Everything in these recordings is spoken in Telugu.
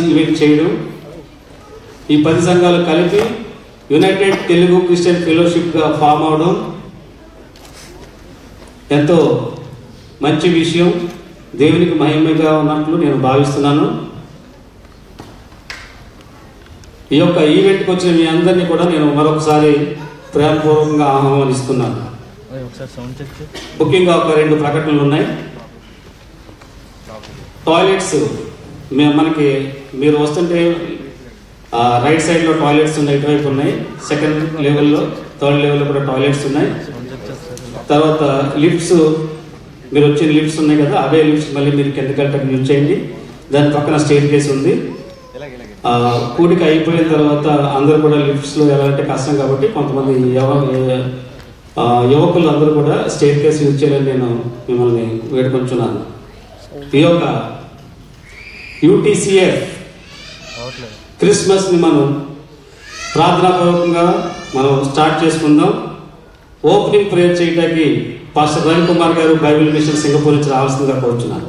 ఈవెంట్ చేయడం ఈ పది సంఘాలు కలిపి యునైటెడ్ తెలుగు క్రిస్టియన్ ఫెలోషిప్గా ఫామ్ అవడం ఎంతో మంచి విషయం దేవునికి మహిమగా ఉన్నట్లు నేను భావిస్తున్నాను ఈ యొక్క ఈవెంట్కి వచ్చిన మీ అందరినీ కూడా నేను మరొకసారి ప్రేమపూర్వకంగా ఆహ్వానిస్తున్నాను ఒకసారి సౌండ్ చెక్ చేయి. ముఖ్యంగా ఒక రెండు ప్రకటనలు ఉన్నాయి టాయిలెట్స్ మే- మనకి మీరు వస్తుంటే ఆ, రైట్ సైడ్లో టాయిలెట్స్ ఉన్నాయి ఇటువైపు ఉన్నాయి సెకండ్ లెవెల్లో థర్డ్ లెవెల్లో కూడా టాయిలెట్స్ ఉన్నాయి సౌండ్ చెక్ చేస్తారు తర్వాత లిఫ్ట్స్ మీరు వచ్చిన లిఫ్ట్స్ ఉన్నాయి కదా అవే లిఫ్ట్స్ మళ్ళీ మీరు కిందకి వెళ్ళటానికి యూజ్ చేయండి దాని పక్కన స్టేట్ కేస్ ఉంది ఆ, కూడిక అయిపోయిన తర్వాత అందరూ కూడా లిఫ్ట్స్లో వెళ్ళాలంటే కష్టం కాబట్టి కొంతమంది యవ ఆ, యువకులు అందరూ కూడా స్టేట్ కేస్ యూజ్ చేయాలని నేను మిమ్మల్ని వేడుకొంచున్నాను ఈ యొక్క యూటీసీఎఫ్ అవట్లేదు క్రిస్మస్ని మనం ప్రార్థనాపూర్వకంగా మనం స్టార్ట్ చేసుకుందాం ఓపెనింగ్ ప్రేయర్ చేయడానికి pastor Ravi Kumar garu Bible mission Singapore నుంచి రావాల్సిందిగా కోరుచున్నాను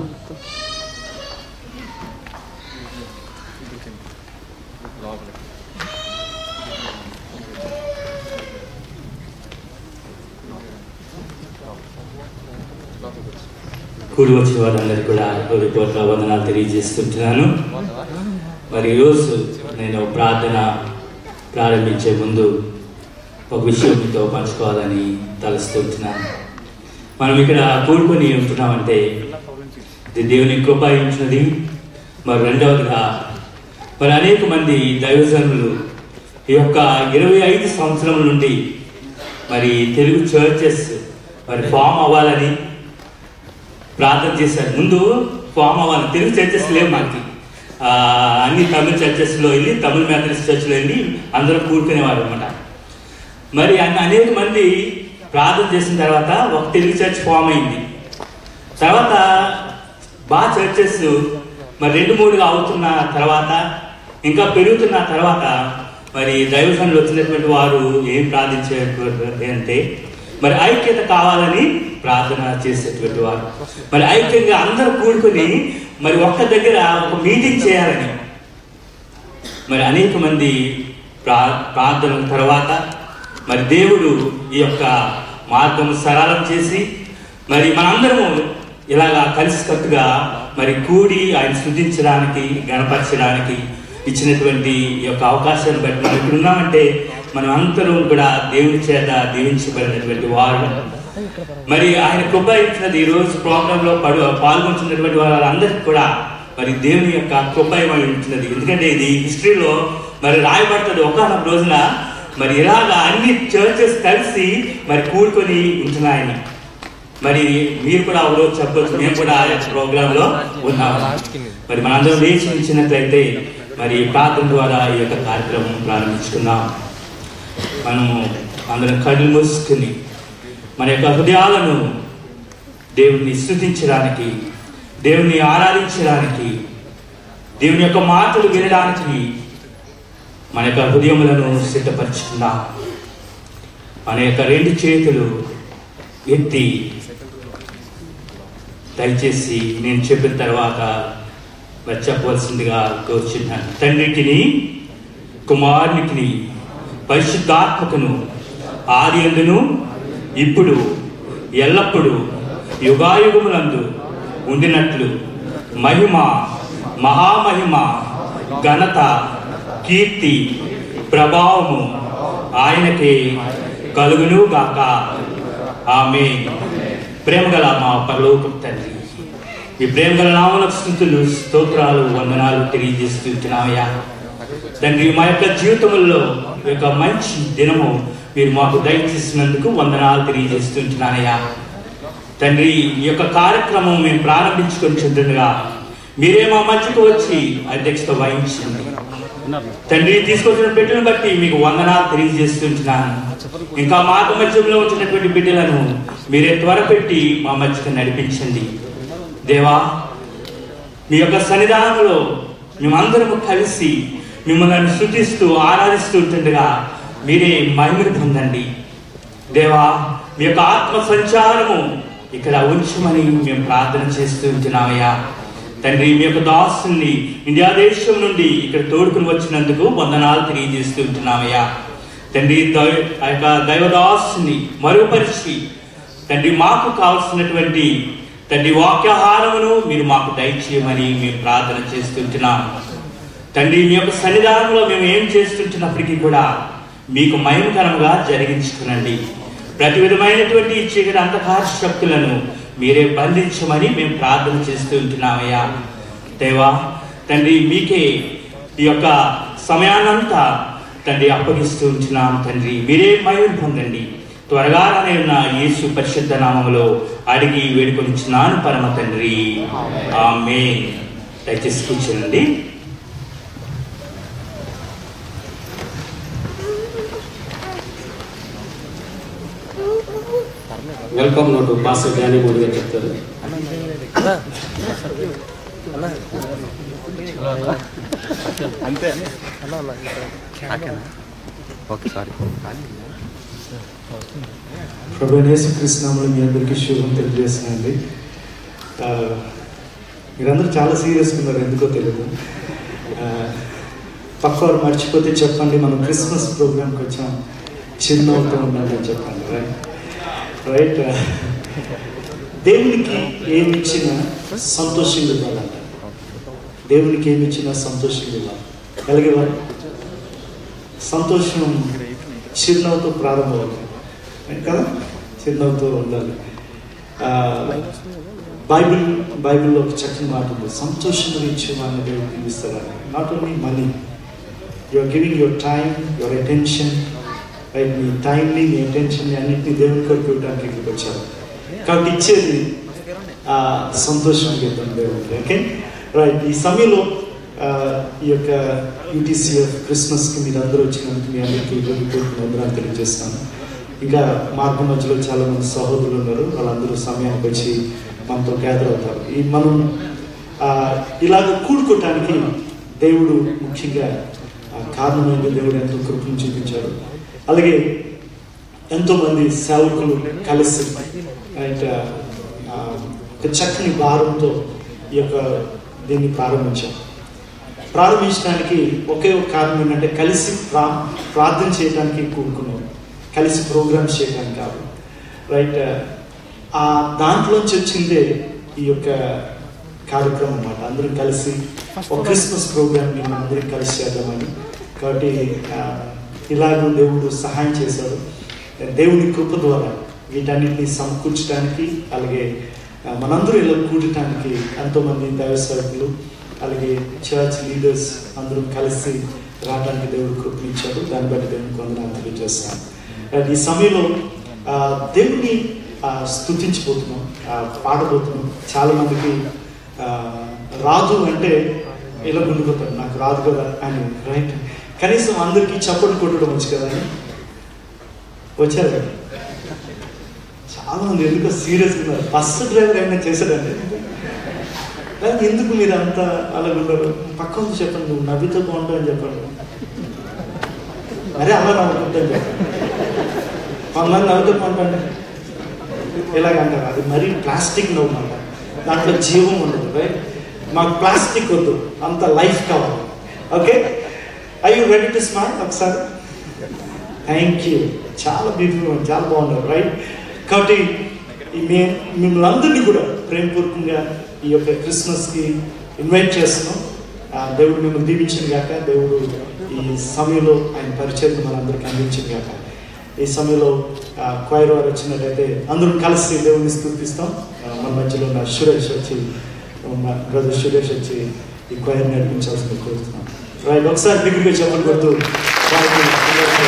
కూడి వచ్చిన వారందరికీ కూడా హృదయపూర్వక వందనాలు తెలియజేస్తుంటున్నాను మరి ఈరోజు నేను ప్రార్థన ప్రారంభించే ముందు ఒక విషయం మీతో పంచుకోవాలని తలుస్తుంటున్నాను మనం ఇక్కడ కూడుకొని ఉంటున్నామంటే ఇది దేవుని కృప ఇచ్చినది మరి రెండవదిగా మరి అనేక మంది దైవజనులు ఈ యొక్క ఇరవై ఐదు సంవత్సరం నుండి మరి తెలుగు చర్చెస్ మరి ఫామ్ అవ్వాలని ప్రార్థన చేశారు ముందు ఫామ్ అవ్వాలి తెలుగు చర్చెస్ లేవు మనకి ఆ, అన్ని తమిళ చర్చెస్లో వెళ్ళి తమిళ మెథడిస్ట్ చర్చ్లో వెళ్ళి అందరూ కూడుకునేవారు అనమాట మరి అన్ని అనేక మంది ప్రార్థన చేసిన తర్వాత ఒక తెలుగు చర్చ్ ఫామ్ అయింది తర్వాత బాగా చర్చెస్ మరి రెండు మూడుగా అవుతున్న తర్వాత ఇంకా పెరుగుతున్న తర్వాత మరి దైవజనులు వచ్చినటువంటి వారు ఏం ప్రార్థించేటువంటి అంటే మరి ఐక్యత కావాలని ప్రార్థన చేసేటువంటి వారు మరి ఐక్యంగా అందరూ కూడుకుని మరి ఒక్క దగ్గర ఒక మీటింగ్ చేయాలని మరి అనేక మంది ప్రా ప్రార్థనల తర్వాత మరి దేవుడు ఈ యొక్క మార్గం సరళం చేసి మరి మనందరము ఇలాగా కలిసికట్టుగా మరి కూడి ఆయన స్థుతించడానికి గణపరచడానికి ఇచ్చినటువంటి ఈ యొక్క అవకాశాన్ని బట్టి మనం ఇక్కడ ఉన్నామంటే మనం అందరం కూడా దేవుని చేత దీవించబడినటువంటి వారు మరి ఆయన కృప ఇచ్చినది ఈ రోజు ప్రోగ్రామ్ లో పడు పాల్గొంటున్నటువంటి వాళ్ళందరికీ కూడా మరి దేవుని యొక్క కృప ఇచ్చినది ఎందుకంటే ఇది హిస్టరీలో మరి రాయబడుతుంది ఒకనొక రోజున మరి ఇలాగా అన్ని చర్చెస్ కలిసి మరి కూడుకొని ఉంటున్నాయని మరి మీరు కూడా ఒక రోజు చెప్పొచ్చు మేము కూడా ఆ ప్రోగ్రామ్ లో ఉన్నాము మరి మనందరం లేచి ఇచ్చినట్లయితే మరి ప్రార్థన ద్వారా ఈ యొక్క కార్యక్రమం ప్రారంభించుకున్నాం మనము అందరం కళ్ళు మూసుకుని మన యొక్క హృదయాలను దేవుణ్ణి స్థుతించడానికి దేవుణ్ణి ఆరాధించడానికి దేవుని యొక్క మాటలు వినడానికి మన యొక్క హృదయములను సిద్ధపరచుకుందాం మన యొక్క రెండు చేతులు ఎత్తి దయచేసి నేను చెప్పిన తర్వాత మరి చెప్పవలసిందిగా కోరుచున్నాను తండ్రికిని కుమారునికి పరిశుద్ధాత్మకును ఆది అందును ఇప్పుడు ఎల్లప్పుడూ యుగాయుగములందు ఉండినట్లు మహిమ మహామహిమ ఘనత కీర్తి ప్రభావము ఆయనకే కలుగును గాక ఆమె ప్రేమగల మా పరలోకపు తండ్రి ఈ ప్రేమగల నామలకు స్థుతులు స్తోత్రాలు వందనాలు తెలియజేస్తున్నాయా తండ్రి మా యొక్క జీవితంలో ఈ యొక్క మంచి దినము మీరు మాకు దయచేసినందుకు వందనాలు తెలియజేస్తుంటున్నానయ్యా తండ్రి ఈ యొక్క కార్యక్రమం మేము ప్రారంభించుకొని చుంటుండగా మీరే మా మధ్యకు వచ్చి అధ్యక్షత వహించండి తండ్రి తీసుకొచ్చిన బిడ్డలను బట్టి మీకు వందనాలు తెలియజేస్తుంటున్నాను ఇంకా మాకు మధ్యంలో వచ్చినటువంటి బిడ్డలను మీరే త్వరపెట్టి మా మధ్యకు నడిపించండి దేవా మీ యొక్క సన్నిధానంలో మేమందరము కలిసి మిమ్మల్ని శృతిస్తూ ఆరాధిస్తూ ఉంటుండగా మీరే మహిమను పొందండి దేవా మీ యొక్క ఆత్మ సంచారము ఇక్కడ ఉంచమని మేము ప్రార్థన చేస్తూ ఉంటున్నామయ్యా తండ్రి మీ యొక్క దాసుని ఇండియా దేశం నుండి ఇక్కడ తోడుకుని వచ్చినందుకు వందనాలు తెలియజేస్తూ ఉంటున్నామయ్యా తండ్రి దైవ ఆ యొక్క దైవదాసుని మరుగుపరిచి తండ్రి మాకు కావలసినటువంటి తండ్రి వాక్యాహారమును మీరు మాకు దయచేయమని మేము ప్రార్థన చేస్తుంటున్నాం తండ్రి మీ యొక్క సన్నిధానంలో మేము ఏం చేస్తుంటున్నప్పటికీ కూడా మీకు మహిమకరంగా జరిగించుకునండి ప్రతి విధమైనటువంటి ఈ చీకటి అంధకార శక్తులను మీరే బంధించమని మేము ప్రార్థన చేస్తూ ఉంటున్నామయ్యా దేవా తండ్రి మీకే ఈ యొక్క సమయాన్నంతా తండ్రి అప్పగిస్తూ ఉంటున్నాం తండ్రి మీరే మహిమ పొందండి త్వరగా ఉన్న యేసు పరిశుద్ధ నామములో అడిగి వేడుకొనిచ్చినాను పరమ తండ్రి ఆమె దయచేసి కూర్చోనండి వెల్కమ్ నోటు పాస్టర్ జ్ఞాని మోడీ గారు చెప్తారు అంతే ఒకసారి ప్రభు యేసుకృష్ణంలో మీ అందరికీ శుభం తెలియజేస్తున్నానండి ఆ, మీరందరూ చాలా సీరియస్గా ఉన్నారు ఎందుకో తెలియదు ఆ, పక్కవారు మర్చిపోతే చెప్పండి మనం క్రిస్మస్ ప్రోగ్రామ్కి వచ్చాం చిరునవ్వుతో ఉండాలని చెప్పండి రైట్ రైట్ దేవునికి ఏమి ఇచ్చినా సంతోషంగా ఇవ్వాలంట దేవునికి ఏమి ఇచ్చినా సంతోషంగా ఇవ్వాలి అలాగే వారు సంతోషం చిరునవ్వుతో ప్రారంభమవుతుంది కదా చిరునవ్వుతో ఉండాలి ఆ, బైబిల్ బైబిల్లో ఒక చక్కని మాట ఉంది సంతోషం ఇచ్చే వాడిని దేవుడికి ఇస్తారని not only money you are giving your time your attention right మీ టైంని మీ అటెన్షన్ని అన్నింటినీ దేవుని కొరకు ఇవ్వడానికి ఇక్కడికి వచ్చారు కాబట్టి ఇచ్చేది ఆ, సంతోషం ఇద్దాం దేవుడికి ఓకే రైట్ ఈ సమయంలో ఆ, ఈ యొక్క యూటీసీ ఆఫ్ క్రిస్మస్కి మీరు అందరూ వచ్చినందుకు మీ అందరికీ హృదయపూర్వక వందనాలు తెలియజేస్తాను ఇంకా మార్గం మధ్యలో చాలా మంది సహోదరులు ఉన్నారు వాళ్ళందరూ సమయానికి వచ్చి మనతో గ్యాదర్ అవుతారు ఈ మనం ఆ, ఇలాగ కూడుకోవటానికి దేవుడు ముఖ్యంగా ఆ, కారణమైన దేవుడు ఎంతో కృపను చూపించాడు అలాగే ఎంతో మంది సేవకులు కలిసి రైట్ ఆ, ఒక చక్కని భారంతో ఈ యొక్క దీన్ని ప్రారంభించాం ప్రారంభించడానికి ఒకే ఒక కారణం ఏంటంటే కలిసి ప్రా ప్రార్థన చేయడానికి కూడుకున్నాం కలిసి ప్రోగ్రామ్స్ చేయడానికి కాదు రైట్ ఆ దాంట్లోంచి వచ్చిందే ఈ యొక్క కార్యక్రమం అన్నమాట అందరం కలిసి ఒక క్రిస్మస్ ప్రోగ్రామ్ని మనం అందరం కలిసి చేద్దామని కాబట్టి ఆ, ఇలాగ దేవుడు సహాయం చేశాడు దేవుని కృప ద్వారా వీటన్నిటిని సమకూర్చడానికి అలాగే ఆ, మనందరూ ఇలా కూడటానికి ఎంతోమంది దైవ సేవకులు అలాగే చర్చ్ లీడర్స్ అందరూ కలిసి రావడానికి దేవుడు కృపనిచ్చాడు దాన్ని బట్టి దేవుని కొందరు తెలియజేస్తాను అండ్ ఈ సమయంలో ఆ, దేవుని ఆ, స్తుతించిపోతున్నాం ఆ, పాడబోతున్నాం చాలా మందికి ఆ, రాదు అంటే ఇలా ముందుకుతారు నాకు రాదు కదా అని రైట్ కనీసం అందరికీ చప్పట్లు కొట్టడం వచ్చు కదా అని వచ్చారు కదా చాలా మంది ఎందుకో సీరియస్ ఉన్నారు బస్సు డ్రైవర్ ఏమైనా చేశాడండి కానీ ఎందుకు మీరు అంత అలాగ ఉన్నారు పక్క ఉంది చెప్పండి నువ్వు నవ్వితో బాగుంటావు అని చెప్పండి అరే అలా నవ్వుకుంటాను చెప్పండి కొంతమంది నవ్వుతూ బాగుంటాండి ఇలాగంటారు అది మరీ ప్లాస్టిక్ నవ్వు మాట దాంట్లో జీవం ఉండదు రైట్ మాకు ప్లాస్టిక్ వద్దు అంత లైఫ్ కావాలి okay I you ready to smile ఒకసారి థ్యాంక్ యూ చాలా బ్యూటిఫుల్ చాలా బాగున్నారు రైట్ కాబట్టి ఈ మే మిమ్మల్ని అందరినీ కూడా ప్రేమపూర్వకంగా ఈ యొక్క క్రిస్మస్కి ఇన్వైట్ చేస్తున్నాం ఆ, దేవుడు మిమ్మల్ని దీవించిన గాక దేవుడు ఈ సమయంలో ఆయన పరిచయం మనందరికీ అందించిన గాక ఈ సమయంలో క్వైర్ వారు వచ్చినట్టయితే అందరం కలిసి దేవుడిని స్థుతిస్తాం ఆ, మన మధ్యలో ఉన్న సురేష్ వచ్చి మా బ్రదర్ సురేష్ వచ్చి ఈ క్వైర్ నడిపించాల్సింది కోరుతున్నాం రైట్ ఒకసారి దగ్గరికి చెప్పండి కొడుతూ వాళ్ళకి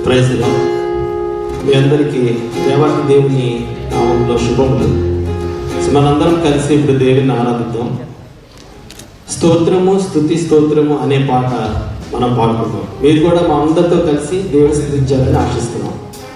ప్రైజ్లో మీ అందరికీ దేవాకి దేవుని నామంలో శుభములు సో మనందరం కలిసి ఇప్పుడు దేవుని ఆరాధిద్దాం స్తోత్రము స్తుతి స్తోత్రము అనే పాట మనం పాడుకుందాం మీరు కూడా మా అందరితో కలిసి దేవుని స్థుతించాలని ఆశిస్తున్నాం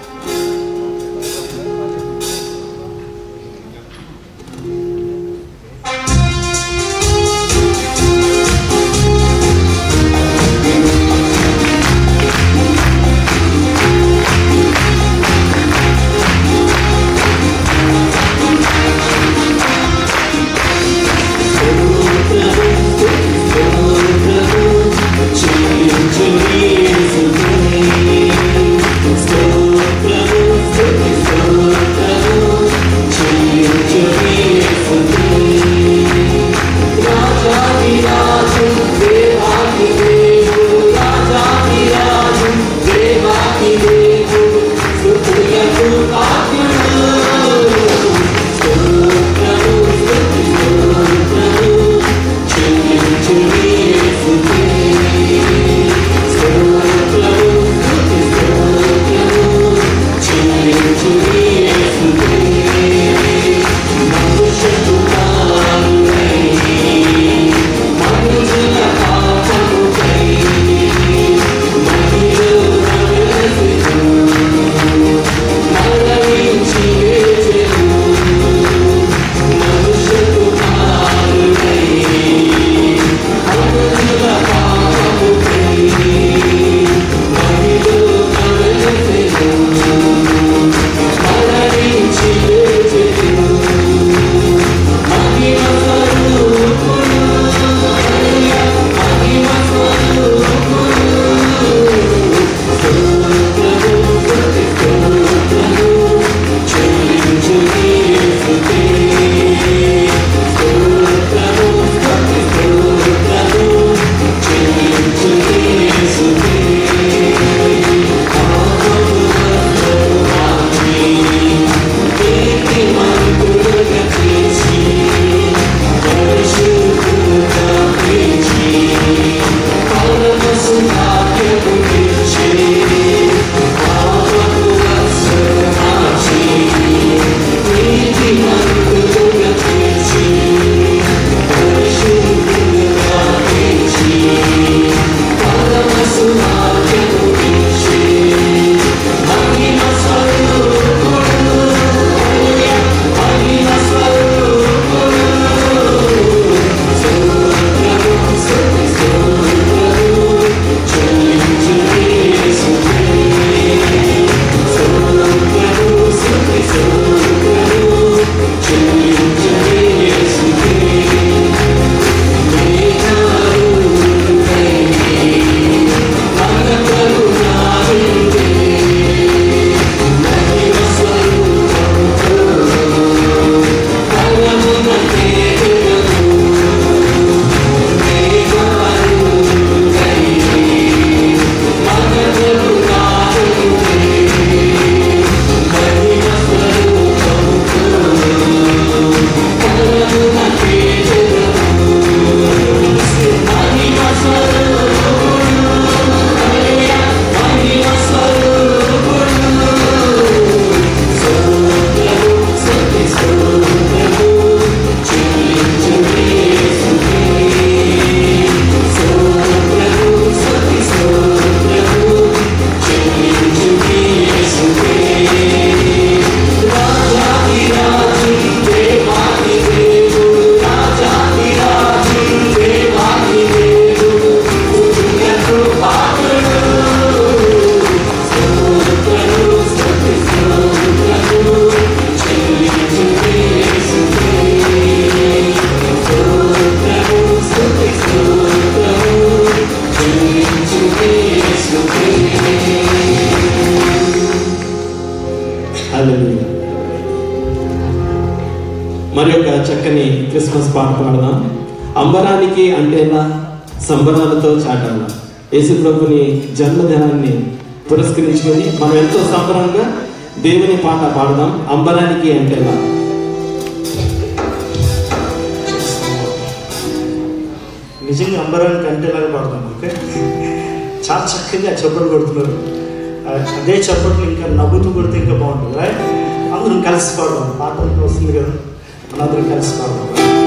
హల్లెలూయా. మరి ఒక చక్కని క్రిస్మస్ పాట పాడదాం అంబరానికి అంటేలా సంబరాలతో చాటాల యేసు ప్రభుని జన్మదినాన్ని పురస్కరించుకొని మనం ఎంతో సంబరంగా దేవుని పాట పాడదాం అంబరానికి అంటేలా నిజంగా అంబరానికి అంటేలాగా పాడతాం ఓకే చాలా చక్కగా చెప్పలు కొడుతున్నారు ఆ- అదే చప్పట్లు ఇంకా నవ్వుతూ కొడితే ఇంకా బాగుంటుంది రైట్ అందరం కలిసి పాడదాం పాట వస్తుంది కదా మనందరం కలిసి పాడదాం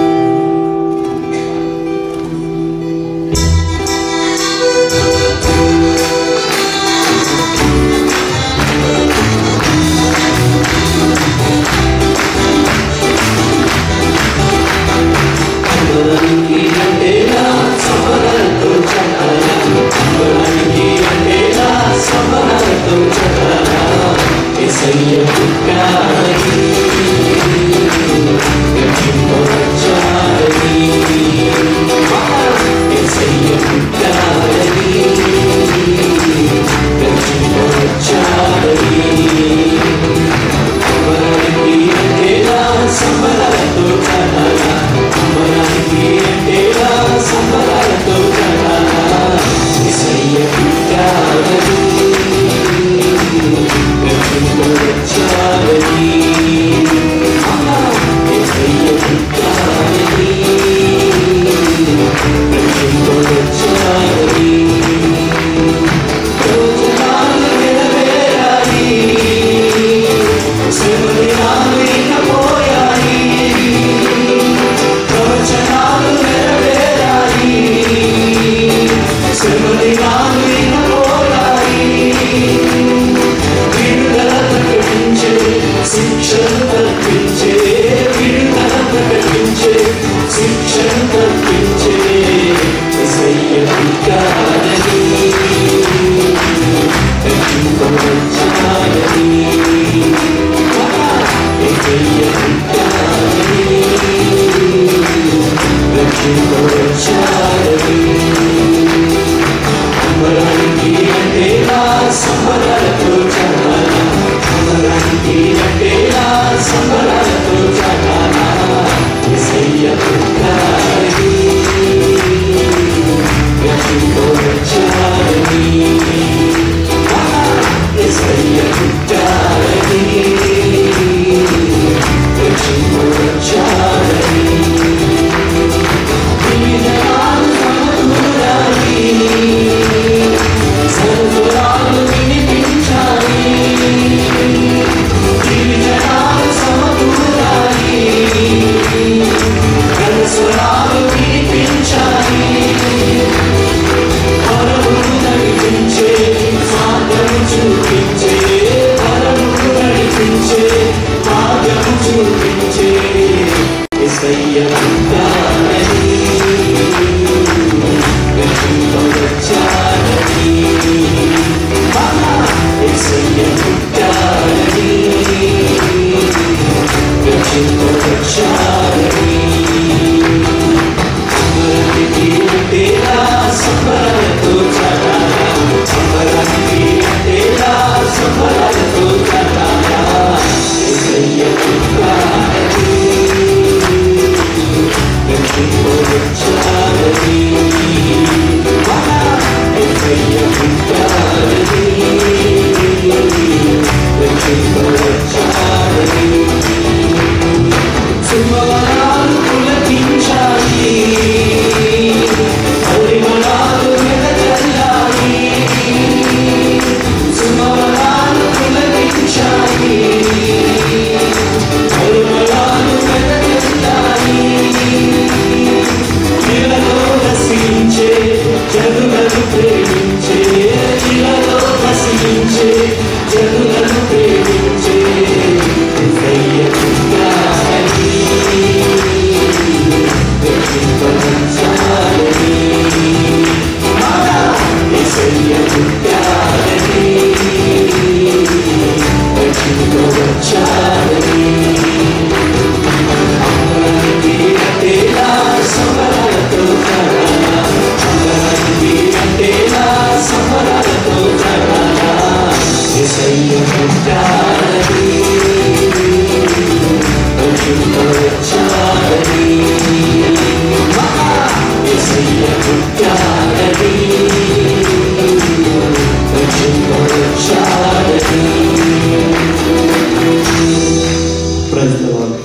Praise the Lord.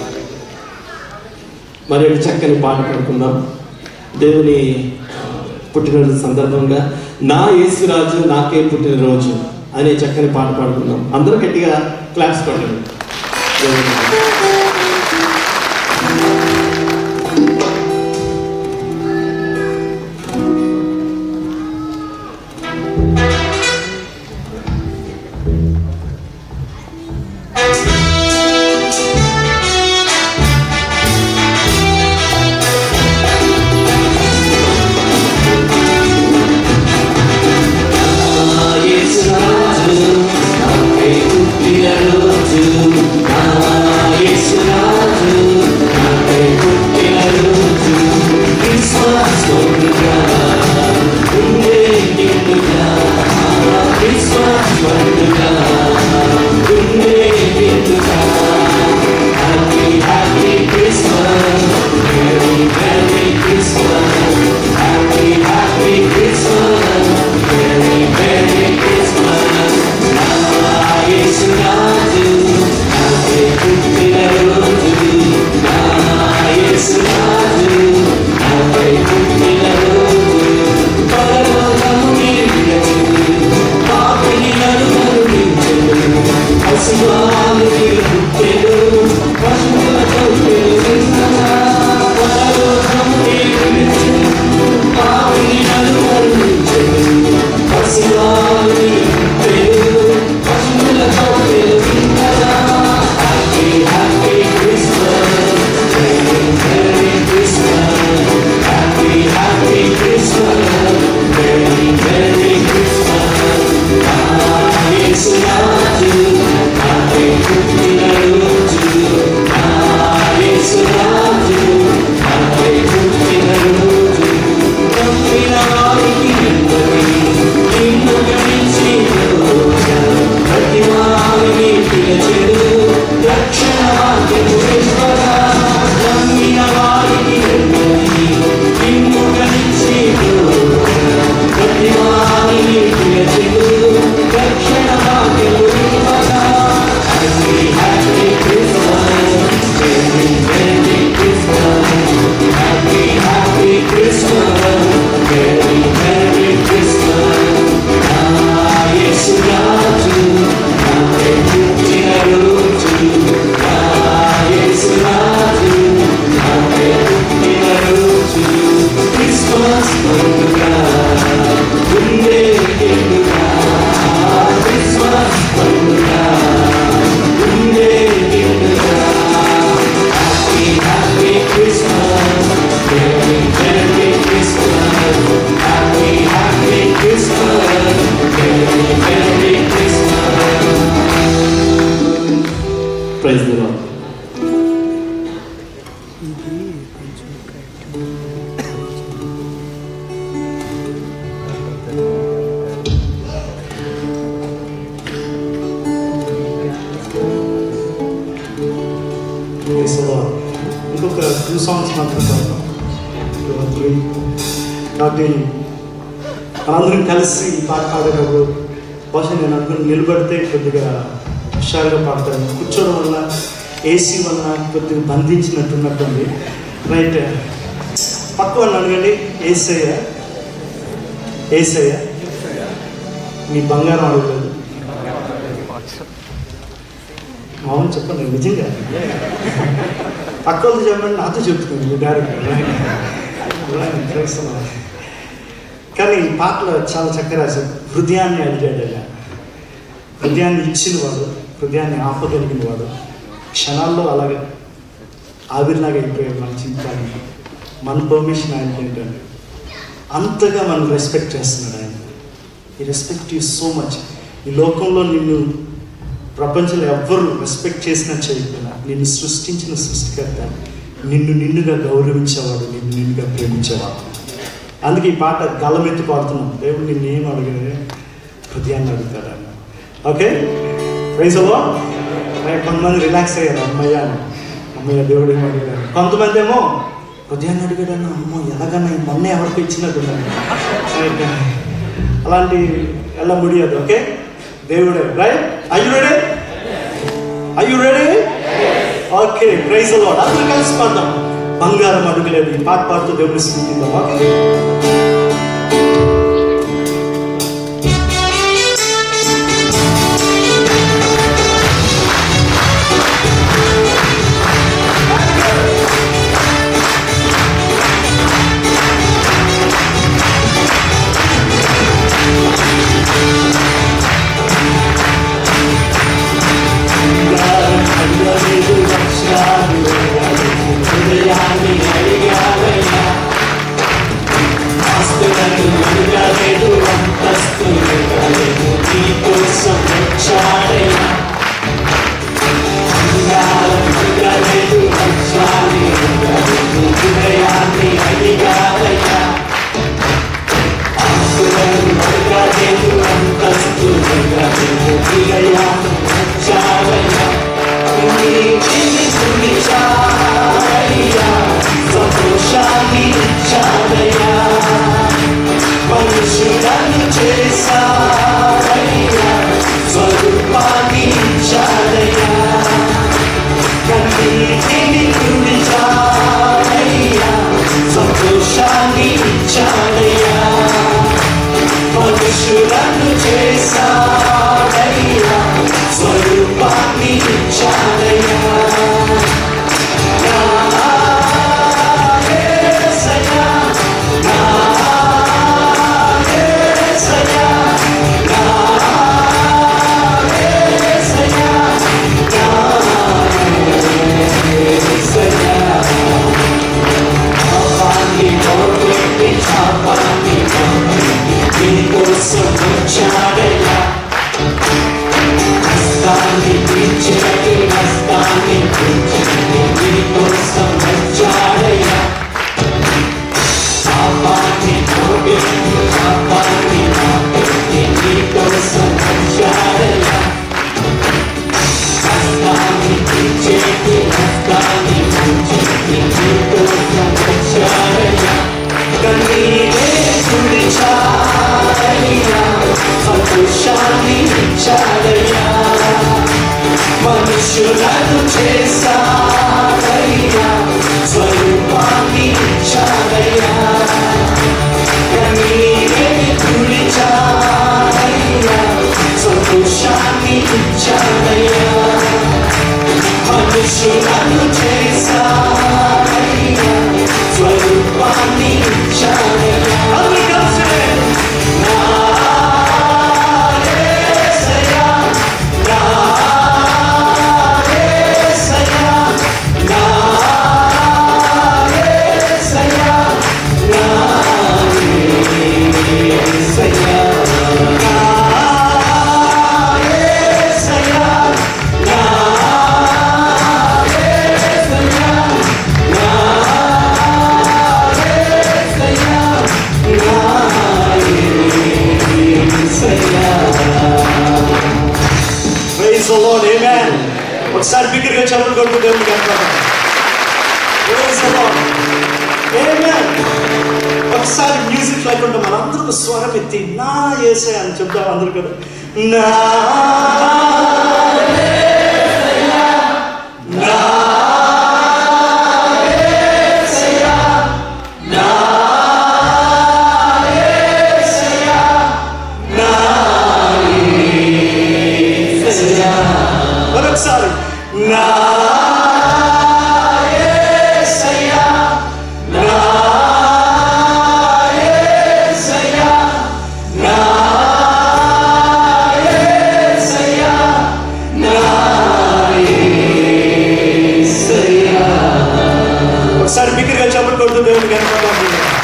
మరి ఒక చక్కని పాట పాడుకుందాం దేవుని ఆ, పుట్టినరోజు సందర్భంగా నా యేసురాజు నాకే పుట్టినరోజు అనే చక్కని పాట పాడుకుందాం అందరూ గట్టిగా క్లాప్స్ పడండి praise the Lord Praise the Lord. ఇంకొక టూ సాంగ్స్ మాత్రం పాడతాం Two or three. కాబట్టి మనందరం కలిసి ఈ పాట పాడేటప్పుడు బహుశా నేను అనుకుని నిలబడితే కొద్దిగా హుషారుగా పాడతాను కూర్చోవడం వల్ల ఏసీ వల్ల కొద్దిగా బంధించినట్టున్నట్టుంది రైట్ పక్క వాళ్ళని అడగండి ఏసయ్య ఏసయ్య మీ బంగారం అడగలేదు మామూలు చెప్పండి నిజంగా పక్క వాళ్ళు చెప్పండి నాతో చెప్తుంది డైరెక్ట్ కానీ ఈ పాటలో చాలా చక్కగా రాశారు హృదయాన్ని అడిగాడు ఆయన హృదయాన్ని ఇచ్చిన వాడు హృదయాన్ని ఆపగలిగిన వాడు క్షణాల్లో అలాగే ఆవిరిలాగా అయిపోయాడు మన జీవితానికి మన పర్మిషన్ ఆయనకి ఏంటంటే అంతగా మనం రెస్పెక్ట్ చేస్తున్నాడు ఆయన ఈ రెస్పెక్ట్ యూ సో మచ్ ఈ లోకంలో నిన్ను ప్రపంచంలో ఎవ్వరు రెస్పెక్ట్ చేసినా చేయకపోయినా నిన్ను సృష్టించిన సృష్టికర్త నిన్ను నిన్నుగా గౌరవించేవాడు నిన్ను నిన్నుగా ప్రేమించేవాడు అందుకే ఈ పాట గలమెత్తి పాడుతున్నాం దేవుడు నిన్ను ఏం అడిగితే హృదయాన్ని అడుగుతాడు అన్న ఓకే ప్రైజ్ అవ్వ కొంతమంది రిలాక్స్ అయ్యారు అమ్మయ్య అని అమ్మయ్య దేవుడు ఏం అడిగాడు కొంతమంది ఏమో హృదయాన్ని అడిగాడన్న అమ్మో ఎలాగన్నా ఈ మొన్న ఎవరికి ఇచ్చినట్టున్నాడు Right. అలాంటి ఎలా ముడియదు ఓకే దేవుడే right are you ready are you ready okay praise Lord అందరూ కలిసి పాడదాం బంగారం అడుగులేదు ఈ పాట పాడుతూ దేవుని స్థుతిద్దాం ఓకే ఏసయ్యా చాలయ్యా నీటిని తుడిచాలయ్యా సంతోషాన్ని ఇచ్చాలయ్యా మనుషులను చేశారయ్యా స్వరూపాన్ని ఇచ్చారయ్యా కన్నీటిని తుడిచారయ్యా సంతోషాన్ని ఇచ్చారయ్యా మనుషులను చేశారయ్యా స్వరూపాన్ని ఇచ్చారయ్యా నా యేసయ్యా మనుషులను చేశారయ్యా స్వరూపాన్ని ఇచ్చారయ్యా కన్నీరే తుడిచారయ్యా సంతోషాన్ని ఇచ్చారయ్యా మనుషులను చేశారయ్యా స్వరూపాన్ని ఇచ్చారయ్యా అందరూ కలిసి నా యేసయ్యా నా యేసయ్యా నా యేసయ్యా నా యేసయ్యా నా యేసయ్యా నా Praise the Lord, amen. ఒకసారి బిగ్గరగా చదువు కొడుతూ దేవుడికి అంటారు Praise the Lord. Amen. ఒకసారి మ్యూజిక్ లేకుండా మనందరూ స్వరం ఎత్తి నా ఏసే అని చెప్తాం అందరూ కదా నా యేసయ్యా, నా యేసయ్యా, నా యేసయ్యా, నా యేసయ్యా. మరొకసారి నా యేసయ్యా, నా యేసయ్యా, నా యేసయ్యా, నా యేసయ్యా. ఒకసారి బిగ్గరగా చప్పట్లు కొడుతూ దేవుని కనపడదాం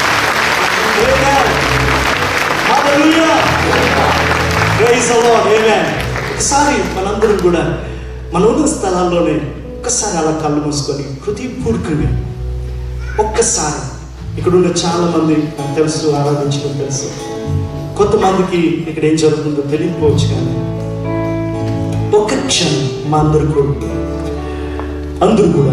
ప్రైజ్ అలాడ్ ఆమేన్ ఒకసారి మనందరం కూడా మన ఉన్న స్థలాల్లోనే ఒక్కసారి అలా కళ్ళు మూసుకొని హృదయపూర్వకంగా ఒక్కసారి ఇక్కడ ఉన్న చాలా మంది నాకు తెలుసు ఆరాధించడం తెలుసు కొంతమందికి ఇక్కడ ఏం జరుగుతుందో తెలియకపోవచ్చు కానీ ఒక్క క్షణం మా అందరు కూడా అందరూ కూడా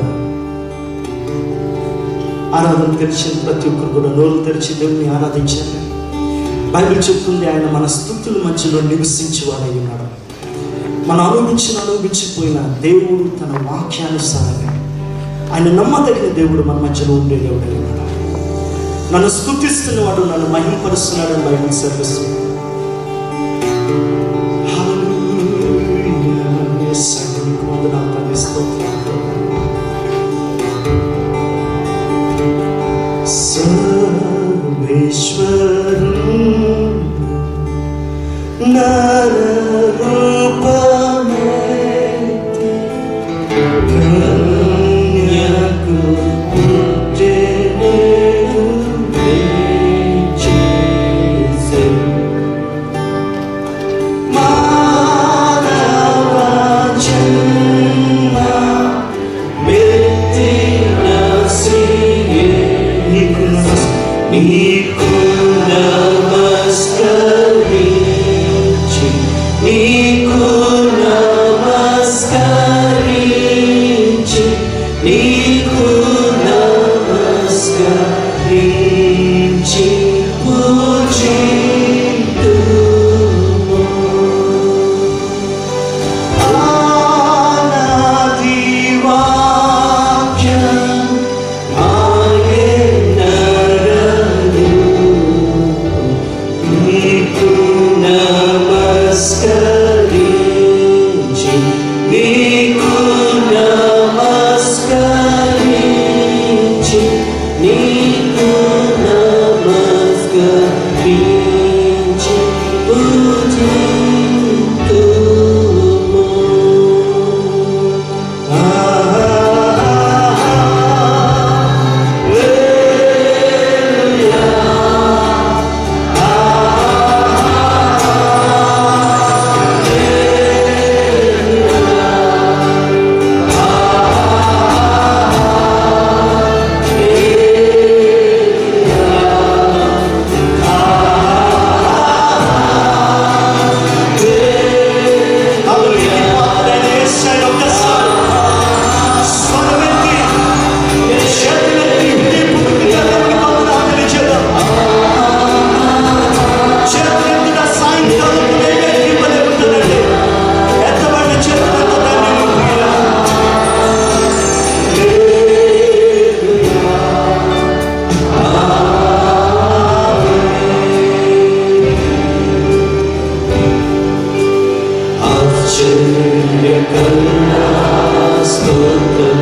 ఆరాధన తెరిచిన ప్రతి ఒక్కరు కూడా నోరు తెరిచి దేవుని ఆరాధించాలి బైబిల్ చెప్తుంది ఆయన మన స్థుతుల మధ్యలో నివసించేవాడై ఉన్నాడు మనం అనుభవించిన అనుభవించిపోయిన దేవుడు తన వాక్యానుసారంగా ఆయన నమ్మదగిన దేవుడు మన మధ్యలో ఉండే దేవుడు అయి ఉన్నాడు నన్ను స్థుతిస్తున్నవాడు నన్ను మహింపరుస్తున్నాడు అని బైబిల్ సెలవిస్తుంది హల్లెలూయా. యేసయ్య, నీకు వందనాలు తండ్రి, స్తోత్రాలు. సర్వేశ్వరు నరరూపమెత్తి కన్యకు పుట్టెనేడు వేచేసెను. మానవ జన్మ మెత్తిన శ్రీయే నీకు నమస్- నీకు నమస్కరించి నమస్కరించి నీకు నమస్కరించి నీకు నమస్కరించి పూజింతుము. ఆశ్చర్యకరుణా స్తోత్రం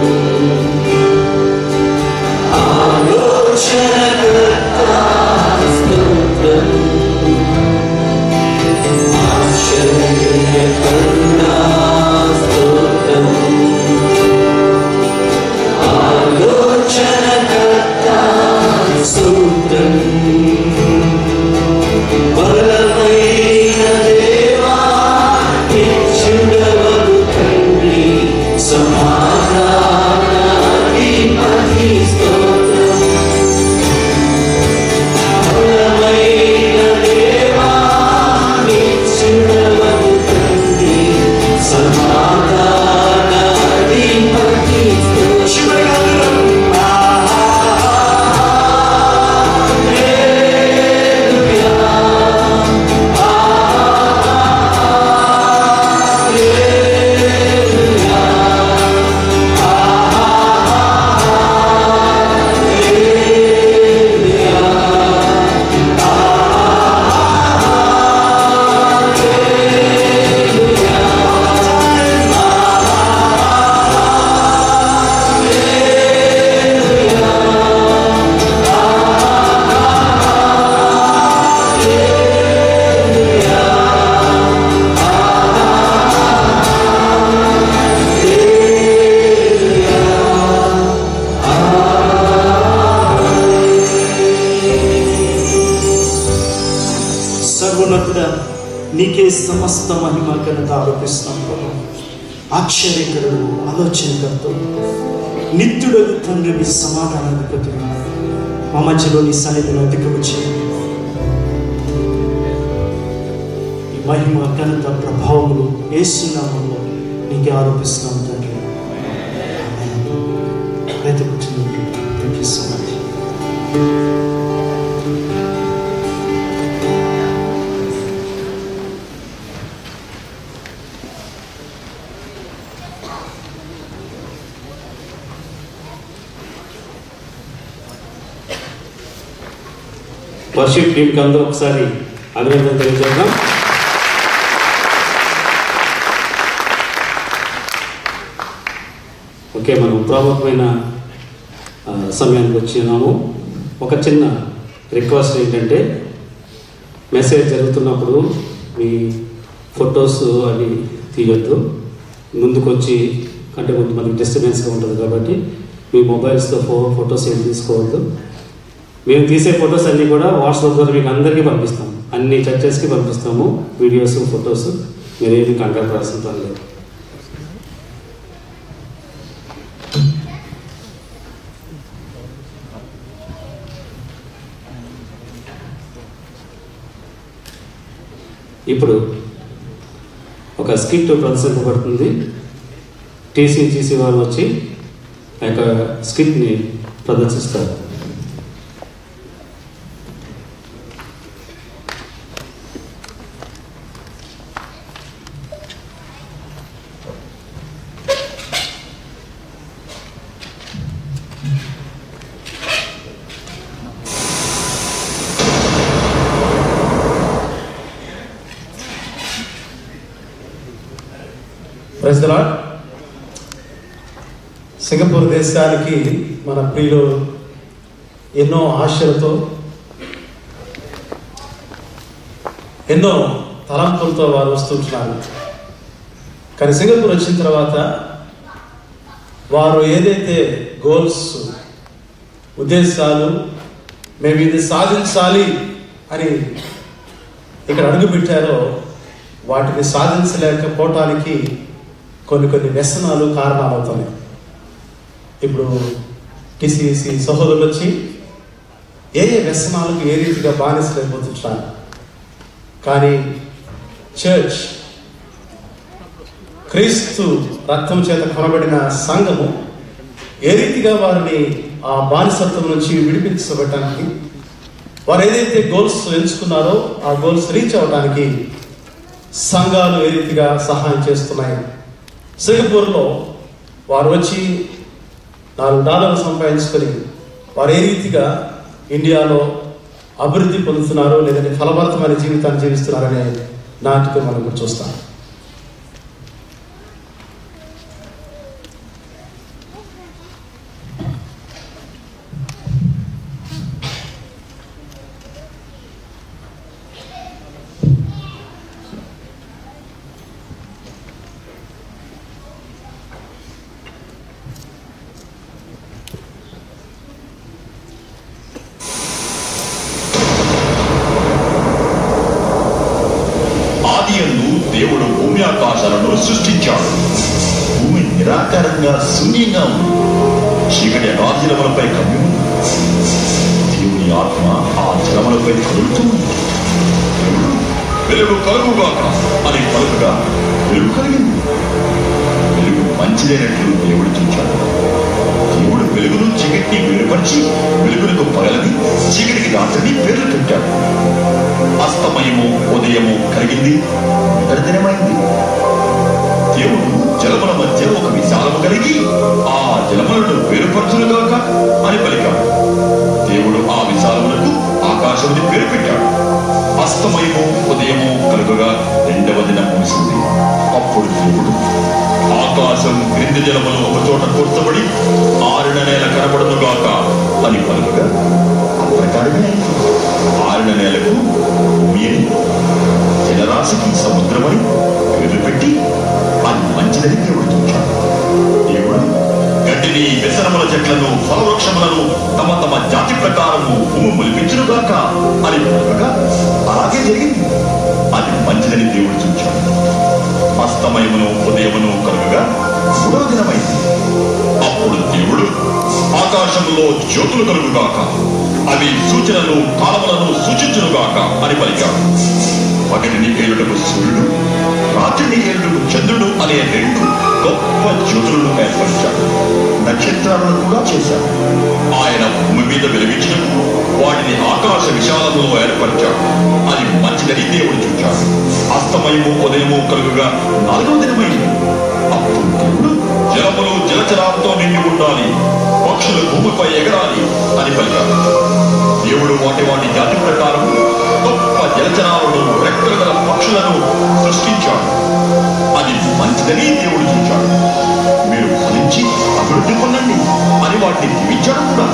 ఆలోచనకర్తా స్తోత్రం ఆశ్చర్యకరుణా స్తోత్రం ఆలోచనకర్తా స్తోత్రం బలమైన దేవా నిత్యుడవగు తండ్రి సమాధానాధిపతి స్తోత్రం బలమైన దేవా నిత్యుడవగు తండ్రి సమాధానాధిపతి స్తోత్రం సర్వోన్నతుడ నీకే సమస్త మహిమ ఘనత ఆరోపిస్తున్నాం ప్రభు ఆశ్చర్యకరుడు ఆలోచనకర్త నిత్యుడు తండ్రి సమాధానాధిపతి మా మధ్యలో నీ సన్నిధిని అధికమించి ఈ మహిమ ఘనత ప్రభావములు ఏసునామంలో నీకే ఆరోపిస్తున్నాం తండ్రి రైతు కూర్చున్నట్టు thank you so much worship టీంకి అందరూ ఒకసారి అభినందన తెలియజేద్దాం ఓకే మనం ప్రాముఖ్యమైన ఆ, సమయానికి వచ్చినాము ఒక చిన్న రిక్వెస్ట్ ఏంటంటే మెసేజ్ జరుగుతున్నప్పుడు మీ ఫొటోస్ అవి తీయొద్దు ముందుకు వచ్చి అంటే కొంచెం మనకి డిస్టర్బెన్స్గా ఉంటుంది కాబట్టి మీ మొబైల్స్తో ఫో ఫొటోస్ ఏం తీసుకోవద్దు మేము తీసే ఫొటోస్ అన్నీ కూడా వాట్సాప్ ద్వారా మీకు అందరికీ పంపిస్తాం అన్ని చర్చెస్కి పంపిస్తాము వీడియోస్ ఫొటోస్ మీరేమి కంగారు పడాల్సిన పని లేదు ఇప్పుడు ఒక స్కిట్ ప్రదర్శింపబడుతుంది టీసీ టీసీ వాళ్ళు వచ్చి ఆ యొక్క స్కిట్ని ప్రదర్శిస్తారు ప్రజలా సింగపూర్ దేశానికి మన ప్రియులు ఎన్నో ఆశలతో ఎన్నో తలంపులతో వారు వస్తుంటున్నారు కానీ సింగపూర్ వచ్చిన తర్వాత వారు ఏదైతే గోల్స్ ఉద్దేశాలు మేము ఇది సాధించాలి అని ఇక్కడ అడుగుపెట్టారో వాటిని సాధించలేకపోవటానికి కొన్ని కొన్ని వ్యసనాలు కారణాలు అవుతున్నాయి ఇప్పుడు టిసిసి సహోదరులు వచ్చి ఏ ఏ వ్యసనాలకు ఏ రీతిగా బానిసలైపోతుంటారు కానీ చర్చ్ క్రీస్తు రక్తం చేత కొనబడిన సంఘము ఏ రీతిగా వారిని ఆ బానిసత్వం నుంచి విడిపించబడటానికి వారు ఏదైతే గోల్స్ ఎంచుకున్నారో ఆ గోల్స్ రీచ్ అవ్వడానికి సంఘాలు ఏ రీతిగా సహాయం చేస్తున్నాయి సింగపూర్లో వారు వచ్చి నాలుగు డాలర్లు సంపాదించుకొని వారు ఏ రీతిగా ఇండియాలో అభివృద్ధి పొందుతున్నారో లేదంటే ఫలభరితమైన జీవితాన్ని జీవిస్తున్నారనే నాటికి మనం ఇప్పుడు చూస్తాం ఆదియందు దేవుడు భూమి ఆకాశాలను సృష్టించాడు భూమి నిరాకారంగా శూన్యంగా ఉంది చీకటి అగాధులములపై కమ్మి ఉంది దేవుని ఆత్మ ఆ జలములపై కదులుతూ ఉంది దేవుడు, వెలుగు కలుగుగాక అని పలుకగా వెలుగు కలిగింది వెలుగు మంచిదైనట్లు దేవుడు చూచాడు దేవుడు వెలుగును చీకటిని వేరుపరిచి వెలుగులకు పగలని చీకటికి రాత్రిని పేర్లు పెట్టాడు అస్తమయము ఉదయము కలిగింది దినమైంది దేవుడు జలముల మధ్య ఒక విశాలము కలిగి ఆ జలములను వేరుపరచునుగాక అని పలికాడు దేవుడు ఆ విశాలములకు ఆకాశముని పేరు పెట్టాడు అస్తమయము ఉదయము కలుగగా రెండవ దినం ముగిసింది అప్పుడు దేవుడు ఆకాశం క్రింది జలములు ఒక చోట కూర్చబడి ఆరిన నేల కనబడునుగాక అని పలుకగా ఆ ప్రకారమే అయింది. ఆరిన నేలకు భూమి అని జలరాశికి సముద్రమని పేర్లు పెట్టి అది మంచిదని దేవుడు చూచాడు దేవుడు గడ్డిని వ్యసనముల చెట్లను ఫలవృక్షములను తమ తమ జాతి ప్రకారము భూమి మొలిపించునుగాక అని పలుకగా అలాగే జరిగింది అది మంచిదని దేవుడు చూచాడు అస్తమయమును ఉదయమును కలుగగా మూడవ దినమైంది అప్పుడు దేవుడు ఆకాశంలో జ్యోతులు కలుగుగాక అవి సూచనలు కాలములను సూచించునుగాక అని పలికాడు పగటిని ఏలుటకు సూర్యుడు రాత్రిని ఏలుటకు చంద్రుడు అనే రెండు గొప్ప జ్యోతులను ఏర్పరిచాడు నక్షత్రాలను కూడా చేశాడు ఆయన భూమి మీద వెలిగించడం వాటిని ఆకాశ విశాలంలో ఏర్పరిచాడు అది మంచిదని దేవుడు చూచాడు అస్తమయము ఉదయము కలుగుగా నాలుగవ దినమైంది అప్పుడు దేవుడు జలములు జలచరాలతో నిండి ఉండాలి పక్షులు భూమిపై ఎగరాలి అని పలికాడు దేవుడు వాటి వాటి జాతి ప్రకారం గొప్ప జలచరాలను రెక్కలు గల పక్షులను సృష్టించాడు అది మంచిదని దేవుడు చూచాడు మీరు ఫలించి అభివృద్ధి పొందండి అని వాటిని దీవించాడు కూడా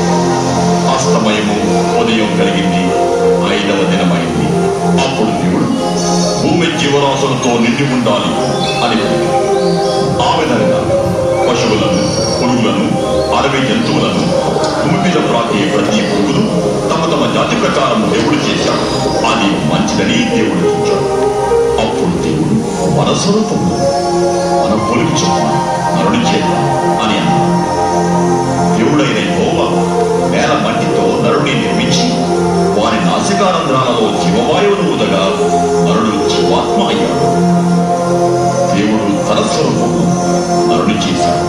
అస్తమయము ఉదయం కలిగింది ఐదవ దినమైంది అప్పుడు దేవుడు భూమి జీవరాశులతో నిండి ఉండాలి అని పలికాడు. ఆ విధంగా పశువులను పురుగులను అడవి జంతువులను భూమి మీద ప్రాకే ప్రతి పురుగులు తమ తమ జాతి ప్రకారం దేవుడు చేశాడు అది మంచిదని దేవుడు చూచాడు అప్పుడు దేవుడు మన స్వరూపంలో మన పొలికి చొప్పున నరుని చేద్దాం అని అన్నాడు దేవుడైన యెహోవా నేల మట్టితో నరుని నిర్మించి వారి నాసికారంధ్రాలలో జీవవాయువును ఊదగా నరుడు జీవాత్మ అయ్యాడు దేవుడు తన స్వరూపంలో నరుని చేశాడు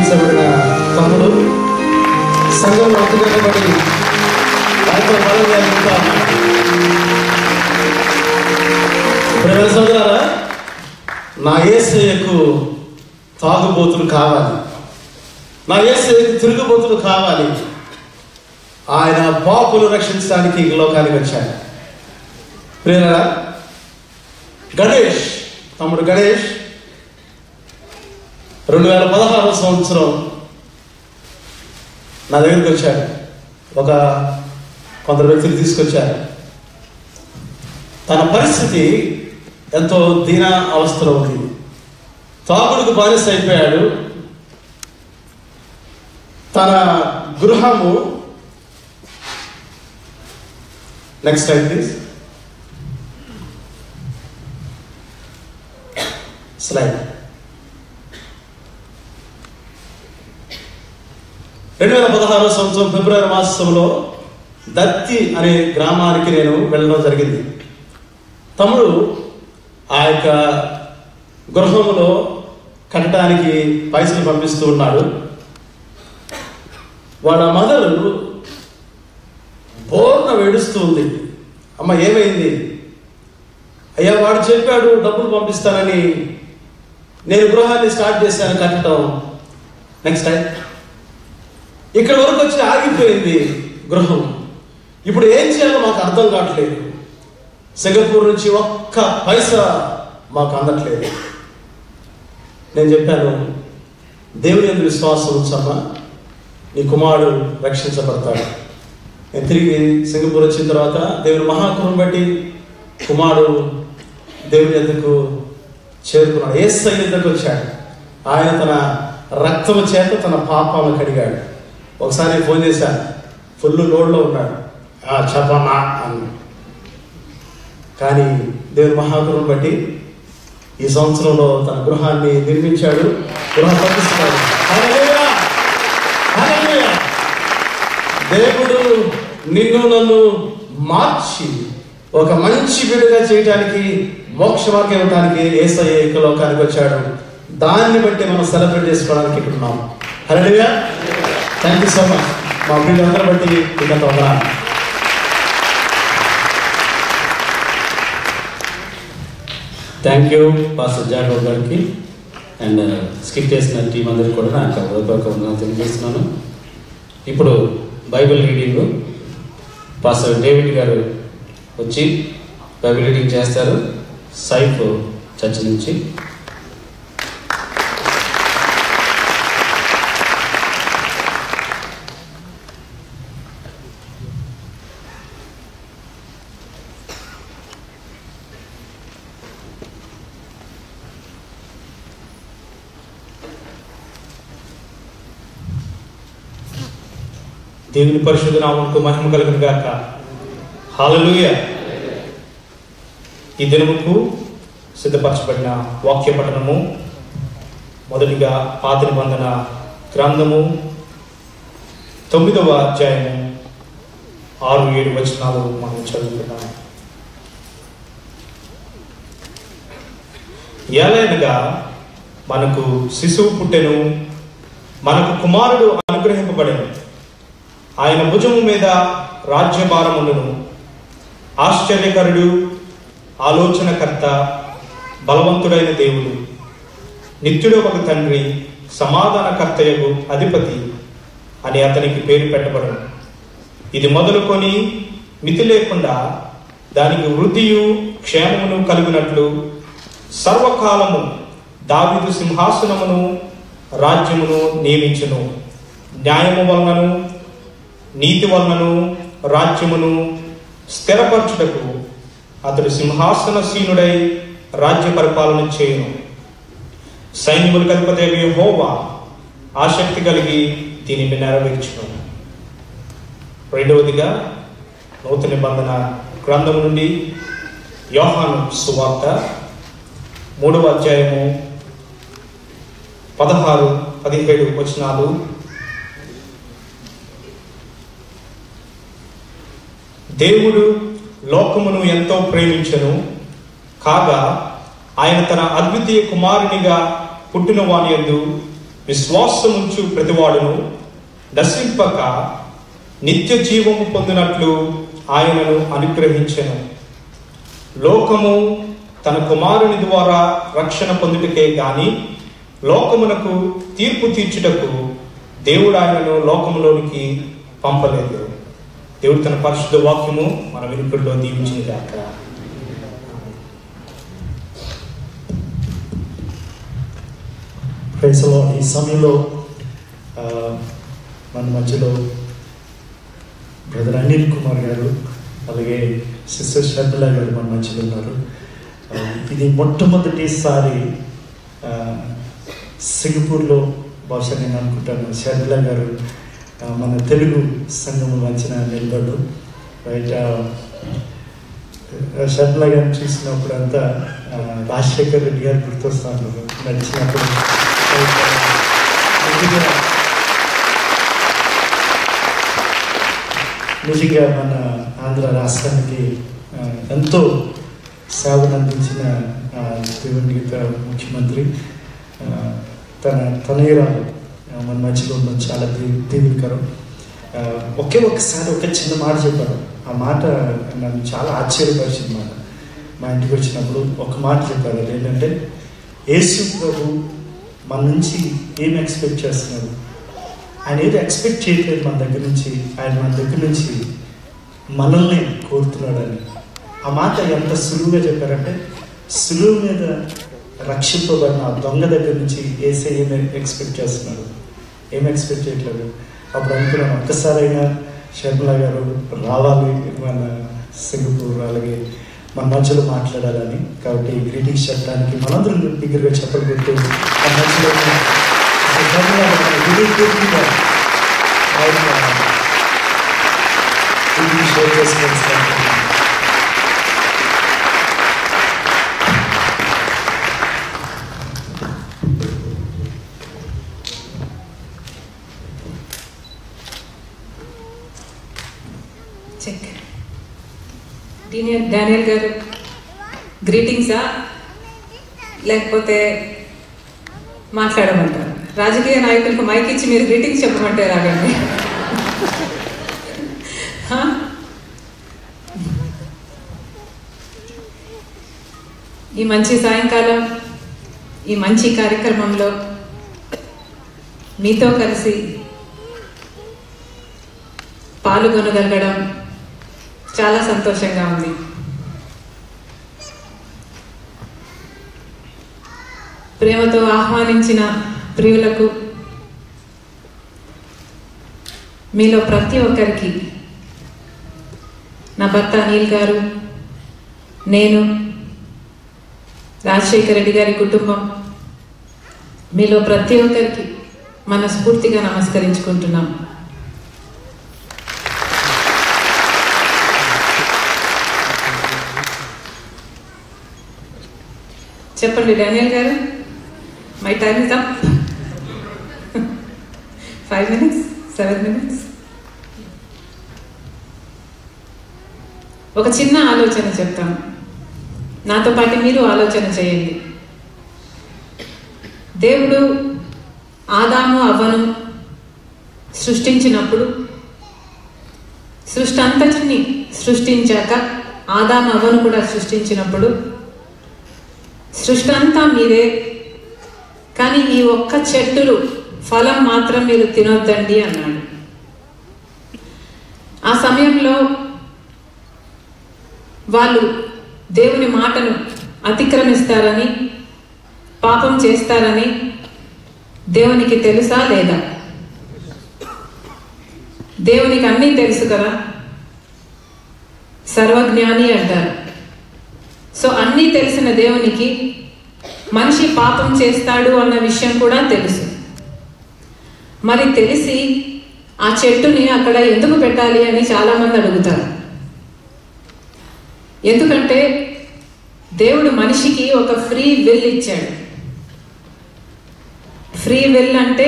విడిపించబడిన తమ్ముడు సంఘంలో అతుగబడి ఆయనతో బలంగా ఇంకా ప్రేమ సోదరారా నా ఏసయ్యకు తాగుబోతులు కావాలి నా ఏసయ్యకు తిరుగుబోతులు కావాలి ఆయన పాపులు రక్షించడానికి ఈ లోకానికి వచ్చాడు ప్రేరరా గణేష్ తమ్ముడు గణేష్ రెండు వేల పదహారవ సంవత్సరం నా దగ్గరికి వచ్చాడు ఒక కొందరు వ్యక్తులు తీసుకొచ్చారు తన పరిస్థితి ఎంతో దీన అవస్థలో ఉంది తాగుడుకు బానిస అయిపోయాడు తన గృహము నెక్స్ట్ టైం ప్లీజ్ స్లైడ్ రెండు వేల పదహారో సంవత్సరం ఫిబ్రవరి మాసంలో దత్తి అనే గ్రామానికి నేను వెళ్ళడం జరిగింది తమ్ముడు ఆ యొక్క గృహములో కట్టడానికి పైసలు పంపిస్తూ ఉన్నాడు వాళ్ళ మదరు బోర్న వెడుస్తూ ఉంది అమ్మ ఏమైంది అయ్యా వాడు చెప్పాడు డబ్బులు పంపిస్తానని నేను గృహాన్ని స్టార్ట్ చేశాను కట్టడం నెక్స్ట్ టైం ఇక్కడ వరకు వచ్చి ఆగిపోయింది గృహం ఇప్పుడు ఏం చేయాలో మాకు అర్థం కావట్లేదు సింగపూర్ నుంచి ఒక్క పైసా మాకు అందట్లేదు నేను చెప్పాను దేవుని ఎందు విశ్వాసం ఉంచమ్మా నీ కుమారుడు రక్షించబడతాడు నేను తిరిగి సింగపూర్ వచ్చిన తర్వాత దేవుని మహాకృపను బట్టి కుమారుడు దేవుని ఎందుకు చేరుకున్నాడు ఏ ఎందుకు వచ్చాడు ఆయన తన రక్తము చేత తన పాపాలను కడిగాడు ఒకసారి నేను ఫోన్ చేశాను ఫుల్ లోడ్లో ఉన్నాడు "ఆ, చెప్పమ్మా అని కానీ దేవుని మహాకృపను బట్టి ఈ సంవత్సరంలో తన గృహాన్ని నిర్మించాడు గృహ ప్రతిష్ఠాడు హల్లెలూయా! హల్లెలూయా! దేవుడు నిన్ను నన్ను మార్చి ఒక మంచి బిడ్డగా చేయడానికి మోక్ష మార్గం ఇవ్వడానికి ఏసయ్య యొక్క లోకానికి వచ్చాడు దాన్ని బట్టి మనం సెలబ్రేట్ చేసుకోవడానికి ఇక్కడ ఉన్నాం hallelujah thank you so much మా పిల్లలందరూ బట్టి ఇదంతా వందనాలు థ్యాంక్ యూ పాస్టర్ జాగవ్ గారికి అండ్ స్కిప్ చేసిన టీం అందరికీ కూడా నాకు హృదయపూర్వక వందనాలు తెలియజేస్తున్నాను ఇప్పుడు బైబిల్ రీడింగ్ పాస్టర్ డేవిడ్ గారు వచ్చి బైబిల్ రీడింగ్ చేస్తారు సైఫ్ చర్చ్ నుంచి దేవుని పరిశుద్ధ నామముకు మహిమ కలుగును గాక హాలలుయ ఈ దినముకు సిద్ధపరచబడిన వాక్య పఠనము మొదటిగా పాత నిబంధన గ్రంథము తొమ్మిదవ అధ్యాయము ఆరు ఏడు వచనాలు మనం చదువుతున్నాం ఏలైనగా మనకు శిశువు పుట్టెను మనకు కుమారుడు అనుగ్రహింపబడెను ఆయన భుజము మీద రాజ్యభారముండును ఆశ్చర్యకరుడు ఆలోచనకర్త బలవంతుడైన దేవుడు నిత్యుడు ఒక తండ్రి సమాధానకర్తయగు అధిపతి అని అతనికి పేరు పెట్టబడను ఇది మొదలుకొని మితి లేకుండా దానికి వృద్ధియు క్షేమమును కలుగునట్లు సర్వకాలము దావిదు సింహాసనమును రాజ్యమును నియమించును న్యాయము వలనను నీతి వలనను రాజ్యమును స్థిరపరచుటకు అతడు సింహాసనసీనుడై రాజ్య పరిపాలన చేయును సైన్యములకు అధిపతి హోవా ఆసక్తి కలిగి దీనిని నెరవేర్చును రెండవదిగా నూతన నిబంధన గ్రంథం నుండి యోహాను సువార్త మూడవ అధ్యాయము పదహారు పదిహేడు వచనాలు దేవుడు లోకమును ఎంతో ప్రేమించను కాగా ఆయన తన అద్వితీయ కుమారునిగా పుట్టిన వాని యందు విశ్వాసముంచు ప్రతివాడును నశింపక నిత్య జీవము పొందినట్లు ఆయనను అనుగ్రహించెను లోకము తన కుమారుని ద్వారా రక్షణ పొందుటకే గాని లోకమునకు తీర్పు తీర్చుటకు దేవుడు ఆయనను లోకములోనికి పంపలేదు దేవుడు తన పరిశుద్ధ వాక్యము మన వెనుకల్లో దీవించిన గాక ప్రైసలో ఈ సమయంలో ఆ, మన మధ్యలో బ్రదర్ అనిల్ కుమార్ గారు అలాగే సిస్టర్ షర్మిల గారు మన మధ్యలో ఉన్నారు ఆ, ఇది మొట్టమొదటిసారి ఆ, సింగపూర్లో బహుశా నేను అనుకుంటాను షర్మిల గారు ఆ, మన తెలుగు సంఘం మధ్యన నిలబడు రైట్ షర్మిల గారిని చూసినప్పుడు అంతా ఆ, రాజశేఖర్ రెడ్డి గారు గుర్తొస్తాను నడిచినప్పుడు నిజంగా నిజంగా మన ఆంధ్ర రాష్ట్రానికి ఆ, ఎంతో సేవను అందించిన ఆ, దివంగత ముఖ్యమంత్రి ఆ, తన తనయురాలు ఆ, మన మధ్యలో ఉండడం చాలా దీ- దీవెనకరం ఆ, ఒకే ఒక్కసారి ఒక చిన్న మాట చెప్పారు ఆ మాట నన్ను చాలా ఆశ్చర్యపరిచింది మాట మా ఇంటికి వచ్చినప్పుడు ఒక మాట చెప్పారు అది ఏంటంటే యేసు ప్రభు మన నుంచి ఏం ఎక్స్పెక్ట్ చేస్తున్నారు ఆయన ఏదో ఎక్స్పెక్ట్ చేయట్లేదు మన దగ్గర నుంచి ఆయన మన దగ్గర నుంచి మనల్ని కోరుతున్నాడని ఆ మాట ఎంత సులువుగా చెప్పారంటే సులువు మీద రక్షింపబడిన ఆ దొంగ దగ్గర నుంచి ఏసే ఏమి ఎక్స్పెక్ట్ చేస్తున్నారు ఏం ఎక్స్పెక్ట్ చేయట్లేదు అప్పుడు అనుకున్నాను ఒక్కసారైనా షర్మిల గారు రావాలి మన సింగపూర్ అలాగే మన మధ్యలో మాట్లాడాలని కాబట్టి గ్రీటింగ్స్ చెప్పడానికి మనందరం దగ్గరగా చెప్పలు పెట్టి మన మధ్యలో ఉన్న షర్మిల గారు very quickly-గా ఆయన ఇది షేర్ చేసుకొని చెక్ డీనియర్ డానియల్ గారు గ్రీటింగ్సా లేకపోతే మాట్లాడమంటారు రాజకీయ నాయకులకు మైక్ ఇచ్చి మీరు గ్రీటింగ్స్ చెప్పమంటే రాగండి హా? ఈ మంచి సాయంకాలం ఈ మంచి కార్యక్రమంలో మీతో కలిసి పాల్గొనగలగడం చాలా సంతోషంగా ఉంది ప్రేమతో ఆహ్వానించిన ప్రియులకు మీలో ప్రతి ఒక్కరికి నా భర్త అనిల్ గారు నేను రాజశేఖర రెడ్డి గారి కుటుంబం మీలో ప్రతి ఒక్కరికి మనస్ఫూర్తిగా నమస్కరించుకుంటున్నాం చెప్పండి Daniel garu my time is up five minutes seven minutes ఒక చిన్న ఆలోచన చెప్తాను నాతో పాటు మీరు ఆలోచన చేయండి దేవుడు ఆదాము అవ్వను సృష్టించినప్పుడు సృష్టి అంతటిని సృష్టించాక ఆదాము అవ్వను కూడా సృష్టించినప్పుడు సృష్టి అంతా మీరే కానీ ఈ ఒక్క చెట్టులు ఫలం మాత్రం మీరు తినొద్దండి అన్నాడు ఆ సమయంలో వాళ్ళు దేవుని మాటను అతిక్రమిస్తారని పాపం చేస్తారని దేవునికి తెలుసా లేదా దేవునికి అన్నీ తెలుసు కదా సర్వజ్ఞాని అంటారు సో అన్నీ తెలిసిన దేవునికి మనిషి పాపం చేస్తాడు అన్న విషయం కూడా తెలుసు మరి తెలిసి ఆ చెట్టుని అక్కడ ఎందుకు పెట్టాలి అని చాలా మంది అడుగుతారు ఎందుకంటే దేవుడు మనిషికి ఒక ఫ్రీ విల్ ఇచ్చాడు ఫ్రీ విల్ అంటే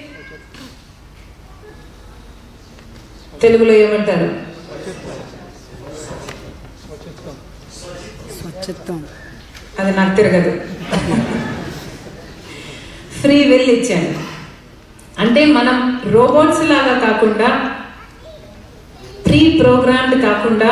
తెలుగులో ఏమంటారు అది నాకు తిరగదు ఫ్రీ విల్ ఇచ్చాడు అంటే మనం రోబోట్స్ లాగా కాకుండా ప్రీ ప్రోగ్రామ్డ్ కాకుండా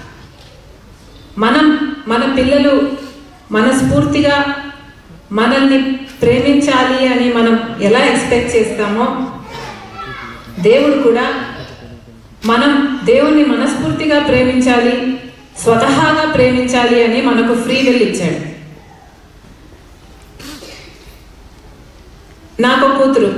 మనం మన పిల్లలు మనస్ఫూర్తిగా మనల్ని ప్రేమించాలి అని మనం ఎలా ఎక్స్పెక్ట్ చేస్తామో దేవుడు కూడా మనం దేవుణ్ణి మనస్ఫూర్తిగా ప్రేమించాలి స్వతహాగా ప్రేమించాలి అని మనకు ఫ్రీ విల్ ఇచ్చాడు నాకు ఒక కూతురు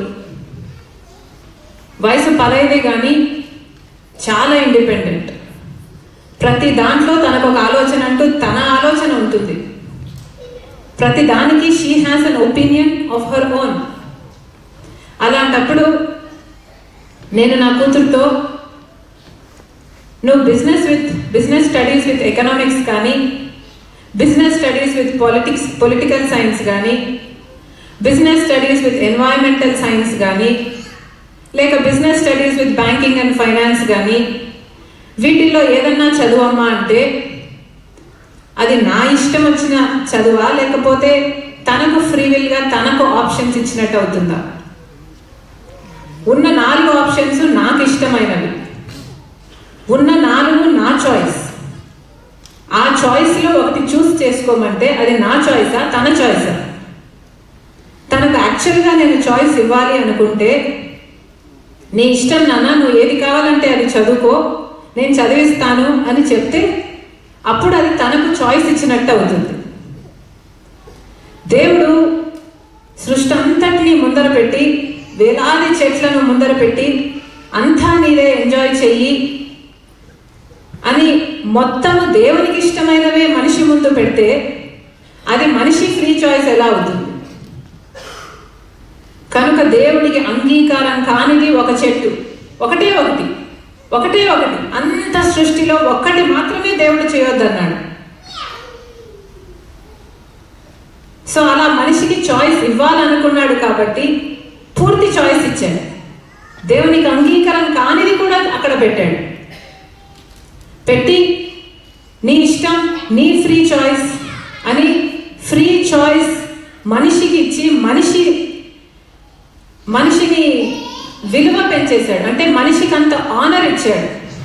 వయసు పదైదే కానీ చాలా ఇండిపెండెంట్ ప్రతి దాంట్లో తనకు ఒక ఆలోచన అంటూ తన ఆలోచన ఉంటుంది ప్రతి దానికి she has an opinion of her own అలాంటప్పుడు నేను నా కూతురుతో నువ్వు business with business studies with economics కానీ business studies with politics political science కానీ business studies with environmental science కానీ లేక business studies with banking and finance కానీ వీటిల్లో ఏదన్నా చదువమ్మా అంటే అది నా ఇష్టం వచ్చిన చదువా లేకపోతే తనకు ఫ్రీవిల్గా తనకు ఆప్షన్స్ ఇచ్చినట్టు అవుతుందా ఉన్న నాలుగు ఆప్షన్స్ నాకు ఇష్టమైనవి ఉన్న నాలుగు నా చాయిస్ ఆ చాయిస్లో ఒకటి చూస్ చేసుకోమంటే అది నా చాయిసా తన చాయిసా తనకు యాక్చువల్గా నేను చాయిస్ ఇవ్వాలి అనుకుంటే నీ ఇష్టం నాన్న నువ్వు ఏది కావాలంటే అది చదువుకో నేను చదివిస్తాను అని చెప్తే అప్పుడు అది తనకు చాయిస్ ఇచ్చినట్టు అవుతుంది దేవుడు సృష్టి అంతటినీ ముందర పెట్టి వేలాది చెట్లను ముందర పెట్టి అంతా నీదే ఎంజాయ్ చెయ్యి అని మొత్తము దేవునికి ఇష్టమైనవే మనిషి ముందు పెడితే అది మనిషి ఫ్రీ చాయిస్ ఎలా అవుతుంది కనుక దేవుడికి అంగీకారం కానిది ఒక చెట్టు ఒకటే ఒకటి ఒకటే ఒకటి అంత సృష్టిలో ఒక్కటి మాత్రమే దేవుడు చేయొద్దన్నాడు సో అలా మనిషికి చాయిస్ ఇవ్వాలనుకున్నాడు కాబట్టి పూర్తి చాయిస్ ఇచ్చాడు దేవునికి అంగీకారం కానిది కూడా అక్కడ పెట్టాడు పెట్టి నీ ఇష్టం నీ ఫ్రీ చాయిస్ అని ఫ్రీ చాయిస్ మనిషికి ఇచ్చి మనిషి మనిషిని విలువ పెంచేశాడు అంటే మనిషికి అంత ఆనర్ ఇచ్చాడు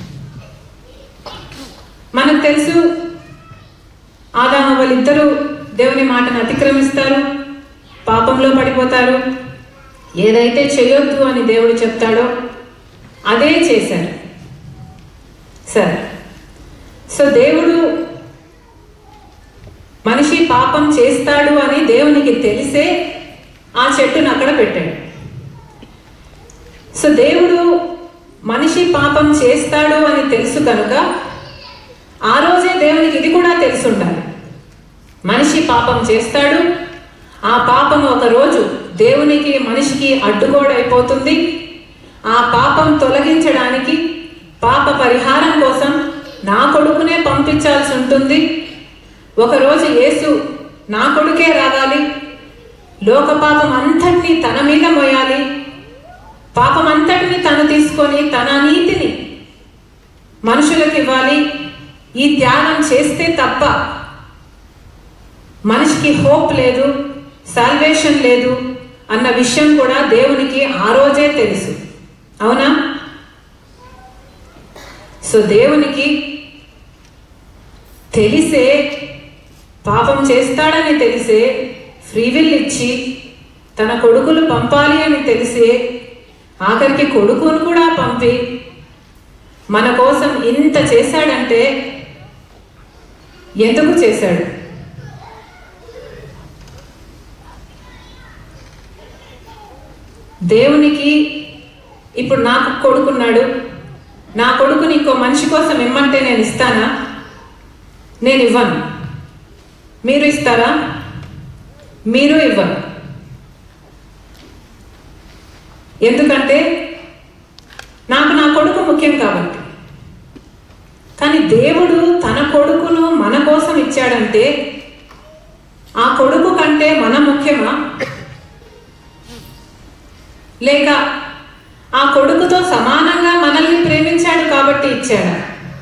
మనకు తెలుసు ఆదాము వాళ్ళిద్దరూ దేవుని మాటను అతిక్రమిస్తారు పాపంలో పడిపోతారు ఏదైతే చేయొద్దు అని దేవుడు చెప్తాడో అదే చేశారు సరే సో దేవుడు మనిషి పాపం చేస్తాడు అని దేవునికి తెలిసే ఆ చెట్టును అక్కడ పెట్టాడు సో దేవుడు మనిషి పాపం చేస్తాడు అని తెలుసు కనుక ఆ రోజే దేవునికి ఇది కూడా తెలిసి ఉండాలి మనిషి పాపం చేస్తాడు ఆ పాపం ఒక రోజు దేవునికి మనిషికి అడ్డుగోడైపోతుంది ఆ పాపం తొలగించడానికి పాప పరిహారం కోసం నా కొడుకునే పంపించాల్సి ఉంటుంది ఒకరోజు యేసు నా కొడుకే రావాలి లోక పాపం అంతటినీ తన మీద మోయాలి పాపం అంతటిని తను తీసుకొని తన నీతిని మనుషులకు ఇవ్వాలి ఈ త్యాగం చేస్తే తప్ప మనిషికి హోప్ లేదు సాల్వేషన్ లేదు అన్న విషయం కూడా దేవునికి ఆ రోజే తెలుసు అవునా సో దేవునికి తెలిసే పాపం చేస్తాడని తెలిసే ఫ్రీవిల్ ఇచ్చి తన కొడుకులు పంపాలి అని తెలిసే ఆఖరికి కొడుకును కూడా పంపి మన కోసం ఇంత చేశాడంటే ఎందుకు చేశాడు దేవునికి ఇప్పుడు నాకు కొడుకున్నాడు నా కొడుకుని ఇంకో మనిషి కోసం ఇమ్మంటే నేను ఇస్తానా నేను ఇవ్వను మీరు ఇస్తారా మీరు ఇవ్వరు ఎందుకంటే నాకు నా కొడుకు ముఖ్యం కాబట్టి కానీ దేవుడు తన కొడుకును మన కోసం ఇచ్చాడంటే ఆ కొడుకు కంటే మన ముఖ్యమా లేక ఆ కొడుకుతో సమానంగా మనల్ని ప్రేమించాడు కాబట్టి ఇచ్చాడా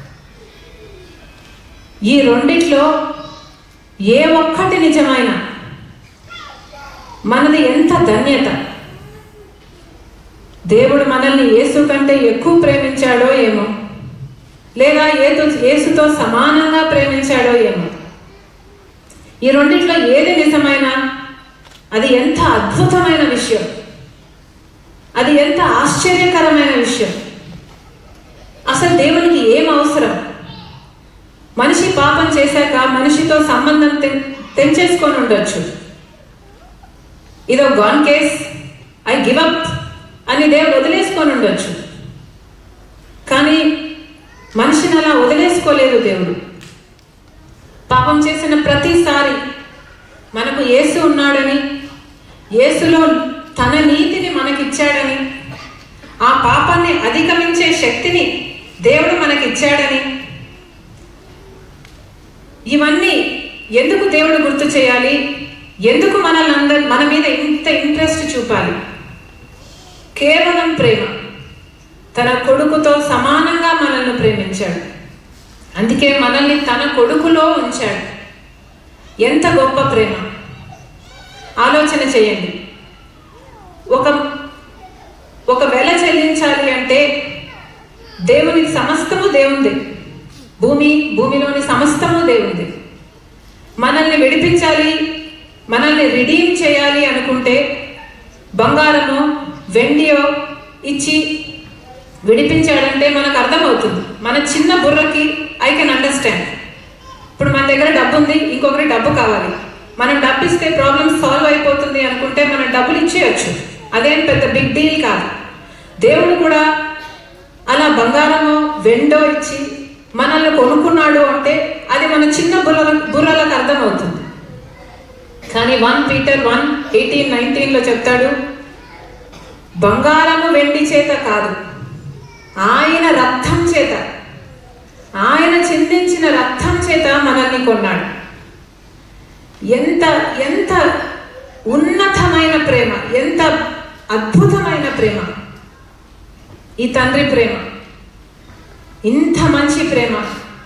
ఈ రెండిట్లో ఏ ఒక్కటి నిజమైన మనది ఎంత ధన్యత దేవుడు మనల్ని యేసు కంటే ఎక్కువ ప్రేమించాడో ఏమో లేదా ఏతో యేసుతో సమానంగా ప్రేమించాడో ఏమో ఈ రెండిట్లో ఏది నిజమైన అది ఎంత అద్భుతమైన విషయం అది ఎంత ఆశ్చర్యకరమైన విషయం అసలు దేవునికి ఏం అవసరం మనిషి పాపం చేశాక మనిషితో సంబంధం తె- తెంచేసుకొని ఉండొచ్చు ఇదో gone case I give up అని దేవుడు వదిలేసుకొని ఉండొచ్చు కానీ మనిషిని అలా వదిలేసుకోలేదు దేవుడు పాపం చేసిన ప్రతిసారి మనకు యేసు ఉన్నాడని యేసులో తన నీతిని మనకిచ్చాడని ఆ పాపాన్ని అధిగమించే శక్తిని దేవుడు మనకిచ్చాడని ఇవన్నీ ఎందుకు దేవుడు గుర్తు చేయాలి ఎందుకు మనల్ని అందరు మన మీద ఇంత ఇంట్రెస్ట్ చూపాలి కేవలం ప్రేమ తన కొడుకుతో సమానంగా మనల్ని ప్రేమించాడు అందుకే మనల్ని తన కొడుకులో ఉంచాడు ఎంత గొప్ప ప్రేమ ఆలోచన చేయండి ఒక ఒక వెల చెల్లించాలి అంటే దేవునికి సమస్తము దేవుంది భూమి భూమిలోని సమస్తము దేవుంది మనల్ని విడిపించాలి మనల్ని రిడీమ్ చేయాలి అనుకుంటే బంగారమో వెండియో ఇచ్చి విడిపించాడంటే మనకు అర్థమవుతుంది మన చిన్న బుర్రకి ఐ కెన్ అండర్స్టాండ్ ఇప్పుడు మన దగ్గర డబ్బు ఉంది ఇంకొకరి డబ్బు కావాలి మనం డబ్బు ఇస్తే ప్రాబ్లమ్ సాల్వ్ అయిపోతుంది అనుకుంటే మనం డబ్బులు ఇచ్చేయచ్చు అదేం పెద్ద బిగ్ డీల్ కాదు దేవుడు కూడా అలా బంగారమో వెండో ఇచ్చి మనల్ని కొనుక్కున్నాడు అంటే అది మన చిన్న బుర్ర బుర్రలకు అర్థమవుతుంది కానీ వన్ పీటర్ వన్ ఎయిటీన్ నైన్టీన్లో చెప్తాడు బంగారము వెండి చేత కాదు ఆయన రక్తం చేత ఆయన చిందించిన రక్తం చేత మనల్ని కొన్నాడు ఎంత ఎంత ఉన్నతమైన ప్రేమ ఎంత అద్భుతమైన ప్రేమ ఈ తండ్రి ప్రేమ ఇంత మంచి ప్రేమ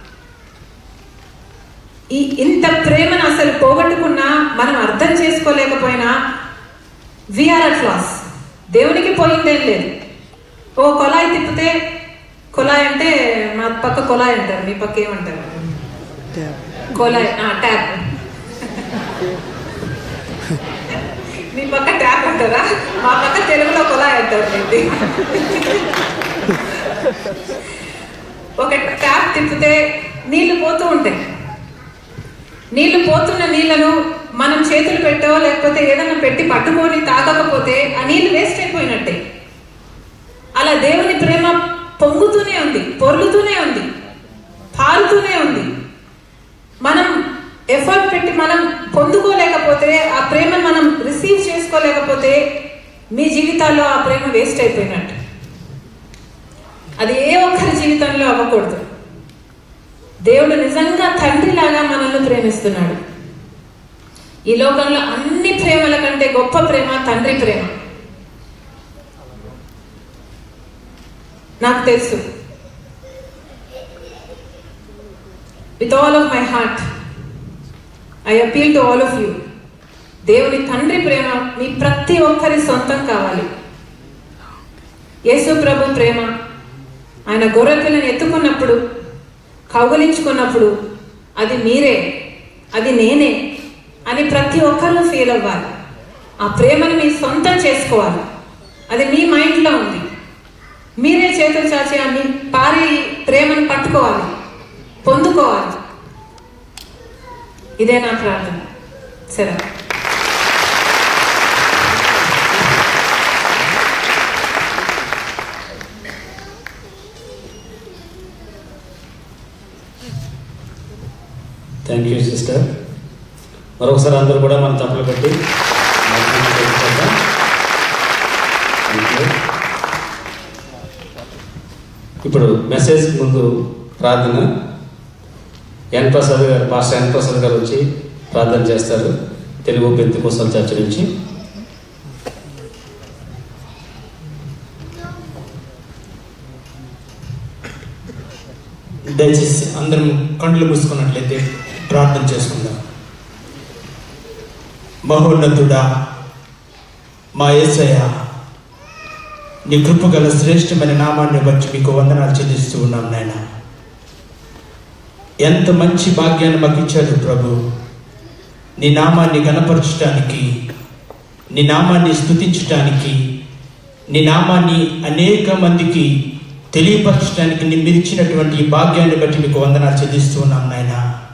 ఈ ఇంత ప్రేమను అసలు పోగొట్టుకున్నా మనం అర్థం చేసుకోలేకపోయినా విఆర్ అట్ లాస్ దేవునికి పోయిందేం లేదు ఓ కొలాయి తిప్పితే కొలాయి అంటే మా పక్క కొలాయి అంటారు మీ పక్క ఏమంటారు కొలాయి ట్యాప్ మీ పక్క ట్యాప్ అంటారా మా పక్క తెలుగులో కొలాయి అంటారు ఏంటి ఒక ట్యాప్ తిప్పితే నీళ్లు పోతూ ఉంటాయి నీళ్లు పోతున్న నీళ్లను మనం చేతులు పెట్టో లేకపోతే ఏదైనా పెట్టి పట్టుకొని తాగకపోతే ఆ నీళ్లు వేస్ట్ అయిపోయినట్టే అలా దేవుని ప్రేమ పొంగుతూనే ఉంది పొర్లుతూనే ఉంది పారుతూనే ఉంది మనం ఎఫర్ట్ పెట్టి మనం పొందుకోలేకపోతే ఆ ప్రేమను మనం రిసీవ్ చేసుకోలేకపోతే మీ జీవితాల్లో ఆ ప్రేమ వేస్ట్ అయిపోయినట్టు అది ఏ ఒక్కరి జీవితంలో అవ్వకూడదు దేవుడు నిజంగా తండ్రిలాగా మనల్ని ప్రేమిస్తున్నాడు ఈ లోకంలో అన్ని ప్రేమల కంటే గొప్ప ప్రేమ తండ్రి ప్రేమ నాకు తెలుసు with all of my heart I appeal to all of you దేవుని తండ్రి ప్రేమ మీ ప్రతి ఒక్కరి సొంతం కావాలి యేసు ప్రభు ప్రేమ ఆయన గొర్రెపిల్లని ఎత్తుకున్నప్పుడు కౌగలించుకున్నప్పుడు అది మీరే అది నేనే అని ప్రతి ఒక్కరూ ఫీల్ అవ్వాలి ఆ ప్రేమను మీ సొంతం చేసుకోవాలి అది మీ మైండ్లో ఉంది మీరే చేతులు చాచి ఆ మీ పారే ఈ ప్రేమను పట్టుకోవాలి పొందుకోవాలి ఇదే నా ప్రార్థన సరే థ్యాంక్ యూ సిస్టర్ మరొకసారి అందరూ కూడా మనం తప్పులు పెట్టి Thank you. ఇప్పుడు మెసేజ్ ముందు ప్రార్థన ఎన్ ప్రసాద్ గారు పాస్టర్ ఎన్ ప్రసాద్ గారు వచ్చి ప్రార్థన చేస్తారు తెలుగు పెద్ద కోసం చర్చ నుంచి దయచేసి అందరం కళ్ళు మూసుకున్నట్లయితే ప్రార్థన చేసుకుందాం మహోన్నతుడా మా యేసయ్య నీ కృప గల శ్రేష్టమైన నామాన్ని బట్టి మీకు వందనాలు చెల్లిస్తూ ఉన్నాం నాయన ఎంత మంచి భాగ్యాన్ని మాకు ఇచ్చాడు ప్రభు నీ నామాన్ని గణపరచడానికి నీ నామాన్ని స్తుతించటానికి నీ నామాన్ని అనేక మందికి తెలియపరచడానికి నీ మీరు ఇచ్చినటువంటి ఈ భాగ్యాన్ని బట్టి మీకు వందనాలు చెల్లిస్తూ ఉన్నాం నాయన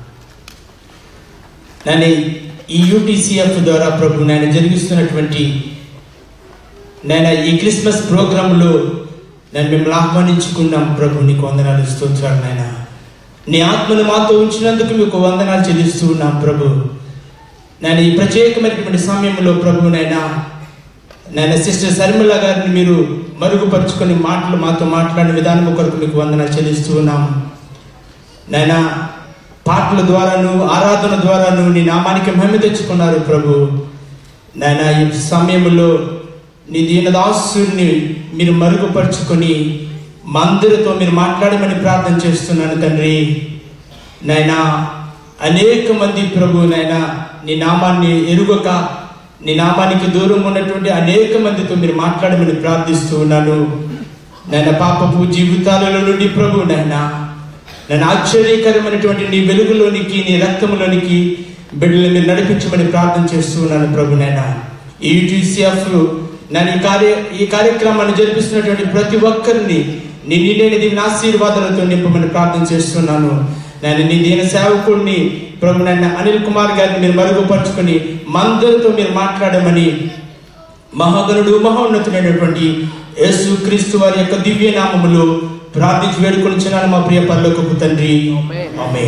నేను ఈ యూటీసీఎఫ్ ద్వారా ప్రభు నేను జరిగిస్తున్నటువంటి నేను ఈ క్రిస్మస్ ప్రోగ్రాంలో నేను మిమ్మల్ని ఆహ్వానించుకున్నాం ప్రభు నీకు వందనాలు స్తోత్రాలు నాయన నీ ఆత్మను మాతో ఉంచినందుకు మీకు వందనాలు చెల్లిస్తూ ఉన్నాం ప్రభు నేను ఈ ప్రత్యేకమైనటువంటి సమయంలో ప్రభు నైనా నేను సిస్టర్ శర్మిల గారిని మీరు మరుగుపరుచుకొని మాటలు మాతో మాట్లాడిన విధానం కొరకు మీకు వందనాలు చెల్లిస్తూ ఉన్నాం నైనా పాటల ద్వారాను ఆరాధన ద్వారాను నీ నామానికి మహిమ తెచ్చుకున్నారు ప్రభు నాయన ఈ సమయంలో నీ దీనదాసుని మీరు మరుగుపరుచుకొని మా అందరితో మీరు మాట్లాడమని ప్రార్థన చేస్తున్నాను తండ్రి నాయనా అనేక మంది ప్రభు నాయనా నీ నామాన్ని ఎరుగక నీ నామానికి దూరం ఉన్నటువంటి అనేక మందితో మీరు మాట్లాడమని ప్రార్థిస్తూ ఉన్నాను నాయన పాపపు జీవితాలలో నుండి ప్రభు నాయనా నేను ఆశ్చర్యకరమైనటువంటి నీ వెలుగులోనికి నీ రక్తంలోనికి బిడ్డలు మీరు నడిపించమని ప్రార్థన చేస్తున్నాను ప్రభు నేను ఈ యూటీసీఎఫ్ నేను ఈ కార్య ఈ కార్యక్రమాన్ని జరిపిస్తున్నటువంటి ప్రతి ఒక్కరిని నీ నిండైన దీని ఆశీర్వాదాలతో నింపమని ప్రార్థన చేస్తున్నాను నేను నీ దీన సేవకుడిని ప్రభు నన్ను అనిల్ కుమార్ గారిని మీరు మరుగుపరుచుకొని మందరితో మీరు మాట్లాడమని మహాగణుడు మహోన్నతుడైనటువంటి యేసు క్రీస్తు వారి యొక్క దివ్య నామములో ప్రార్థించి వేడుకొనిచున్నాను మా ప్రియ పరలోకపు తండ్రి ఆమె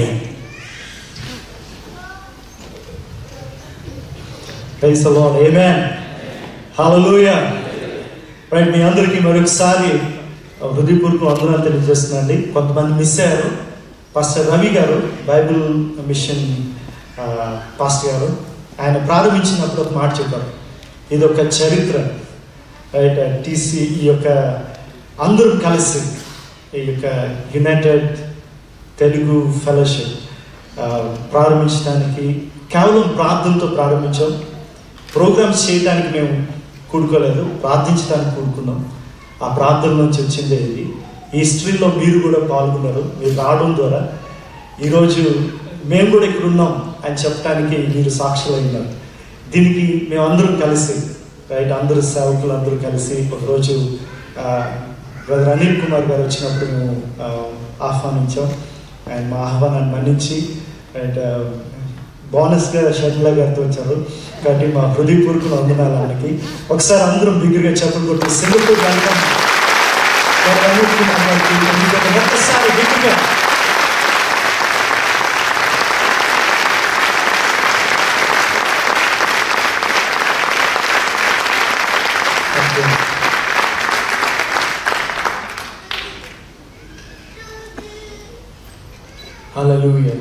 praise the Lord amen hallelujah right మీ అందరికీ మరొకసారి హృదయపూర్వక వందనాలు తెలియజేస్తున్నాండి కొంతమంది మిస్ అయ్యారు పాస్టర్ రవి గారు బైబిల్ మిషన్ ఆ, పాస్టర్ గారు ఆయన ప్రారంభించినప్పుడు ఒక మాట చెప్పారు ఇది ఒక చరిత్ర రైట్ టీసీ ఈ యొక్క అందరూ కలిసి ఈ యొక్క యునైటెడ్ తెలుగు ఫెలోషిప్ ఆ, ప్రారంభించడానికి కేవలం ప్రార్థనతో ప్రారంభించాం ప్రోగ్రామ్స్ చేయడానికి మేము కూడుకోలేదు ప్రార్థించడానికి కూడుకున్నాం ఆ ప్రార్థన నుంచి వచ్చిందే ఇది ఈ హిస్టరీలో మీరు కూడా పాల్గొన్నారు మీరు రావడం ద్వారా ఈరోజు మేము కూడా ఇక్కడ ఉన్నాం అని చెప్పడానికి మీరు సాక్షులు అయినారు దీనికి మేమందరం కలిసి రైట్ అందరు సేవకులు అందరూ కలిసి ఒకరోజు బ్రదర్ అనిల్ కుమార్ గారు వచ్చినప్పుడు మేము ఆ, ఆహ్వానించాం అండ్ మా ఆహ్వానాన్ని మన్నించి అండ్ బోనస్గా షర్మిల గారితో వచ్చారు కాబట్టి మా హృదయపూర్వక వందనాలు ఆయనకి ఒకసారి అందరం బిగ్గరగా చెప్పలు కొట్టి Singapore welcome brother Anil Kumar గారికి ఎందుకంటే ఒక్కసారి బిగ్గరగా Thank you. Hallelujah.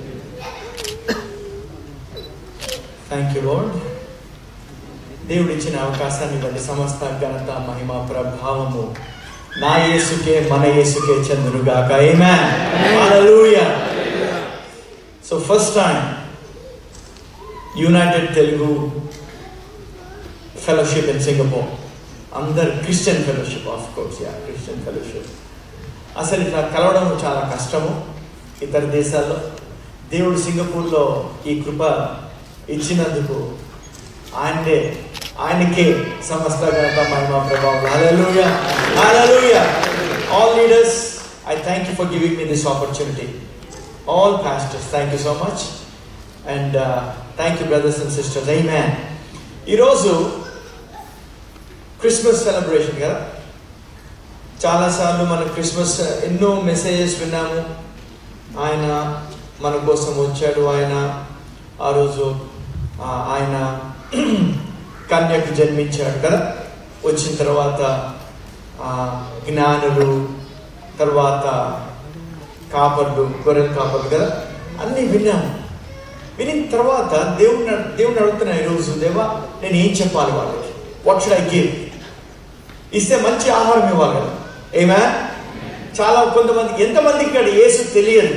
Thank you Lord దేవుడు ఇచ్చిన అవకాశాన్ని బట్టి సమస్త ఘనత మహిమ ప్రభావము నా యేసుకే మన యేసుకే చెందునుగాక amen hallelujah so first time united Telugu fellowship in Singapore అందరు Christian fellowship of course yeah Christian fellowship అసలు ఇట్లా కలవడం చాలా కష్టము ఇతర దేశాల్లో దేవుడు సింగపూర్లో ఈ కృప ఇచ్చినందుకు ఆయనే ఆయనకే సమస్త ఘనత మహిమ ప్రభావం hallelujah hallelujah all leaders I thank you for giving me this opportunity all pastors thank you so much and thank you brothers and sisters I mean ఈరోజు క్రిస్మస్ సెలబ్రేషన్ కదా చాలాసార్లు మన క్రిస్మస్ ఎన్నో మెసేజెస్ విన్నాము ఆయన మన కోసం వచ్చాడు ఆయన ఆ రోజు ఆ, ఆయన కన్యకు జన్మించాడు కదా వచ్చిన తర్వాత ఆ, జ్ఞానులు తర్వాత కాపర్లు గొర్రెల కాపర్లు కదా అన్నీ విన్నాము వినిన తర్వాత దేవుడిని దేవుడిని అడుగుతున్నా ఈరోజు దేవా నేను ఏం చెప్పాలి వాళ్ళకి వాట్ షుడ్ ఐ గివ్ ఇస్తే మంచి ఆహారం ఇవ్వాలి కదా ఏమా చాలా కొంతమంది ఎంతమందికి ఇక్కడ యేసు తెలియదు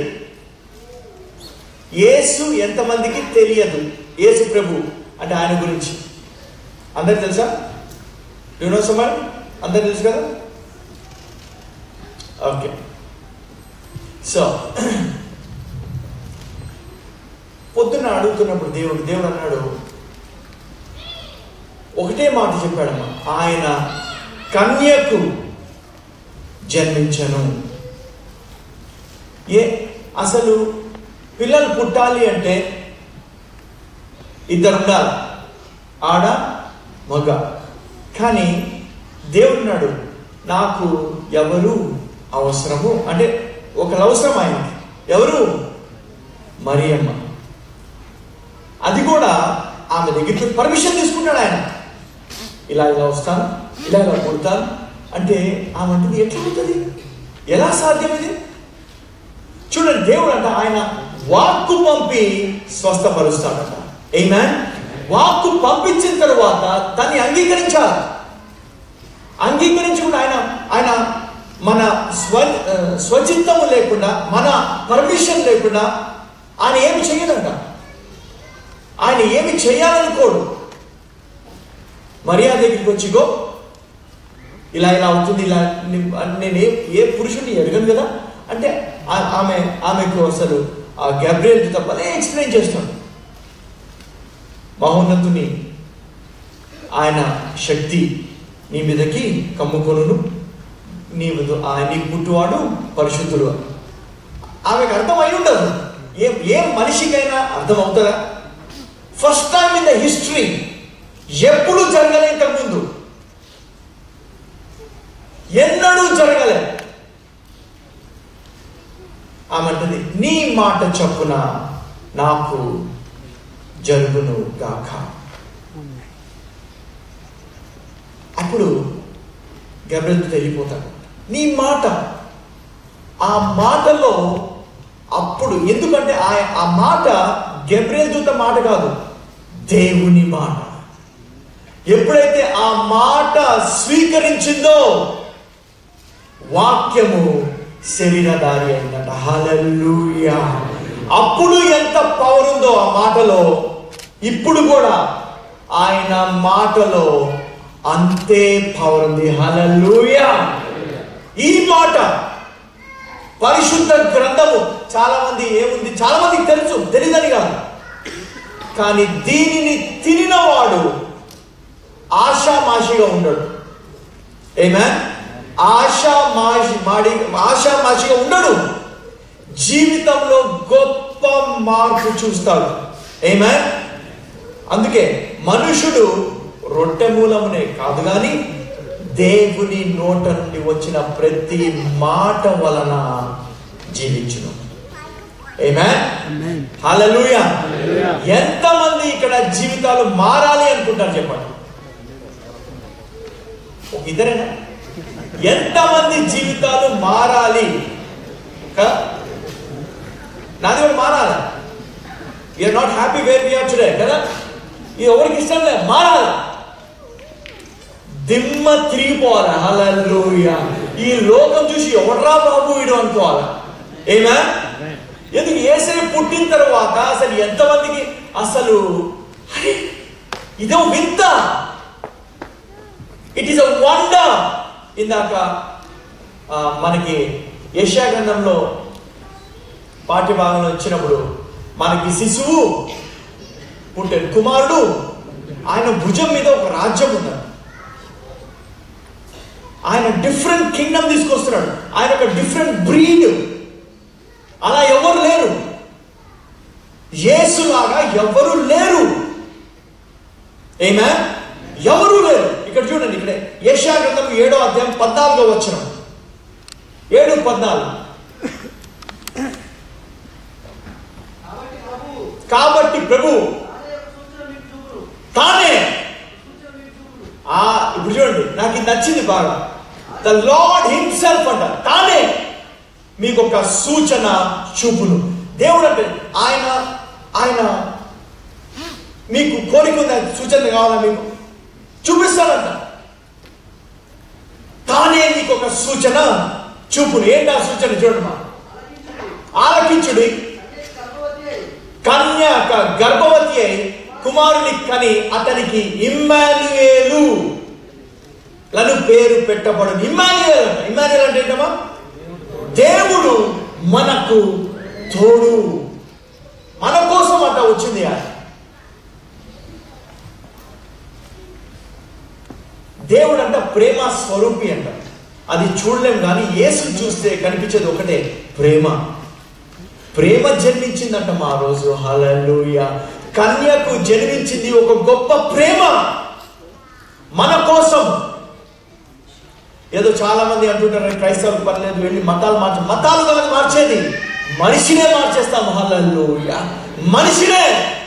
యేసు ఎంతమందికి తెలియదు యేసు ప్రభు అంటే ఆయన గురించి అందరికి తెలుసా నో సమర్ అందరు తెలుసు కదా ఓకే సో పొద్దున్న అడుగుతున్నప్పుడు దేవుడు దేవుడు అన్నాడు ఒకటే మాట చెప్పాడమ్మా ఆయన కన్యకు జన్మించను ఏ అసలు పిల్లలు పుట్టాలి అంటే ఇద్దరు ఉండాలి ఆడ మగ కానీ దేవుడున్నాడు నాకు ఎవరు అవసరము అంటే ఒకరు అవసరం ఆయనకి ఎవరు మరియమ్మ అది కూడా ఆమె దగ్గరికి పర్మిషన్ తీసుకుంటాడు ఆయన ఇలా ఇలా వస్తాను ఇలా ఇలా పుడతాను అంటే ఆమె అంటుంది ఎట్లా ఉంటుంది ఎలా సాధ్యం ఇది చూడండి దేవుడు అంట ఆయన వాక్కు పంపి స్వస్థపరుస్తాడంట ఏమాన్ వాక్కు పంపించిన తరువాత దాన్ని అంగీకరించాలి అంగీకరించుకుంటే ఆయన ఆయన మన స్వ ఆ, స్వచిత్తము లేకుండా మన పర్మిషన్ లేకుండా ఆయన ఏమి చేయదంట ఆయన ఏమి చేయాలనుకోడు మర్యాద దగ్గరికి వచ్చి గో ఇలా ఇలా అవుతుంది ఇలా ని- నేను ఏ ఏ పురుషుడిని అడగను కదా అంటే ఆ- ఆమె ఆమెకు అసలు ఆ గ్యాబ్రియల్ తప్పనే ఎక్స్ప్లెయిన్ చేస్తాడు మహోన్నతుని ఆయన శక్తి నీ మీదకి కమ్ముకొనును నీ ఆయన నీ పుట్టువాడు పరిశుద్ధుడు ఆమెకు అర్థం అయి ఉండదు ఏ ఏ మనిషికైనా అర్థం అవుతుందా first time in the history ఎప్పుడు జరగలే ఇంతకుముందు ఎన్నడూ జరగలే ఆమె అంటుంది నీ మాట చొప్పున నాకు జరుగును గాక అప్పుడు గబ్రెల్ వెళ్ళిపోతాడు నీ మాట ఆ మాటలో అప్పుడు ఎందుకంటే ఆ ఆ మాట గబ్రియల్ దూత మాట కాదు దేవుని మాట ఎప్పుడైతే ఆ మాట స్వీకరించిందో వాక్యము శరీరధారి అయిందట హల్లెలూయా అప్పుడు ఎంత పవర్ ఉందో ఆ మాటలో ఇప్పుడు కూడా ఆయన మాటలో అంతే పవర్ ఉంది హల్లెలూయా ఈ మాట పరిశుద్ధ గ్రంథము చాలా మంది ఏముంది చాలా మందికి తెలుసు తెలియదని కాదు కానీ దీనిని తినినవాడు ఆశామాషిగా ఉండడు ఏమే ఆశామాషి మాడి ఆశామాషిగా ఉండడు జీవితంలో గొప్ప మార్పు చూస్తాడు ఏమే అందుకే మనుషుడు రొట్టె మూలమునే కాదు కానీ దేవుని నోట నుండి వచ్చిన ప్రతి మాట వలన జీవించును ఏమే హల్లెలూయా ఎంతమంది ఇక్కడ జీవితాలు మారాలి అనుకుంటారు చెప్పండి ఒక ఇద్దరేనా ఎంతమంది జీవితాలు మారాలి కదా నాది కూడా మారాలి you're not happy where we're today కదా ఇది ఎవరికి ఇష్టం లేదు మారాలి దిమ్మ తిరిగిపోవాలి హల్లెలూయా ఈ లోకం చూసి ఎవడ్రా బాబు వీడు అనుకోవాలి ఏమే ఎందుకు ఏసై పుట్టిన తర్వాత అసలు ఎంతమందికి అసలు అరే ఇదో వింత ఇట్ ఈస్ అ వండర్ ఇందాక ఆ, మనకి యశా గ్రంథంలో పాఠ్య భాగంలో వచ్చినప్పుడు మనకి శిశువు పుట్టాడు కుమారుడు ఆయన భుజం మీద ఒక రాజ్యం ఉన్నది ఆయన డిఫరెంట్ కింగ్డమ్ తీసుకొస్తున్నాడు ఆయన ఒక డిఫరెంట్ బ్రీడ్ అలా ఎవరు లేరు యేసులాగా ఎవరు లేరు ఏమే ఎవరు లేరు ఇక్కడ చూడండి ఇక్కడ ఏషియా గ్రంథం ఏడో అధ్యాయం పద్నాలుగో వచ్చిన ఏడు పద్నాలుగు కాబట్టి ప్రభు తానే ఆ ఇప్పుడు చూడండి నాకు ఇది నచ్చింది బాగా ద లార్డ్ హిమ్సెల్ఫ్ అంట తానే మీకు ఒక సూచన చూపును దేవుడు అంటే ఆయన ఆయన మీకు కోరిక ఉందా సూచన కావాలా మీకు చూపిస్తాడంట తానే నీకు ఒక సూచన చూపును ఏంటి ఆ సూచన చూడండి మా ఆలకించుడి కన్యాక గర్భవతి అయి కుమారుని కని అతనికి ఇమ్మానుయేలు లను పేరు పెట్టబడు ఇమాన్యుయల్ అంట ఇమాన్యుయల్ అంటే ఏంటమ్మా దేవుడు మనకు తోడు మన కోసం అంట వచ్చింది ఆయన దేవుడు అంట ప్రేమ స్వరూపి అంట అది చూడలేం కానీ యేసు చూస్తే కనిపించేది ఒకటే ప్రేమ ప్రేమ జన్మించిందంట మా రోజు హలలుయ కన్యకు జన్మించింది ఒక గొప్ప ప్రేమ మన కోసం ఏదో చాలా మంది అంటుంటారు క్రైస్తవులకు పర్లేదు వెళ్ళి మతాలు మార్చ మతాలు కాదు మార్చేది మనిషినే మార్చేస్తాం హలలుయ మనిషినే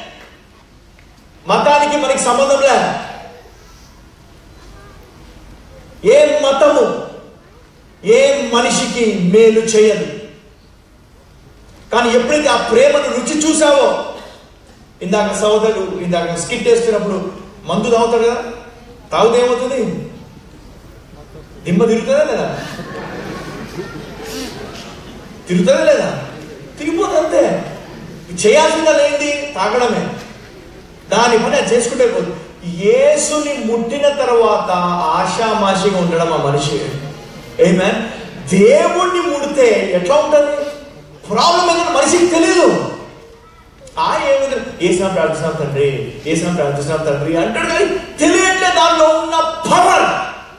మతానికి మనకి సంబంధం లే ఏ మతము ఏ మనిషికి మేలు చేయదు కానీ ఎప్పుడైతే ఆ ప్రేమను రుచి చూసావో ఇందాక సోదరుడు ఇందాక స్కిట్ వేస్తున్నప్పుడు మందు తాగుతాడు కదా తాగితే ఏమవుతుంది దిమ్మ తిరుగుతుందా లేదా తిరుగుతుందా లేదా తిరిగిపోతుంది అంతే చేయాల్సిందా ఏంటి తాగడమే దాని పని అది చేసుకుంటే పోదు యేసుని ముట్టిన తర్వాత ఆశామాషిగా ఉండడం ఆ మనిషి ఏమే దేవుణ్ణి ముడితే ఎట్లా ఉంటుంది ప్రాబ్లం ఏంటంటే మనిషికి తెలియదు ఆ ఏమైంది ఏసినా ప్రార్థిస్తున్నాం తండ్రి ఏసినా ప్రార్థిస్తున్నాం తండ్రి అంటాడు కానీ తెలియట్లే దానిలో ఉన్న పవర్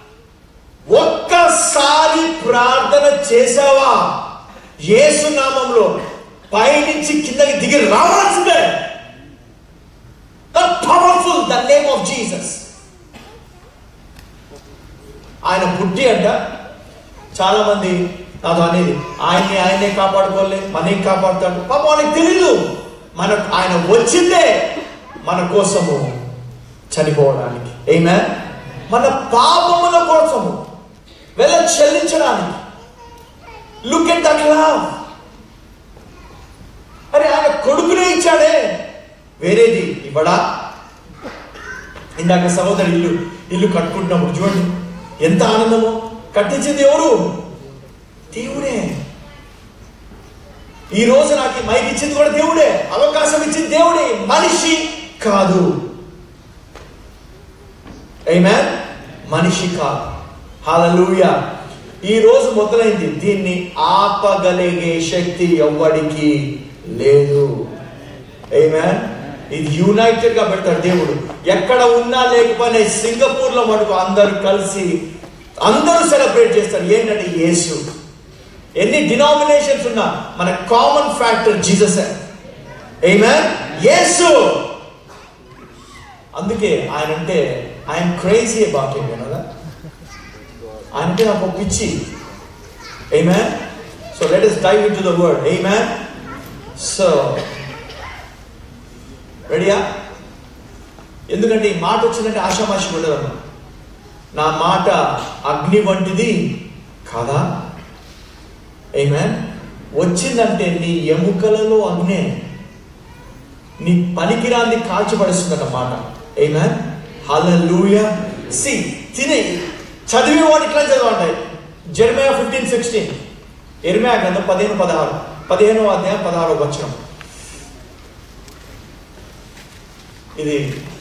ఒక్కసారి ప్రార్థన చేసావా యేసు నామంలో పైనుంచి కిందకి దిగి రావాల్సిందే powerful the name of Jesus ఆయన పుట్టి అంట చాలా మంది నాతో అనేది ఆయన్ని ఆయనే కాపాడుకోలే మనకి కాపాడుతాడు పాప మనకి తెలీదు మన ఆయన వచ్చిందే మన కోసము చనిపోవడానికి ఏమే మన పాపముల కోసము వెళ్ళ చెల్లించడానికి లుక్ ఎట్ దట్ లవ్ అరే ఆయన కొడుకునే ఇచ్చాడే వేరేది ఇవ్వడా ఇందాక సహోదరు ఇల్లు ఇల్లు కట్టుకుంటున్నప్పుడు చూడండి ఎంత ఆనందమో కట్టించింది ఎవరు దేవుడే ఈ రోజు నాకు ఈ మైక్ ఇచ్చింది కూడా దేవుడే అవకాశం ఇచ్చింది దేవుడే మనిషి కాదు ఏమే మనిషి కాదు హాలూయ ఈ రోజు మొదలైంది దీన్ని ఆపగలిగే శక్తి ఎవ్వడికి లేదు ఏమే ఇది యునైటెడ్ గా పెడతాడు దేవుడు ఎక్కడ ఉన్నా లేకపోయినా సింగపూర్ లో మటుకు అందరూ కలిసి అందరూ సెలబ్రేట్ చేస్తారు ఏంటంటే యేసు ఎన్ని డినామినేషన్స్ ఉన్నా మన కామన్ ఫ్యాక్టర్ జీసస్ ఏమే యేసు అందుకే ఆయన అంటే ఐఎమ్ క్రేజీ అబౌట్ హిమ్ కదా ఆయన అంటే నాకు ఒక పిచ్చి ఏమే so let is dive into the word ఏమే సో రెడీయా ఎందుకంటే ఈ మాట వచ్చిందంటే ఆషామాషి ఉండదమ్మా నా మాట అగ్ని వంటిది కాదా ఏమే వచ్చిందంటే నీ ఎముకలలో అగ్నే నీ పనికిరాంది కాల్చబడుతుందట మాట ఏమే హల్లెలూయా సి తినే చదివేవాడు ఇట్లా చదవండి జెర్మయా ఫిఫ్టీన్ సిక్స్టీన్ ఎర్మయా గ్రంథం పదిహేను పదహారు పదిహేనో అధ్యాయం పదహారో వచనం ఇది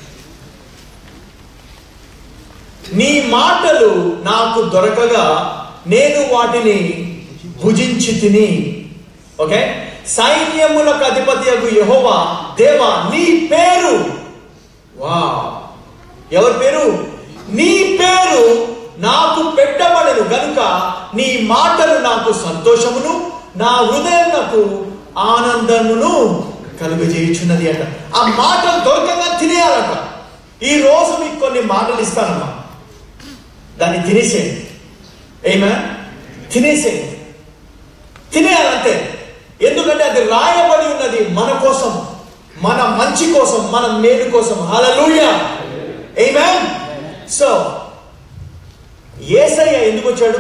నీ మాటలు నాకు దొరకగా నేను వాటిని భుజించి తిని ఓకే సైన్యములకు అధిపతి యహోవా దేవా నీ పేరు వా ఎవరి పేరు నీ పేరు నాకు పెట్టబడను గనుక నీ మాటలు నాకు సంతోషమును నా హృదయం నాకు ఆనందమును కలుగజేయుచున్నది అంట ఆ మాటలు దొరకగా తినేయాలట ఈ రోజు మీకు కొన్ని మాటలు ఇస్తానమ్మా దాన్ని తినేసేయండి ఏమే తినేసేయండి తినేయాలంతే ఎందుకంటే అది రాయబడి ఉన్నది మన కోసం మన మంచి కోసం మన మేలు కోసం హలలుయ ఏమే సో ఏసయ్య ఎందుకు వచ్చాడు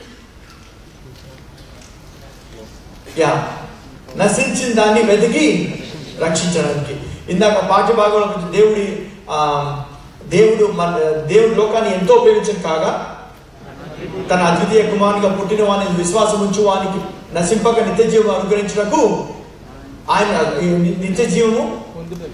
యా నశించిన దాన్ని వెతికి రక్షించడానికి ఇందాక పాఠ్య భాగంలో కొంచెం దేవుడి ఆ, దేవుడు మన దేవుడు లోకాన్ని ఎంతో ఉపయోగించను కాగా తన అద్వితీయ కుమారునిగా పుట్టిన వాని విశ్వాసం ఉంచు వానికి నశింపక నిత్య జీవం అనుగ్రహించుటకు ఆయన ఈ నిత్య జీవము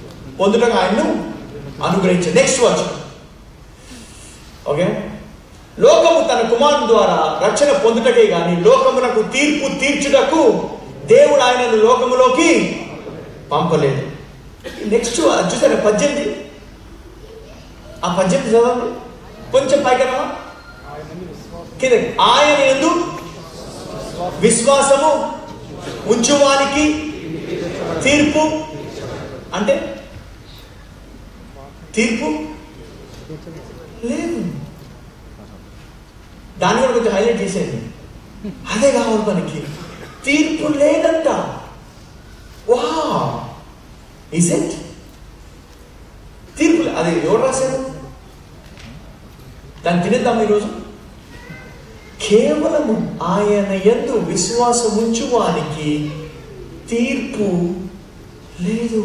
పొందుటకు ఆయన్ను అనుగ్రహించాడు నెక్స్ట్ వర్చ్ ఓకే లోకము తన కుమారుని ద్వారా రక్షణ పొందుటకే గాని లోకమునకు తీర్పు తీర్చుటకు దేవుడు ఆయనను లోకములోకి పంపలేదు నెక్స్ట్ చూసారా పద్దెనిమిది ఆ పద్దెనిమిది చదవండి కొంచెం పైకనమా కింద ఆయన ఎందు విశ్వాసము ఉంచువానికి తీర్పు అంటే తీర్పు లేదు దాన్ని కూడా కొంచెం హైలైట్ చేసేయండి అదే కావాలి మనకి తీర్పు లేదంట వా ఇస్ ఇట్ తీర్పు లే- అది ఎవరు రాశారు దాన్ని తినేద్దాం ఈరోజు కేవలము ఆయన ఎందు విశ్వాసం ఉంచువానికి తీర్పు లేదు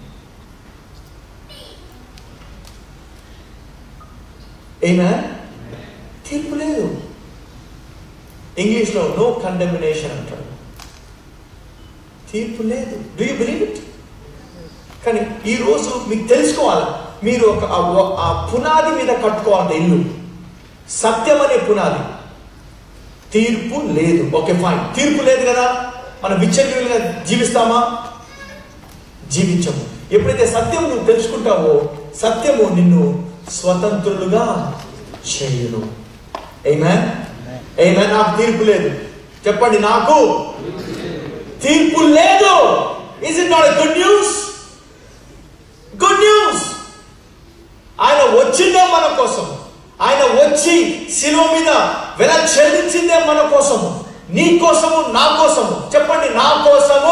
ఏనా తీర్పు లేదు ఇంగ్లీష్లో నో కండెమినేషన్ అంటారు తీర్పు లేదు డూ యూ బిలీవ్ ఇట్ కానీ ఈ రోజు మీకు తెలుసుకోవాలి మీరు ఒక ఆ- ఆ పునాది మీద కట్టుకోవాలి ఇల్లు సత్యం అనే పునాది తీర్పు లేదు ఓకే ఫైన్ తీర్పు లేదు కదా మనం విచ్చలవిడిగా జీవిస్తామా జీవించము ఎప్పుడైతే సత్యం నువ్వు తెలుసుకుంటావో సత్యము నిన్ను స్వతంత్రులుగా చేయును ఏమేన్ ఏమేన్ నాకు తీర్పు లేదు చెప్పండి నాకు తీర్పు లేదు is it not good news good news ఆయన వచ్చిందే మన కోసం ఆయన వచ్చి శిలువ మీద వెల చెల్లించిందే మన కోసము నీ కోసము నా కోసము చెప్పండి నా కోసము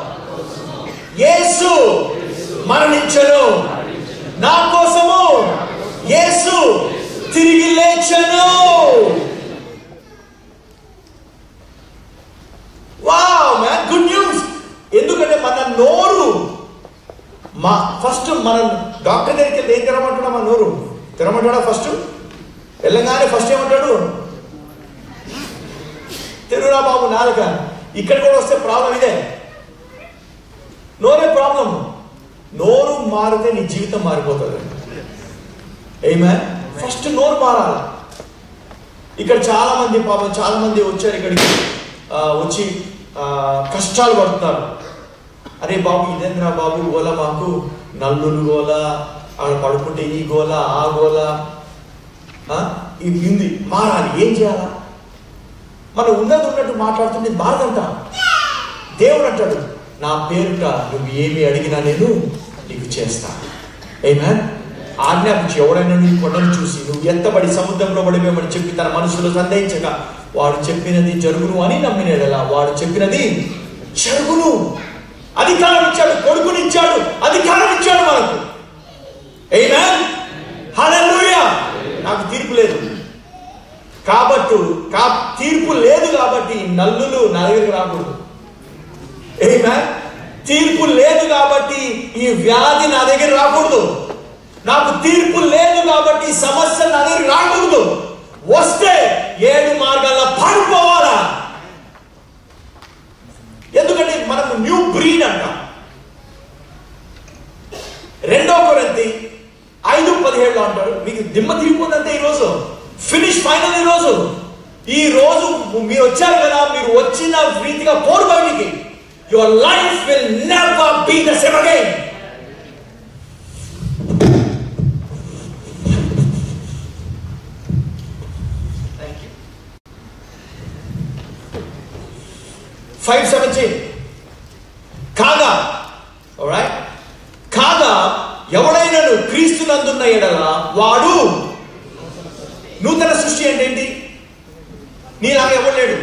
యేసు మరణించను నా కోసము యేసు తిరిగి లేచను వావ్ మ్యాన్ గుడ్ న్యూస్ ఎందుకంటే మన నోరు మా ఫస్ట్ మనం డాక్టర్ దగ్గరికి వెళ్తే ఏం తెరమంటాడా మా నోరు తెరమంటాడా ఫస్ట్ వెళ్ళగానే ఫస్ట్ ఏమంటాడు తెరురా బాబు నాలుక ఇక్కడ కూడా వస్తే ప్రాబ్లం ఇదే నోరే ప్రాబ్లం నోరు మారితే నీ జీవితం మారిపోతుంది ఏమే ఫస్ట్ నోరు మారాలి ఇక్కడ చాలా మంది పాపం చాలా మంది వచ్చారు ఇక్కడికి ఆ, వచ్చి ఆ, కష్టాలు పడుతున్నారు అరే బాబు ఇదేంద్రా బాబు గోల మాకు నల్లులు గోల ఆడ పడుకుంటే ఈ గోల ఆ గోల ఆ, ఇది ఉంది మారాలి ఏం చేయాలా మనం ఉన్నది ఉన్నట్టు మాట్లాడుతుంటే బాధంట దేవుడు అంటాడు నా పేరుట నువ్వు ఏమి అడిగినా నేను నీకు చేస్తా ఏమే ఆజ్ఞాపించి ఎవడైనా నీ కొండను చూసి నువ్వు ఎత్తబడి సముద్రంలో పడిపోయమని చెప్పి తన మనసులో సందేహించక వాడు చెప్పినది జరుగును అని నమ్మినడలా వాడు చెప్పినది జరుగును అధికారం ఇచ్చాడు కొడుకునిచ్చాడు అధికారం ఇచ్చాడు మనకు ఏమే హల్లెలూయా నాకు తీర్పు లేదు కాబట్టి కా తీర్పు లేదు కాబట్టి ఈ నల్లులు నా దగ్గరికి రాకూడదు ఏమే తీర్పు లేదు కాబట్టి ఈ వ్యాధి నా దగ్గర రాకూడదు నాకు తీర్పు లేదు కాబట్టి ఈ సమస్య నా దగ్గర రాకూడదు వస్తే ఏడు మార్గాల్లో పారిపోవాలా ఎందుకంటే మనం న్యూ బ్రీడ్ అంటాం రెండో కొరంతి ఐదు పదిహేడులో అంటాడు మీకు దిమ్మ తిరిగిపోతుందంటే ఈరోజు ఫినిష్ ఫైనల్ ఈ రోజు ఈ రోజు మీరు వచ్చారు కదా మీరు వచ్చిన రీతిగా పోరు బయటికి your life will never be the same again five seventeen కాగా alright? కాగా ఎవడైనాను క్రీస్తు నందున్న ఎడల వాడు నూతన సృష్టి అంటే ఏంటి నీలాగా ఎవడు లేడు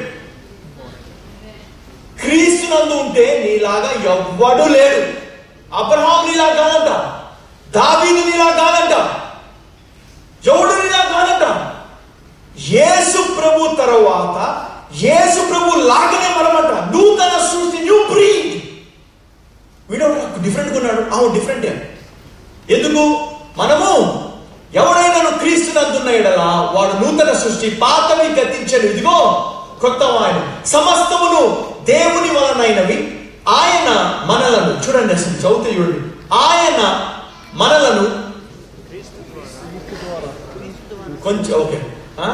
క్రీస్తు నందు ఉంటే నీలాగా ఎవ్వడు లేడు అబ్రహాం నీలా కాదంట దావీదు నీలా కాదంట ఎవడు నీలా కాదంట యేసు ప్రభు తర్వాత యేసు ప్రభు లాగానే మనమంట నూతన సృష్టి న్యూ బ్రీడ్ వీడు డిఫరెంట్ ఉన్నాడు అవును డిఫరెంట్ ఎందుకు మనము ఎవడైనా క్రీస్తునందున్న ఎడల వాడు నూతన సృష్టి పాతవి గతించను ఇదిగో కొత్త ఆయన సమస్తమును దేవుని వలనైనవి ఆయన మనలను చూడండి అసలు చౌతి చూడండి ఆయన మనలను కొంచెం ఓకే ఆ?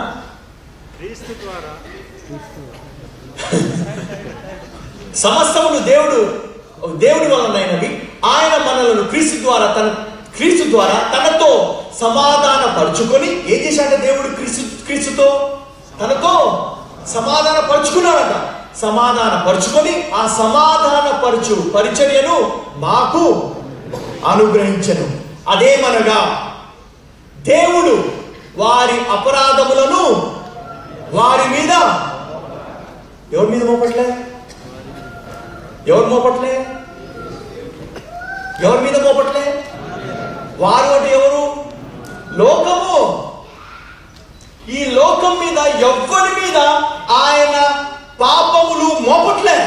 సమస్తములు దేవుడు దేవుడి వలనైనవి ఆయన మనలను క్రీస్తు ద్వారా తన క్రీస్తు ద్వారా తనతో సమాధాన పరుచుకొని ఏం చేశాడ దేవుడు క్రీస్తు క్రీస్తుతో తనతో సమాధాన పరుచుకున్నాడట సమాధాన పరుచుకొని ఆ సమాధాన పరుచు పరిచర్యను మాకు అనుగ్రహించను అదేమనగా దేవుడు వారి అపరాధములను వారి మీద ఎవరి మీద మోపట్లే ఎవరు మోపట్లే ఎవరి మీద మోపట్లే వారు అంటే ఎవరు లోకము ఈ లోకం మీద ఎవ్వరి మీద ఆయన పాపములు మోపట్లే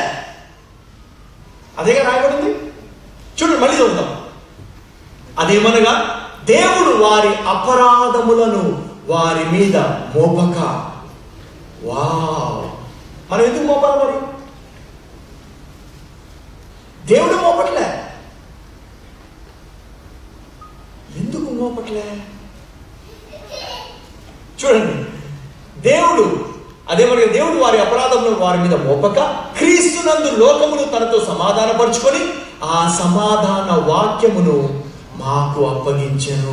అదేగా రాయబడింది చూడండి మళ్ళీ చదువుతాం అదేమనగా దేవుడు వారి అపరాధములను వారి మీద మోపక వా మనం ఎందుకు మోపాలి మరి దేవుడు మోపట్లే ఎందుకు మోపట్లే చూడండి దేవుడు అదే మరి దేవుడు వారి అపరాధములను వారి మీద మోపక క్రీస్తునందు లోకమును తనతో సమాధానపరుచుకొని ఆ సమాధాన వాక్యమును మాకు అప్పగించెను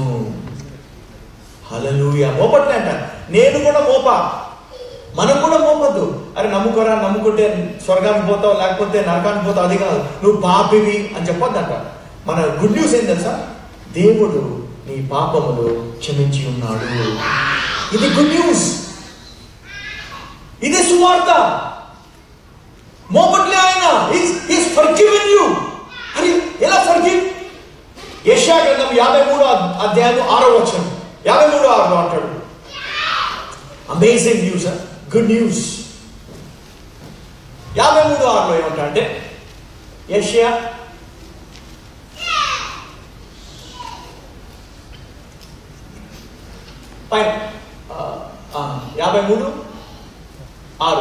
హలలుయ మోపట్లే అంట నేను కూడా మోప మనం కూడా మోపద్దు అరే నమ్ముకోరా నమ్ముకుంటే స్వర్గానికి పోతావు లేకపోతే నరకానికి పోతావు అది కాదు నువ్వు పాపివి అని చెప్పొద్దంట మన గుడ్ న్యూస్ ఏం తెలుసా దేవుడు నీ పాపములు క్షమించి ఉన్నాడు ఇది గుడ్ న్యూస్ ఇదే సువార్త మోపట్లే ఆయన ఈస్ ఫర్గివెన్ యూ అని ఎలా ఫర్గివ్ యశా గ్రంథం యాభై మూడో అధ్యాయం ఆరో వచ్చాను యాభై మూడో ఆరులో అంటాడు అమేజింగ్ న్యూస్ గుడ్ న్యూస్ యాభై మూడు ఆరులో ఏమంటా అంటే యష్యా పైన ఆ, ఆ, యాభై మూడు ఆరు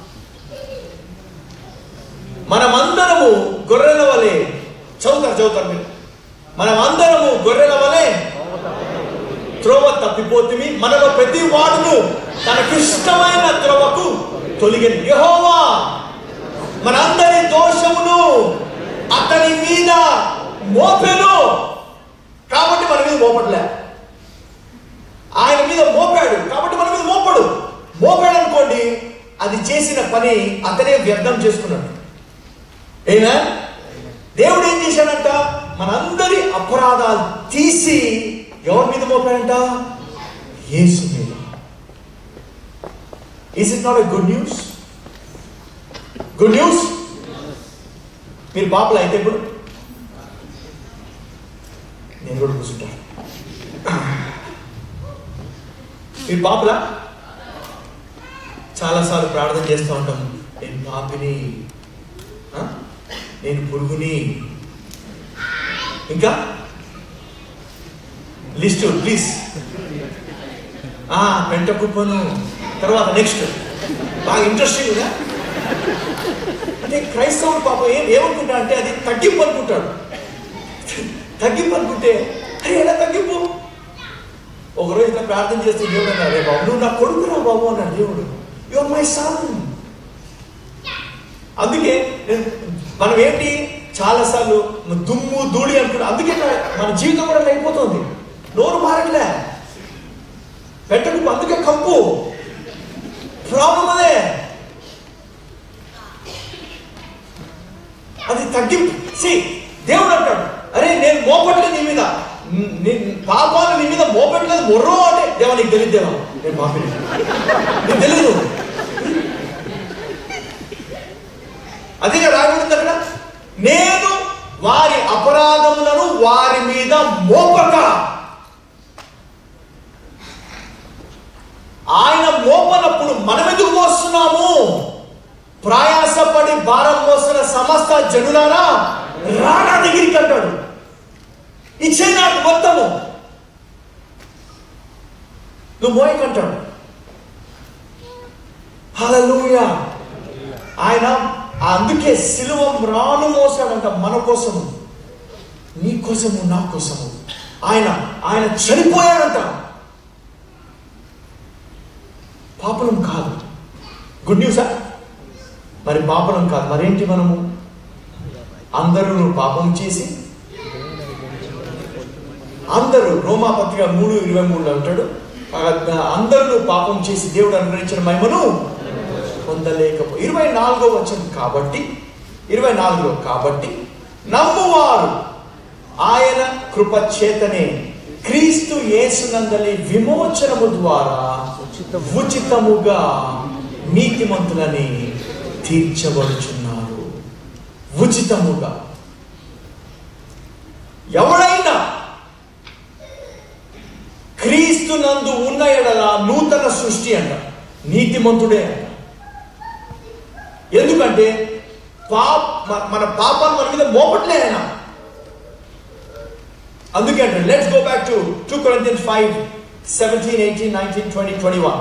మనమందరము గొర్రెల వలె చదువుతారు చదువుతారు మీరు మనమందరము గొర్రెల వలె త్రోవ తప్పిపోతుంది మనలో ప్రతి వాడును తనకిష్టమైన త్రోవకు తొలగిన యెహోవా మనందరి దోషమును అతని మీద మోపెను కాబట్టి మన మీద మోపట్లే ఆయన మీద మోపాడు కాబట్టి మన మీద మోపడు మోపాడు అనుకోండి అది చేసిన పని అతనే వ్యర్థం చేసుకున్నాడు ఏనా దేవుడు ఏం చేశాడంట మనందరి అపరాధాలు తీసి ఎవరి మీద మోపాడంట యేసు మీద is it not a good news good news మీరు పాపలు అయితే ఇప్పుడు నేను కూడా కూర్చుంటాను మీరు పాపలా చాలాసార్లు ప్రార్థన చేస్తూ ఉంటాం నేను పాపిని ఆ? నేను పురుగుని ఇంకా లిస్ట్ ప్లీజ్ పెంట కుప్పను తర్వాత నెక్స్ట్ బాగా ఇంట్రెస్టింగ్ ఉందా అంటే క్రైస్తవుడు పాపం ఏం ఏమనుకుంటా అంటే అది తగ్గింపు అనుకుంటాడు తగ్గింపు అనుకుంటే అరే ఎలా తగ్గింపు ఒకరోజు ఇట్లా ప్రార్థన చేస్తే దేవుడు అన్నాడు "రే బాబు నువ్వు నా కొడుకురా బాబు అన్నాడు దేవుడు యువర్ మై సన్ అందుకే నేను- మనం ఏంటి చాలాసార్లు దుమ్ము ధూళి అనుకుంటా అందుకే నా- మన జీవితం కూడా అట్లా అయిపోతుంది నోరు మారట్లే పెట్టకు అందుకే కంపు ప్రాబ్లం అదే అది తగ్గింపు సి దేవుడు అంటాడు అరే నేను మోపట్లేదు నీ మీద న్- నీ పాపాలు నీ మీద మోపట్లేదు మొర్రో అంటే దేవా నీకు తెలియదు దేవా నేను పాపిని నీకు తెలీదు అదే రాయబడింది అక్కడ నేను వారి అపరాధములను వారి మీద మోపక ఆయన మోపనప్పుడు మనం ఎందుకు మోస్తున్నాము ప్రయాసపడి భారం మోస్తున్న సమస్త జనులారా రానా దగ్గరికి అంటాడు ఇచ్చే నాకు మొత్తము నువ్వు మోయకంటాడు హల్లెలూయా ఆయన అందుకే సిలువ రాను మోసాడంట మన కోసము నీ కోసము నా కోసము ఆయన ఆయన చనిపోయాడంట పాపలం కాదు గుడ్ న్యూసా మరి పాపలం కాదు మరేంటి మనము అందరూ పాపం చేసి అందరూ రోమా పత్రిక మూడు ఇరవై మూడులో ఉంటాడు అందరూ పాపం చేసి దేవుడు అనుగ్రహించిన మహిమను పొందలేకపో ఇరవై నాలుగో వచ్చింది కాబట్టి ఇరవై నాలుగులో కాబట్టి నమ్మువారు ఆయన కృప చేతనే క్రీస్తు యేసునందలి విమోచనము ద్వారా ఉచితముగా నీతిమంతులని తీర్చబడుచున్నారు ఉచితముగా ఎవడైనా క్రీస్తు నందు ఉన్న ఎడల నూతన సృష్టి అంట నీతిమంతుడే అంట ఎందుకంటే పాప మ- మన పాపాలు మన మీద మోపట్లే ఆయన అందుకే అంటే let's go back to two Corinthians five seventeen eighteen nineteen twenty twenty one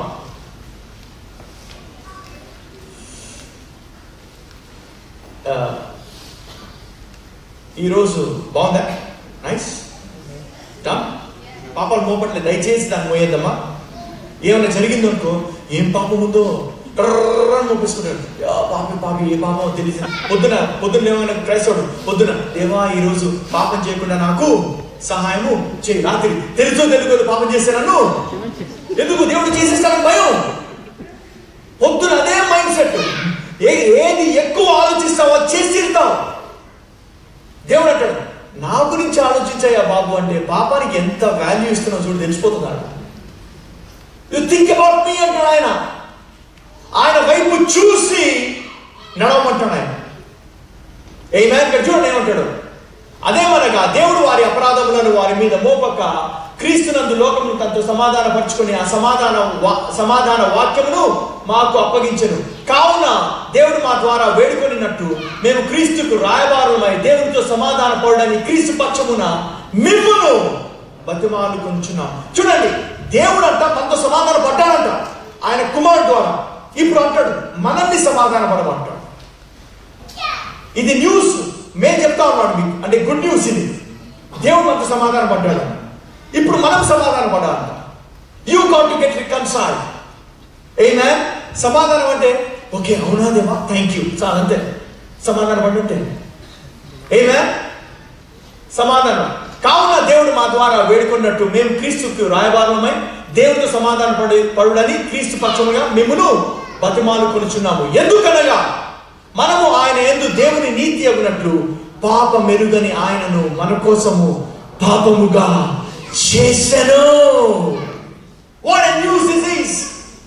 ఈరోజు బాగుందా నైస్ డన్ పాపాలు మోపట్లేదు దయచేసి దాన్ని మోయేద్దామా ఏమైనా జరిగింది అనుకో ఏం పాపం ఉందో టర్రని మోపిస్తున్నాడు యా, పాపి పాపి ఏ పాపం తెలియదు పొద్దున పొద్దున్న ఏమైనా క్రైస్తవుడు పొద్దున దేవా ఈ రోజు పాపం చేయకుండా నాకు సహాయము చేయి రాత్రి తెలుసో తెలుగు పాపం చేశాను ఎందుకు దేవుడు చేసేస్తాడని భయం పొద్దున అదే మైండ్ సెట్ ఏ ఏది ఎక్కువ ఆలోచిస్తావో చేసిస్తావు దేవుడు అంటాడు నా గురించి ఆలోచించాయా బాబు అంటే పాపానికి ఎంత వాల్యూ ఇస్తున్నావు చూడు తెలిసిపోతున్నాడు యు థింక్ అబౌట్ మీ అంటాడు ఆయన ఆయన వైపు చూసి నడవమంటాడు ఆయన ఏ మ్యాన్ ఇక్కడ చూడండి ఏమంటాడు అదేమనగా దేవుడు వారి అపరాధములను వారి మీద మోపక క్రీస్తునందు లోకమును తనతో సమాధాన పరుచుకుని ఆ సమాధాన వా- సమాధాన వాక్యమును మాకు అప్పగించెను కావున దేవుడు మా ద్వారా వేడుకొనినట్టు మేము క్రీస్తుకు రాయబారులమై దేవునితో సమాధాన పడడానికి క్రీస్తు పక్షమున మిమ్మును బతిమాలు కొంచున్నాం చూడండి దేవుడు అంట మనతో సమాధాన పడ్డాడంట ఆయన కుమారుడు ద్వారా ఇప్పుడు అంటాడు మనల్ని సమాధాన పడమంటాడు ఇది న్యూస్ మేము చెప్తా ఉన్నాడు మీకు అంటే గుడ్ న్యూస్ ఇది దేవుడు మనకు సమాధానం పడ్డాడు ఇప్పుడు మనం సమాధానం పడాలంట you got to get reconcile ఏనా సమాధానం అంటే ఓకే అవునా దేవా థ్యాంక్ యూ చాలు అంతే సమాధానం పడినట్టే ఏనా సమాధానం కావున దేవుడు మా ద్వారా వేడుకున్నట్టు మేము క్రీస్తుకు రాయబారమై దేవుడితో సమాధాన పడి పడుడని క్రీస్తు పక్షముగా మిమ్మును బతిమాలు కొనుచున్నాము ఎందుకనగా మనము ఆయన ఎందు దేవుని నీతి అగినట్లు పాప మెరుగని ఆయనను మన కోసము పాపముగా చేసెను వాట్ న్యూస్ ఇస్ దిస్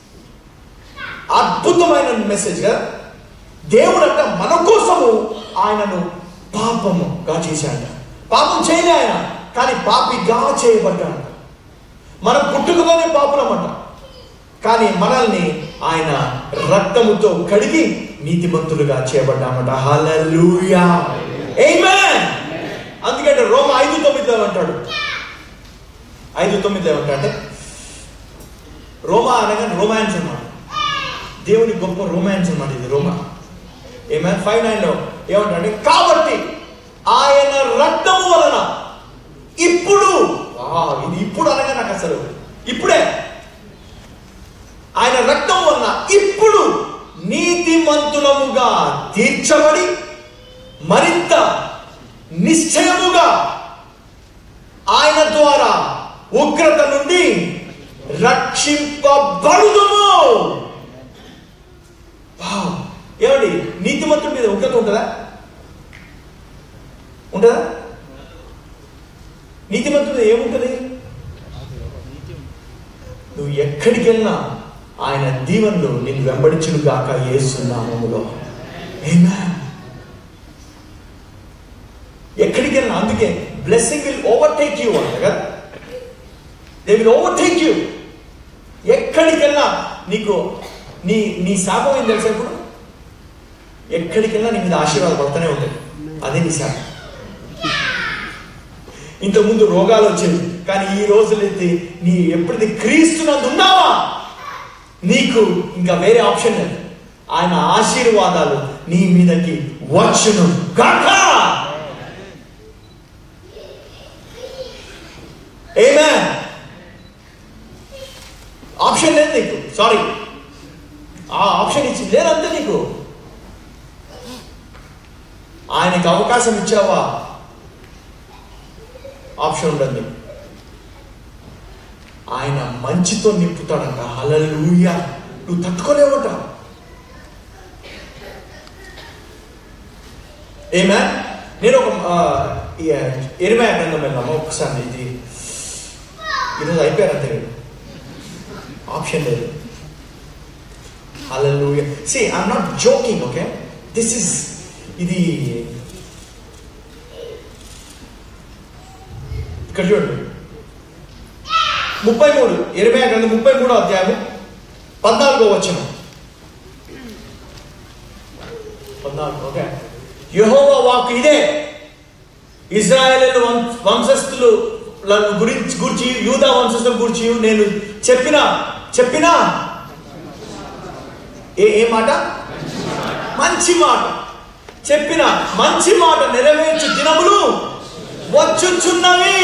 అద్భుతమైన మెసేజ్ కదా దేవుడు అంట మన కోసము ఆయనను పాపముగా చేశాడు పాపం చేయలే ఆయన కానీ పాపిగా చేయబడ్డాడు మనం పుట్టుకలోనే పాపులమంట కానీ మనల్ని ఆయన రక్తముతో కడిగి నీతిమంతులుగా చేయబడ్డామట హల్లెలూయా ఆమేన్ అందుకంటే రోమ ఐదు తొమ్మిదిలో అంటాడు ఐదు తొమ్మిదిలో ఏమంటాడు రోమా అనగా రొమాన్స్ అన్నమాట దేవుని గొప్ప రొమాన్స్ అన్నమాట ఇది రోమా ఏమైనా ఫైవ్ నైన్ లో ఏమంటాడు కాబట్టి ఆయన రక్తము వలన ఇప్పుడు ఆ, ఇది ఇప్పుడు అనగా నాకు అసలు ఇప్పుడే ఆయన రక్తం వలన ఇప్పుడు నీతిమంతులముగా తీర్చబడి మరింత నిశ్చయముగా ఆయన ద్వారా ఉగ్రత నుండి రక్షింపబడుదుము వావ్. ఏమండి నీతిమంతుడి మీద ఉగ్రత ఉంటుందా ఉంటుందా నీతిమంతుడి మీద ఏముంటుంది నువ్వు ఎక్కడికి వెళ్ళినా ఆయన దీవెనలు నిన్ను వెంబడించును గాక ఏసునామములో Amen. ఎక్కడికి వెళ్ళినా అందుకే బ్లెస్సింగ్ విల్ ఓవర్టేక్ యూ అంట కదా దే విల్ ఓవర్టేక్ యూ ఎక్కడికి వెళ్ళినా నీకు నీ నీ శాపం ఏం తెలుసా ఇప్పుడు ఎక్కడికి వెళ్ళినా నీ మీద ఆశీర్వాదం పడుతూనే ఉంటుంది అదే నీ శాపం ఇంతకుముందు రోగాలు వచ్చేవి కానీ ఈ రోజులైతే నీ ఎప్పుడైతే క్రీస్తునందు ఉన్నావా నీకు ఇంకా వేరే ఆప్షన్ లేదు ఆయన ఆశీర్వాదాలు నీ మీదకి వచ్చును గాక ఏమే ఆప్షన్ లేదు నీకు సారీ ఆ ఆప్షన్ ఇచ్చింది లేదంతే నీకు ఆయనకి అవకాశం ఇచ్చావా ఆప్షన్ ఉండదు నీకు. ఆయన మంచితో నింపుతాడంట హల్లెలూయా నువ్వు తట్టుకోలేవట ఏమే నేను ఒక ఎరిమే గ్రంథం వెళ్దామా ఒకసారి ఇది ఈరోజు అయిపోయారు అంతే వీడు. ఆప్షన్ లేదు hallelujah see I'm not joking okay this is ఇది ఇక్కడ చూడండి ముప్పై మూడు ఇరవై గ్రంథం ముప్పై మూడో అధ్యాయం పద్నాలుగో వచనం పద్నాలుగు ఓకే యెహోవా వాక్ ఇదే ఇజ్రాయేల్ వంశస్థులు గురించి గురించి యూదా వంశస్థుల గురించి నేను చెప్పిన చెప్పిన ఏ ఏ మాట మంచి మాట చెప్పిన మంచి మాట నెరవేర్చు దినములు వచ్చుచున్నవి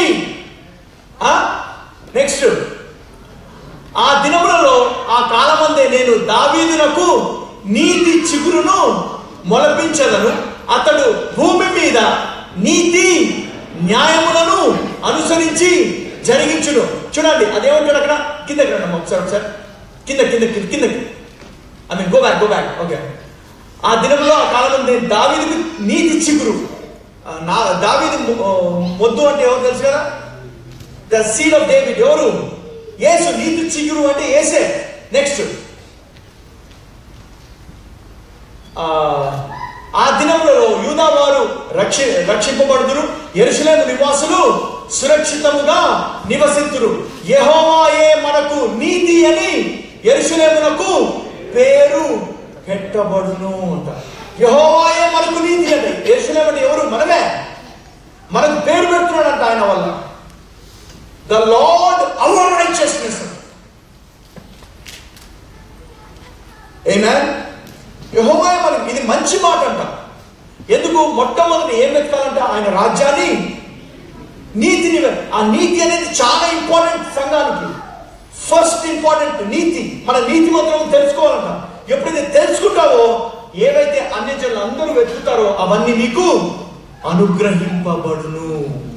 నెక్స్ట్ ఆ దినములలో ఆ కాలమందే నేను దావీదునకు నీతి చిగురును మొలపించదను అతడు భూమి మీద నీతి న్యాయములను అనుసరించి జరిగించును చూడండి అదేమంటాడు అక్కడ కిందకి రండి ఒకసారి ఒకసారి కింద కింద కింద కిందకి I mean go back go back okay ఆ దినంలో ఆ కాలంలో నేను దావీదుకు నీతి చిగురు ఆ, నా దావీదు మొ- ఆ, మొద్దు అంటే ఎవరు తెలుసు కదా ద సీడ్ ఆఫ్ డేవిడ్ ఎవరు యేసు నీతి చిగురు అంటే ఏసే నెక్స్ట్ ఆ దినంలో యూదా వారు రక్షి రక్షింపబడుదురు ఎరుసలేము నివాసులు సురక్షితముగా నివసితురు యెహోవాయే మనకు నీతి అని ఎరుసలేమునకు పేరు పెట్టబడును అంట యెహోవాయే మనకు నీతి అంటే ఎరుసలేము అంటే ఎవరు మనమే మనకు పేరు పెడుతున్నాడంట ఆయన వల్ల the Lord our righteousness amen యెహోవాయే మనకి ఇది మంచి మాట అంట ఎందుకు మొట్టమొదటి ఏం వెతకాలంటే ఆయన రాజ్యాన్ని నీతిని వె- ఆ నీతి అనేది చాలా ఇంపార్టెంట్ సంఘానికి ఫస్ట్ ఇంపార్టెంట్ నీతి మన నీతి మాత్రం తెలుసుకోవాలంట ఎప్పుడైతే తెలుసుకుంటావో ఏవైతే అన్ని జనులు అందరూ వెతుకుతారో అవన్నీ నీకు అనుగ్రహింపబడును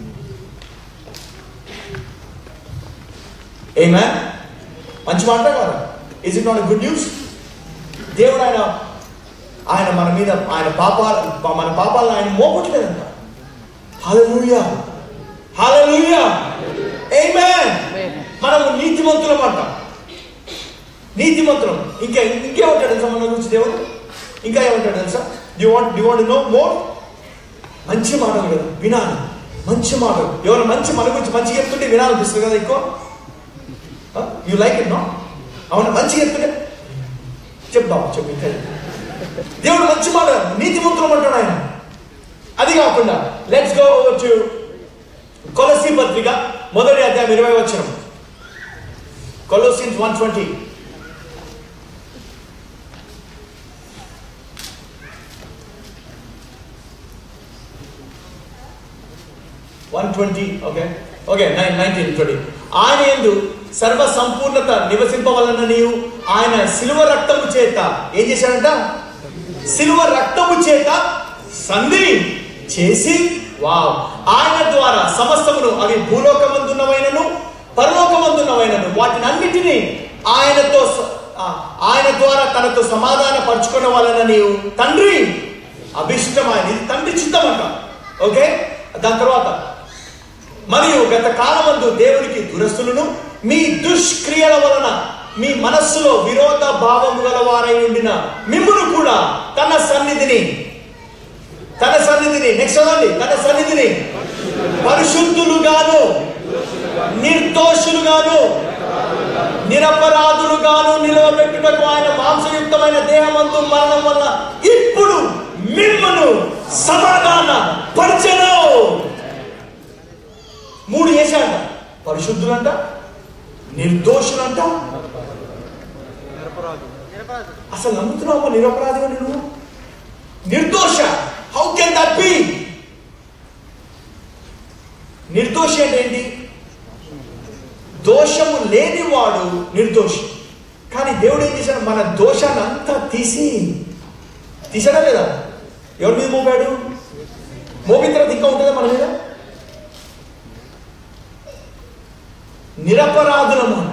ఏమే మంచి మాట కదా is it not good news దేవుడు ఆయన ఆయన మన మీద ఆయన పాపాలు మన పాపాలను ఆయన మోపట్లేదంట హల్లెలూయా హల్లెలూయా ఆమేన్ మనము నీతిమంతులం అంట నీతిమంతులం ఇంకా ఇంకేమంటాడు తెలుసా మన గురించి దేవుడు ఇంకా ఏమంటాడు తెలుసా you want you want no more మంచి మాటలు కదా వినాలి మంచి మాటలు ఎవరు మంచి మన గురించి మంచి చెప్తుంటే వినాలనిపిస్తుంది కదా ఎక్కువ యు లైక్ ఇట్ నో అవును మంచి చెప్తుంటే చెప్దాం చెప్పు ఇంకా చెప్పు. దేవుడు మంచి మాట నీతిమంతులం అంటాడు ఆయన అది కాకుండా లెట్స్ గో టు కొలసి పత్రిక మొదటి అధ్యాయం ఇరవై వచ్చిన Colossians one twenty one twenty okay okay nine nineteen twenty ఆయన ఎందు సర్వ సంపూర్ణత నివసింపవలన నీవు ఆయన సిలువ రక్తము చేత ఏం చేశాడంట సిలువ రక్తము చేత సంధి చేసి వావ్ ఆయన ద్వారా సమస్తమును అవి భూలోకమందున్నవైనను పరలోకమందున్నవైనను వాటిని అన్నిటినీ ఆయనతో స- ఆ, ఆయన ద్వారా తనతో సమాధాన పరుచుకున్న వలన నీవు తండ్రి అభిష్టమైన ఇది తండ్రి చిత్తం అంట ఓకే దాని తర్వాత మరియు గత కాలమందు దేవునికి దురస్తులను మీ దుష్క్రియల వలన మీ మనస్సులో విరోధ భావము గలవారై ఉండిన మిమ్మును కూడా తన సన్నిధిని తన సన్నిధిని నెక్స్ట్ చదవండి తన సన్నిధిని పరిశుద్ధులుగాను నిర్దోషులుగాను నిరపరాధులుగాను నిలవబెట్టుటకు ఆయన మాంసయుక్తమైన దేహమందు మరణం వల్ల ఇప్పుడు మిమ్మను సమాధాన పరిచయం మూడు వేసాడ పరిశుద్ధులంట నిర్దోషులంట అసలు నమ్ముతున్నావు నిరపరాధి అని నువ్వు నిర్దోష హౌ కెన్ దట్ బి నిర్దోషి అంటే ఏంటి దోషము లేనివాడు నిర్దోషి కానీ దేవుడు ఏం చేశాడు మన దోషాన్ని అంతా తీసి తీసాడా లేదా ఎవరి మీద మోపాడు మోపిన తర్వాత ఇంకా ఉంటుందా మన మీద నిరపరాధులము అంట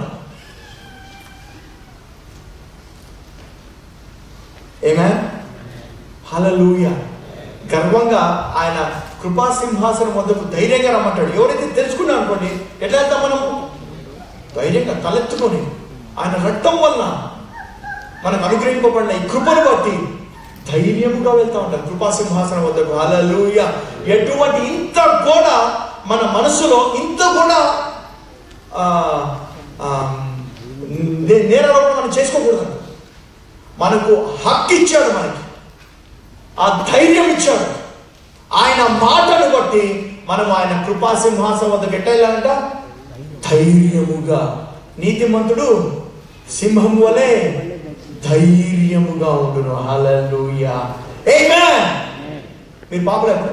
ఏమే హలలుయ గర్వంగా ఆయన కృపా సింహాసనం వద్దకు ధైర్యంగా రమ్మంటాడు ఎవరైతే తెలుసుకున్నాం అనుకోండి ఎట్లా వెళ్తాం మనం ధైర్యంగా తలెత్తుకొని ఆయన రక్తం వల్ల మనకు అనుగ్రహింపబడిన ఈ కృపను బట్టి ధైర్యముగా వెళ్తా ఉంటాం కృపా సింహాసనం వద్దకు హలలుయ ఎటువంటి ఇంత కూడా మన మనసులో ఇంత కూడా ఆ, ఆ, నే- నేరారోపణ మనం చేసుకోకూడదు మనకు హక్కు ఇచ్చాడు మనకి ఆ ధైర్యం ఇచ్చాడు ఆయన మాటను బట్టి మనం ఆయన కృపా సింహాసనం వద్దకు ఎట్టేయాలంట ధైర్యముగా నీతిమంతుడు సింహం వలె ధైర్యముగా ఉండును హల్లెలూయా ఆమేన్ మీరు పాపలు ఎప్పుడు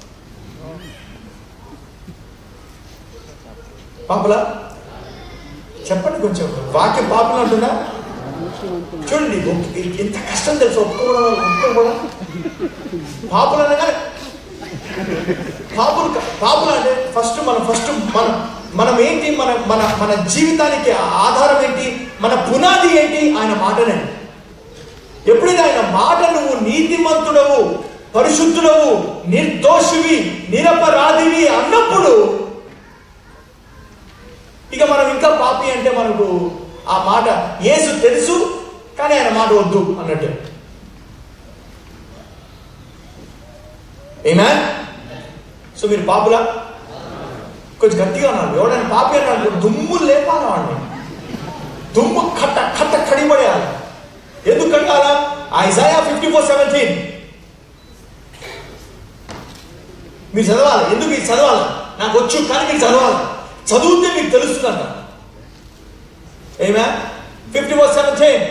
పాపలా చెప్పండి కొంచెం వాక్యం పాపలు అంటున్నా చూడండి ఒక్- ఎంత కష్టం తెలుసు ఒప్పుకోవడం ఒప్పుకోవడం కూడా పాపులు అనగానే పాపులు కా- పాపులు అంటే ఫస్ట్ మనం ఫస్ట్ మన మనం ఏంటి మన మన మన జీవితానికి ఆధారం ఏంటి మన పునాది ఏంటి ఆయన మాటనే ఎప్పుడైతే ఆయన మాట నువ్వు నీతిమంతుడవు పరిశుద్ధుడవు నిర్దోషివి నిరపరాధివి అన్నప్పుడు ఇక మనం ఇంకా పాపి అంటే మనకు ఆ మాట యేసు తెలుసు కానీ ఆయన మాట వద్దు అన్నట్టు ఏనా సో మీరు పాపులా కొంచెం గట్టిగా అన్నారు ఎవడైనా పాపి అన్నాడు దుమ్ము లేపాలి వాడిని దుమ్ము కట్ట కట్ట కడిపడేయాలి ఎందుకు కట్టాలా ఐజాయా ఫిఫ్టీ ఫోర్ సెవెంటీన్ మీరు చదవాలి ఎందుకు మీరు చదవాలి నాకు వచ్చు కానీ మీరు చదవాలి చదివితే మీకు తెలుస్తుందంట ఏమే ఫిఫ్టీ ఫోర్ సెవెంటీన్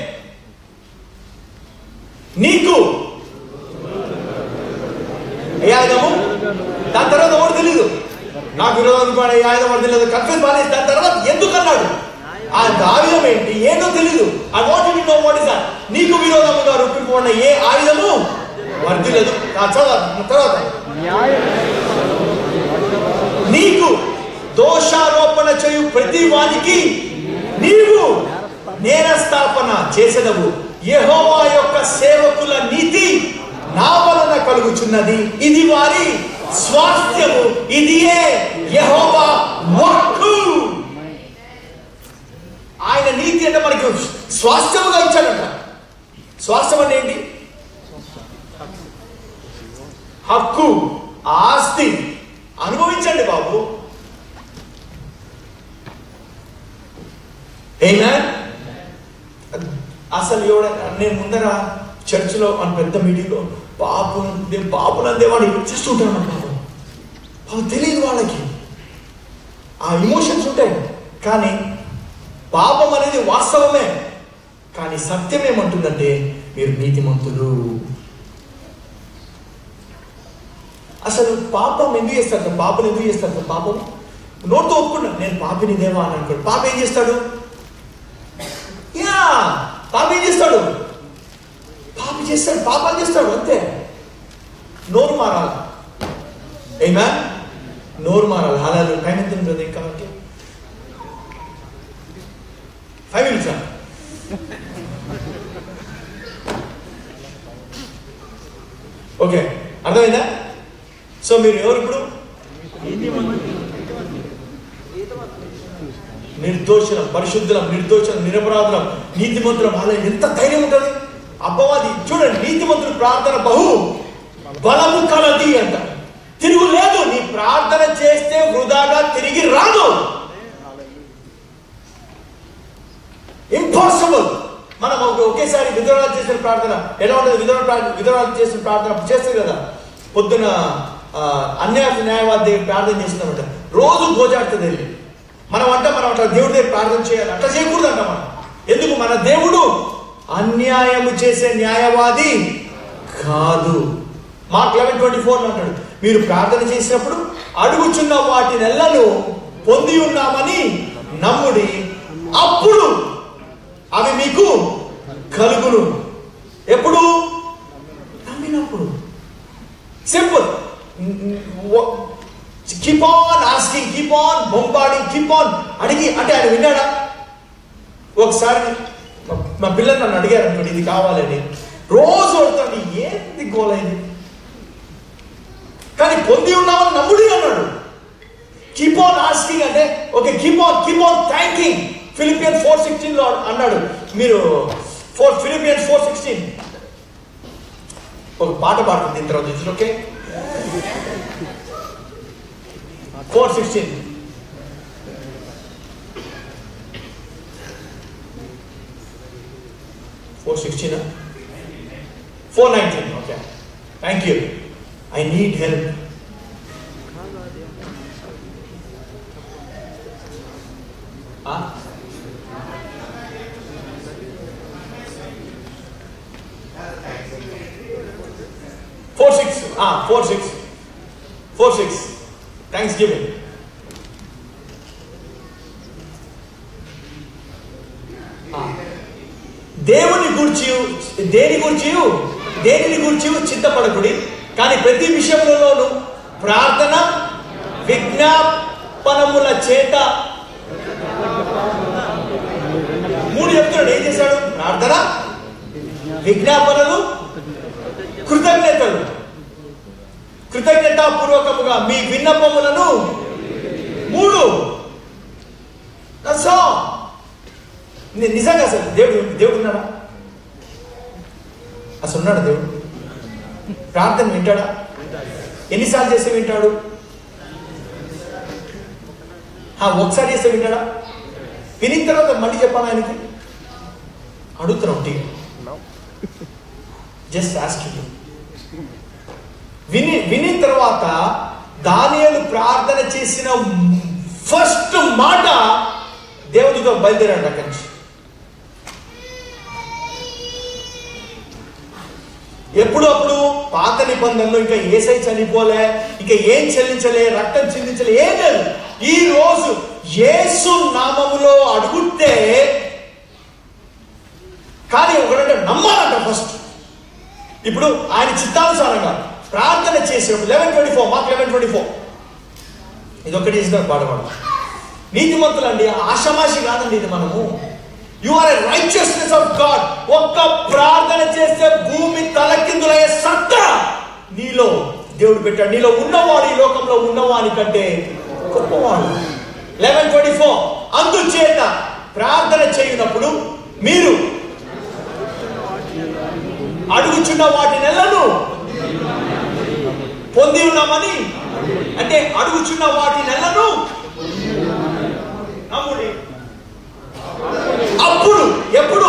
నీకు ఏ ఆయుధము దాని తర్వాత ఎవరు తెలీదు నాకు విరోధం అనుకోండి ఏ ఆయుధం ఎవరు తెలియదు కన్ఫ్యూజ్ బాగా దాని తర్వాత ఎందుకు అన్నాడు ఆ ఆయుధం ఏంటి ఏంటో తెలీదు I want to know what is that నీకు విరోధముగా రూపింపబడిన ఏ ఆయుధము వర్ధిల్లదు ఆ చదవాలి తర్వాత నీకు దోషారోపణ చేయు ప్రతి వానికి నీవు నేరస్థాపన చేసేదవు యెహోవా యొక్క సేవకుల నీతి నా వలన కలుగుచున్నది ఇది వారి స్వాస్థ్యము ఇదియే యెహోవా వాక్కు ఆయన నీతి అంటే మనకి స్వాస్థ్యముగా ఇచ్చాడంట స్వాస్థ్యం అంటే ఏంటి హక్కు ఆస్తి అనుభవించండి బాబు అయినా అసలు ఎవడ నేను ముందర చర్చిలో మన పెద్ద మీటింగ్లో పాపు పాపులందే వాడు ఇచ్చేస్తుంటాను పాపం పాపం తెలియదు వాళ్ళకి ఆ ఇమోషన్స్ ఉంటాయి కానీ పాపం అనేది వాస్తవమే కానీ సత్యం ఏమంటుందంటే మీరు నీతిమంతులు అసలు పాపం ఎందుకు చేస్తారు సార్? పాపం ఎందుకు చేస్తారు సార్? పాపం నోటితో ఒప్పుకున్నాడు నేను పాపిని దేవా అని అనుకోడు పాప ఏం చేస్తాడు యా పాప ఏం చేస్తాడు పాపి చేస్తాడు పాపం చేస్తాడు అంతే నోరు మారాలి ఏమా నోరు మారాలి హాలాలు టైం ఎంత ఉంటుంది ఇంకా మనకి ఫైవ్ మినిట్స్ ఓకే అర్థమైందా సో మీరు ఎవరు ఇప్పుడు నిర్దోషులం పరిశుద్ధులం నిర్దోషులం నిరపరాధులం నీతిమంతులం అలా ఎంత ధైర్యం ఉంటుంది అపవాది చూడండి నీతిమంతుడు ప్రార్థన బహు బలము కలది అంట తిరుగు లేదు నీ ప్రార్థన చేస్తే వృధాగా తిరిగి రాదు ఇంపాసిబుల్ మనం ఒక- ఒకేసారి విధురాలు చేసిన ప్రార్థన ఎలా ఉంటుంది విధురాలు ప్రా- విధురాలు చేసిన ప్రార్థన చేస్తారు కదా పొద్దున ఆ, అన్యాయ న్యాయవాది దగ్గర ప్రార్థన చేస్తున్నామంట రోజు గోజాడుతుంది వెళ్ళి మనం అంటే మనం అట్లా దేవుడి దగ్గర ప్రార్థన చేయాలి అట్లా చేయకూడదు అంట మనం ఎందుకు మన దేవుడు అన్యాయము చేసే న్యాయవాది కాదు మార్క్ లెవెన్ ట్వంటీ ఫోర్ అంటాడు మీరు ప్రార్థన చేసినప్పుడు అడుగుచున్న వాటి నెలను పొంది ఉన్నామని నమ్ముడి అప్పుడు అవి మీకు కలుగును ఎప్పుడు నమ్మినప్పుడు simple keep on asking keep on bombarding keep on అడిగి అంటే ఆయన విన్నాడా ఒకసారి మా- మా పిల్లలు నన్ను అడిగారు అనుకోండి ఇది కావాలని రోజు అడుగుతాడు ఏంది గోలైంది కానీ పొంది ఉన్నామని నమ్ముడి అన్నాడు కీప్ ఆన్ ఆస్కింగ్ అంటే okay keep on keep on thanking Philippian four sixteen లో అన్నాడు మీరు ఫోర్ ఫిలిపియన్ ఫోర్ సిక్స్టీన్ ఒక పాట పాడుతుంది దీని తర్వాత ఇది okay four sixteen four sixteen four nineteen okay thank you I need help four six four six four six thanksgiving దేవుని గురించి దేని గురించి దేనిని గురించి చింతపడకుడి కానీ ప్రతి విషయంలోనూ ప్రార్థన విజ్ఞాపనముల చేత మూడు చెప్తున్నాడు ఏం చేశాడు ప్రార్థన విజ్ఞాపనలు కృతజ్ఞతలు కృతజ్ఞతాపూర్వకముగా మీ విన్నపములను మూడు That's all. ని- నిజంగా అసలు దేవుడు దేవుడు ఉన్నాడా అసలు ఉన్నాడా దేవుడు ప్రార్థన వింటాడా ఎన్నిసార్లు చేస్తే వింటాడు ఆ, ఒకసారి చేస్తే వింటాడా వినిన తర్వాత మళ్ళీ చెప్పాలి ఆయనకి అడుగుతున్నాం టీ జస్ట్ ఆస్క్ విని వినిన తర్వాత దానియలు ప్రార్థన చేసిన ఫస్ట్ మాట దేవుడితో బయలుదేరాడు అక్కడి నుంచి ఎప్పుడు అప్పుడు పాత నిబంధనలు ఇంకా ఏసై చనిపోలే ఇంకా ఏం చెల్లించలే రక్తం చెల్లించలే ఏం లేదు ఈ రోజు యేసు నామములో అడుగుతే కానీ ఒకరంటే నమ్మాలంట ఫస్ట్ ఇప్పుడు ఆయన చిత్తానుసారంగా ప్రార్థన చేసినప్పుడు లెవెన్ ట్వంటీ ఫోర్ మాకు లెవెన్ ట్వంటీ ఫోర్ ఇది ఒకటి ఇస్తారు పాడబడ నీతిమంతులు అండి ఆషమాషి కాదండి ఇది మనము you are a righteousness of God ఒక్క ప్రార్థన చేస్తే భూమి తలకిందులయ్యే సత్తా నీలో దేవుడు పెట్టాడు నీలో ఉన్నవాడు ఈ లోకంలో ఉన్నవాని కంటే గొప్పవాడు లెవెన్ ట్వంటీ ఫోర్ అందుచేత ప్రార్థన చేయనప్పుడు మీరు అడుగుచున్న వాటి నెలను పొంది ఉన్నామని అంటే అడుగుచున్న వాటి నెలను నమ్ముడి అప్పుడు ఎప్పుడు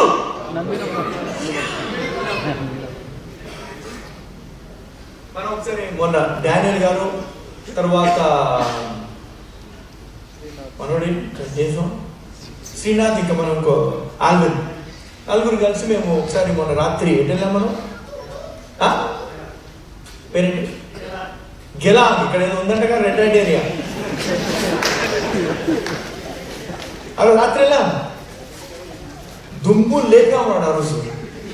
మనం ఒకసారి మొన్న డానియల్ గారు తర్వాత మనోడి చేసాం శ్రీనాథ్ ఇంకా మనం ఇంకో ఆల్బర్ నలుగురు కలిసి మేము ఒకసారి మొన్న రాత్రి ఎటు వెళ్ళాం మనం ఆ? పేరేంటి గెలా ఇక్కడ ఏదో ఉందంటగా రెడ్ లైట్ ఏరియా అవి రాత్రి వెళ్ళాం దుమ్ము లేక ఉన్నాడు ఆ రోజు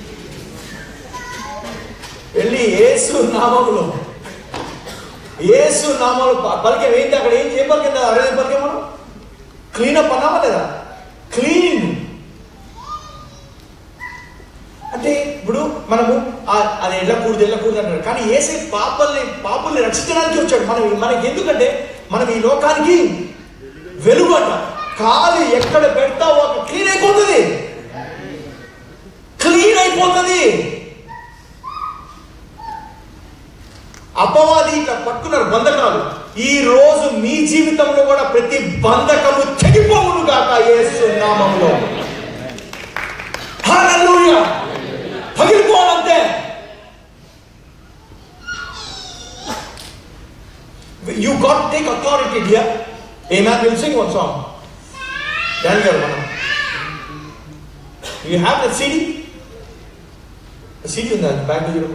వెళ్ళి ఏసు నామములో ఏసు నామాలు పలికే ఏంటి అక్కడ ఏం ఏ పలికిందా అరే పలికే మనం క్లీనప్ అన్నామా లేదా క్లీన్ అంటే ఇప్పుడు మనము ఆ- అది వెళ్ళకూడదు వెళ్ళకూడదు అంటారు కానీ ఏసే పాపల్ని పాపల్ని రక్షించడానికి వచ్చాడు మనం మనకి ఎందుకంటే మనం ఈ లోకానికి వెలుగు అంట కాలు ఎక్కడ పెడతావో అక్కడ క్లీన్ అయిపోతుంది క్లీన్ అయిపోతుంది అపవాది ఇట్లా పట్టుకున్నారు బంధకాలు ఈ రోజు మీ జీవితంలో కూడా ప్రతి బంధకము తెగిపోవును గాక యేసు నామములో హల్లెలూయా పగిలిపోవాలంతే you got take authority here a man will sing one song Dan గారు మనం you have the CD CD ఉందా బ్యాగ్ చూడండి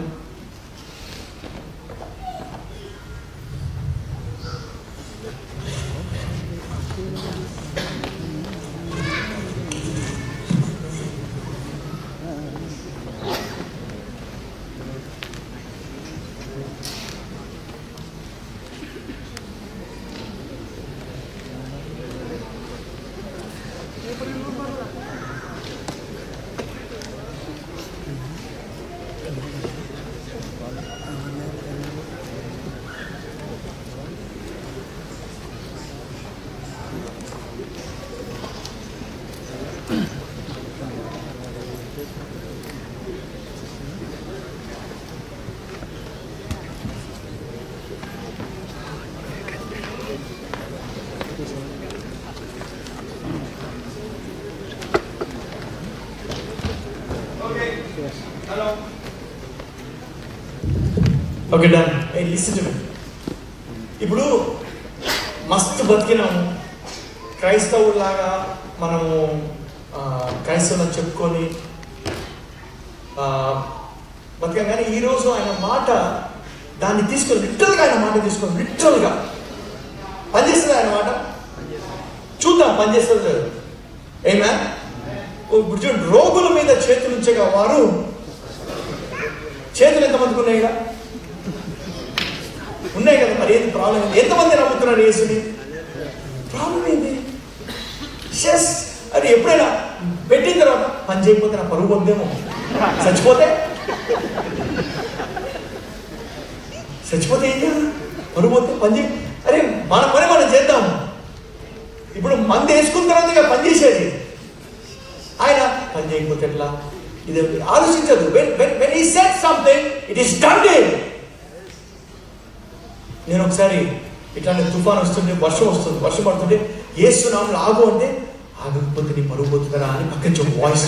ఓకే డన్ లిస్ట్ ఇప్పుడు మస్తు బతికినాము క్రైస్తవులాగా మనము ఆ, క్రైస్తవులను చెప్పుకొని ఆ, బతికాం కానీ ఈరోజు ఆయన మాట దాన్ని తీసుకొని లిటరల్గా ఆయన మాట తీసుకొని లిటరల్గా పనిచేస్తుంది ఆయన మాట చూద్దాం పనిచేస్తుంది లేదు ఏమా ఇప్పుడు చూడండి రోగుల మీద చేతులు ఉంచగా వారు చేతులు ఎంతమందికి ఉన్నాయి ఇక్కడ ఉన్నాయి కదా మరి ఏంటి ప్రాబ్లం ఏంటి ఎంతమంది నమ్ముతున్నారు యేసుని ప్రాబ్లం ఏంటి షెస్ అది ఎప్పుడైనా పెట్టిన తర్వాత పని చేయకపోతే నా పరుగు పొందేమో చచ్చిపోతే చచ్చిపోతే ఏం చేయాలి పరుగు పోతే పని చేయ అరే మన పని మనం చేద్దాం ఇప్పుడు మంది వేసుకున్న తర్వాత ఇక పని చేసేది ఆయన పని చేయకపోతే ఎట్లా ఇది ఆలోచించదు వెన్ వెన్ వెన్ ఈ set something it is done నేను ఒకసారి ఇట్లాంటి తుఫాన్ వస్తుంటే వర్షం వస్తుంది వర్షం పడుతుంటే ఏసునామలు ఆగు అంటే ఆగకపోతే నీ పరుగు పోతుందా అని పక్కన నుంచి వాయిస్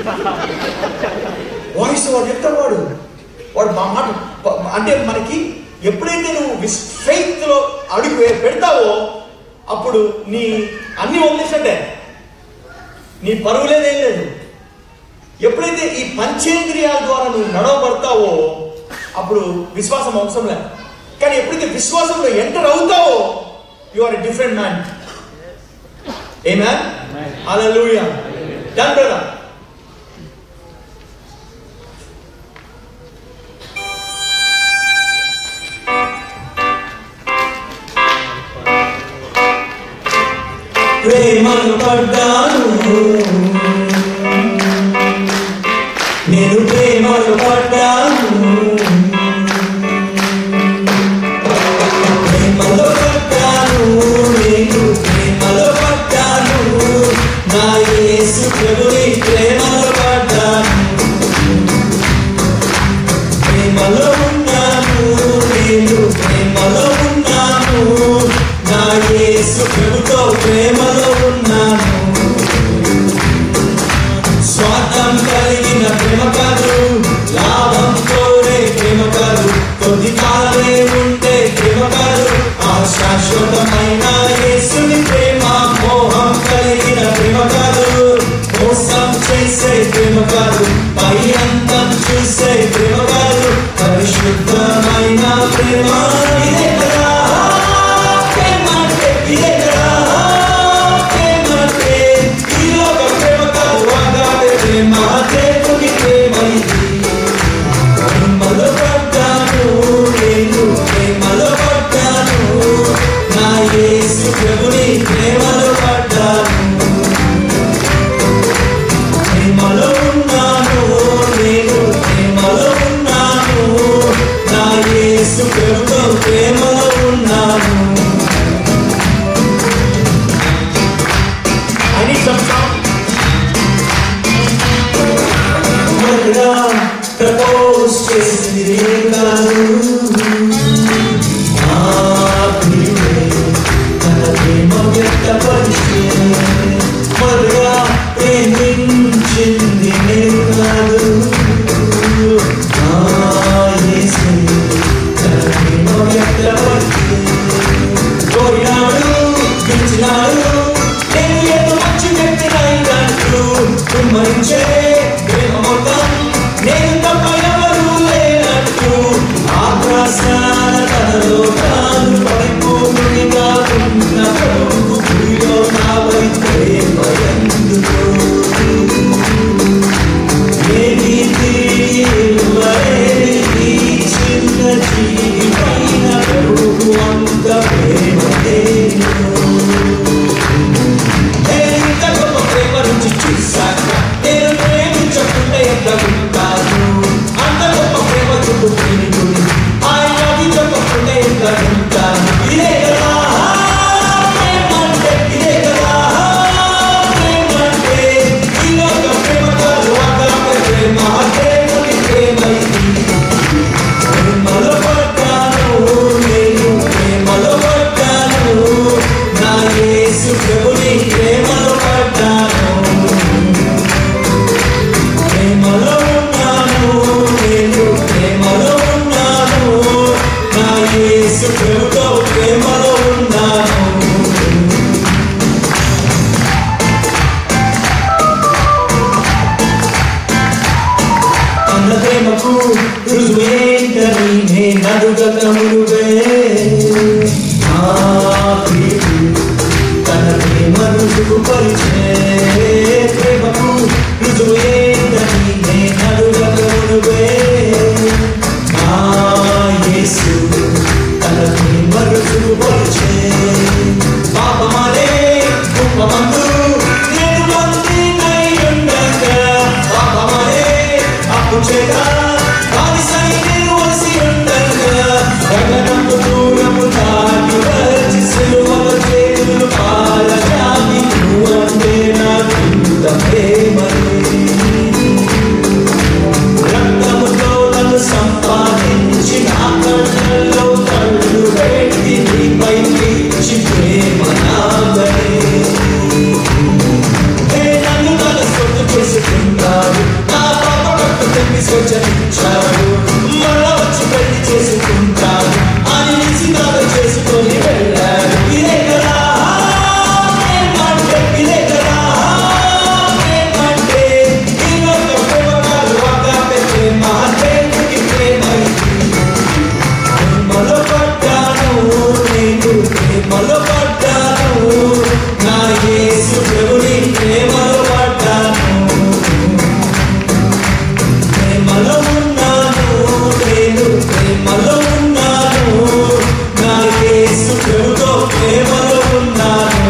వాయిస్ వాడు చెప్తాడు వాడు వాడు మా మాట అంటే మనకి ఎప్పుడైతే నువ్వు విస్ ఫెయిత్ లో అడుగు వే- పెడతావో అప్పుడు నీ అన్ని వదిలేసినట్టే నీ పరువు లేదేం లేదు ఎప్పుడైతే ఈ పంచేంద్రియాల ద్వారా నువ్వు నడవబడతావో అప్పుడు విశ్వాసం అవసరం లేదు కానీ ఎప్పుడైతే విశ్వాసంలో ఎంటర్ అవుతావో you are different man a man hallelujah done brother ప్రేమను పడ్డాను నేను ప్రేమను పడ్డాను ప్రేమలో పడ్డాను నేను ప్రేమలో పడ్డాను నా యేసు ప్రభుని ప్రేమలో పడ్డాను ప్రేమలో ఉన్నాను నేను ప్రేమలో ఉన్నాను నా యేసు ప్రభుతో ప్రేమలో ఉన్నాను స్వార్థం కలిగిన ప్రేమ కాదు లాభం కోరే ప్రేమ కాదు కొద్ది కాలే ఉండే ప్రేమ కాదు ఆ శాశ్వతమైన యేసుని ప్రేమ మోహం కలిగిన ప్రేమ కాదు మోసం చేసే ప్రేమ కాదు పై అంతం చూసే ప్రేమ కాదు పరిశుద్ధమైన ప్రేమ ఇదే కదా ప్రేమ అంటే ఇదే కదా ప్రేమ అంటే ఈ లోక ప్రేమ కాదు వాగాడే ప్రేమ దేవుని ప్రేమ ఇది ప్రేమలో పడ్డాను నేను ప్రేమలో పడ్డాను నా యేసు ప్రభుని ప్రేమలో పడ్డాను ప్రేమలో ఉన్నాను నేను ప్రేమలో ఉన్నాను నా యేసు ప్రభుతో ప్రేమలో ఉన్నాను I need some sound. మరలా ప్రపోజ్ చేసింది కాదు నా ప్రియుడే తన ప్రేమ వ్యక్తపరిచే మరలా ప్రేమించింది నేను కాదు నా యేసే తన ప్రేమ వ్యక్తపరిచే కోరినాడు పిలిచినాడు నేను ఏదో మంచి వ్యక్తి అయినట్టు కుమ్మరించే ప్రేమ మొత్తం నేను తప్ప ఎవరు లేనట్టు ఆగ్రహ ప్రేమకు రుజువేంటని నేనడుగక మునువే నా ప్రియుడు తన ప్రేమ రుజువు పరిచే ప్రేమకు రుజువేంటని నేనడుగక మునువే నా యేసు తన ప్రేమ రుజువు పరిచే పాపమనే కుప్పమందు నేను బందీనై ఉండగా పాపమనే అప్పు చేత బానిసై నేను వలసి ఉండగా గగనపు దూరము దాటి వచ్చి సిలువలో చేతులు పాలగామి నువ్వంటే నాకింత ప్రేమని రక్తముతో నన్ను సంపాదించి నా కళ్ళల్లో కళ్ళు పెట్టి నీపై తీర్చి ప్రేమ నాగని ఏ నన్ను తన సొత్తు చేసుకుంటాడు నా పాప కట్టు తెప్పి స్వచ్ఛనిచ్చాడు మళ్ళా వచ్చి పెళ్లి చేసుకుంటాడు అని నిశ్చితాలు చేసుకొని వెళ్ళాడు ఇదే కదా ప్రేమంటే ఇదే కదా ప్రేమంటే ఈ లోక ప్రేమ కాదు అగాపె ప్రేమ దేవునికి ప్రేమ ప్రేమలో పడ్డాను నేను ప్రేమలో పడ్డాను నా యేసు ప్రభుని ప్రేమలో పడ్డాను ప్రేమలో ఉన్నాను నేను ప్రేమలో ఉన్నాను నా యేసు ప్రభుతో ప్రేమలో ఉన్నాను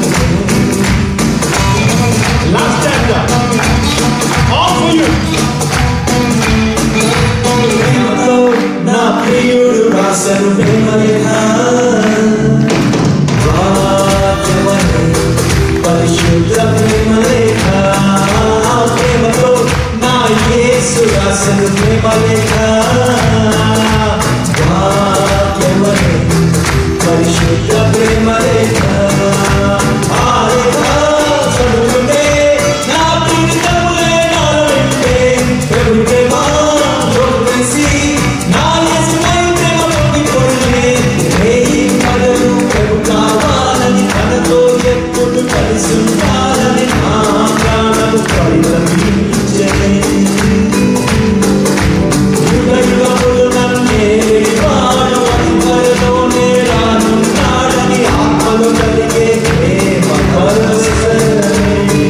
Last chapter. All for you. ప్రేమతో నా ప్రియుడు రాసను ప్రేమలేఖ వాక్యమని పరిశుద్ధ ప్రేమలేఖ ప్రేమతో నా యేసు రాసను ప్రేమలేఖ వాక్యమని పరిశుద్ధ ప్రేమలేఖ ఆ లేఖ చదువుతుంటే నా ప్రీతములే నాలో నిండే ప్రభు ప్రేమ జోడిసి నా యేసుపై ప్రేమ పొంగిపోయినే రేయి పగలు ప్రభు కావాలని తనతో ఎప్పుడు కలిసి ఉండాలని నా ప్రాణము పరితపించనే యుగయుగములు నన్నే వాడు అధికారలోనే రానున్నాడని ఆత్మలు కలిగే ప్రేమ కలసనే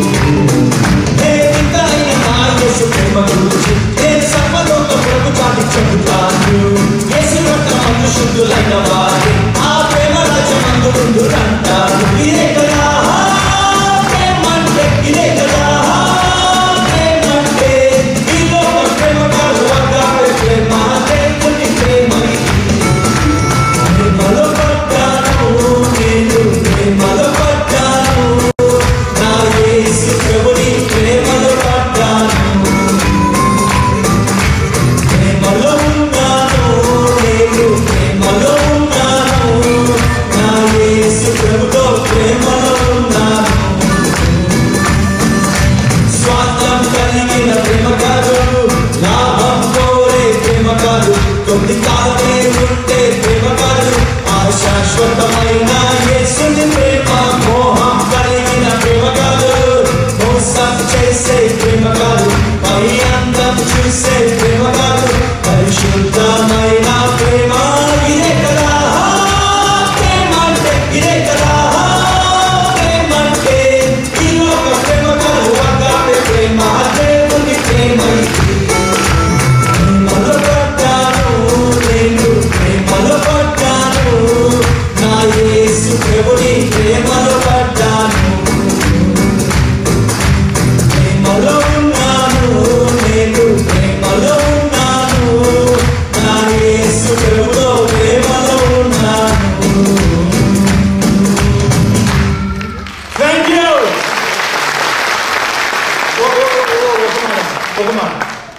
ప్రేమలో పడ్డాను నేను ప్రేమలో పడ్డాను నా యేసు ప్రభుని ప్రేమలో పడ్డాను ప్రేమలో ఉన్నాను నేను ప్రేమలో ఉన్నాను నా యేసు ప్రభుతో ప్రేమలో ఉన్నాను స్వార్థం కలిగిన ప్రేమ కాదు లాభం కోరే ప్రేమ కాదు కొద్ది కాలమే ఉంటే ప్రేమ కాదు ఆ శాశ్వతమైన యేసుని ప్రేమ మోహం కలిగిన ప్రేమ కాదు మోసం చేసే ప్రేమ కాదు పై అందం చూసే ప్రేమ కాదు పరిశుద్ధమైన ప్రేమ ఇదే కదా ప్రేమ అంటే ఇదే కదా ప్రేమ అంటే ఈ లోక ప్రేమ కాదు అగాపే ప్రేమ దేవుని ప్రేమ ప్రేమలో పడ్డాను నేను ప్రేమలో పడ్డాను నా యేసు ప్రభుని ప్రేమలో పడ్డాను ప్రేమలో ఉన్నాను నేను ప్రేమలో ఉన్నాను నా యేసు ప్రభుతో ప్రేమలో ఉన్నాను Thank you. ఓ, ఓ, ఓ, ఓ, ఒక మాట, ఒక మాట.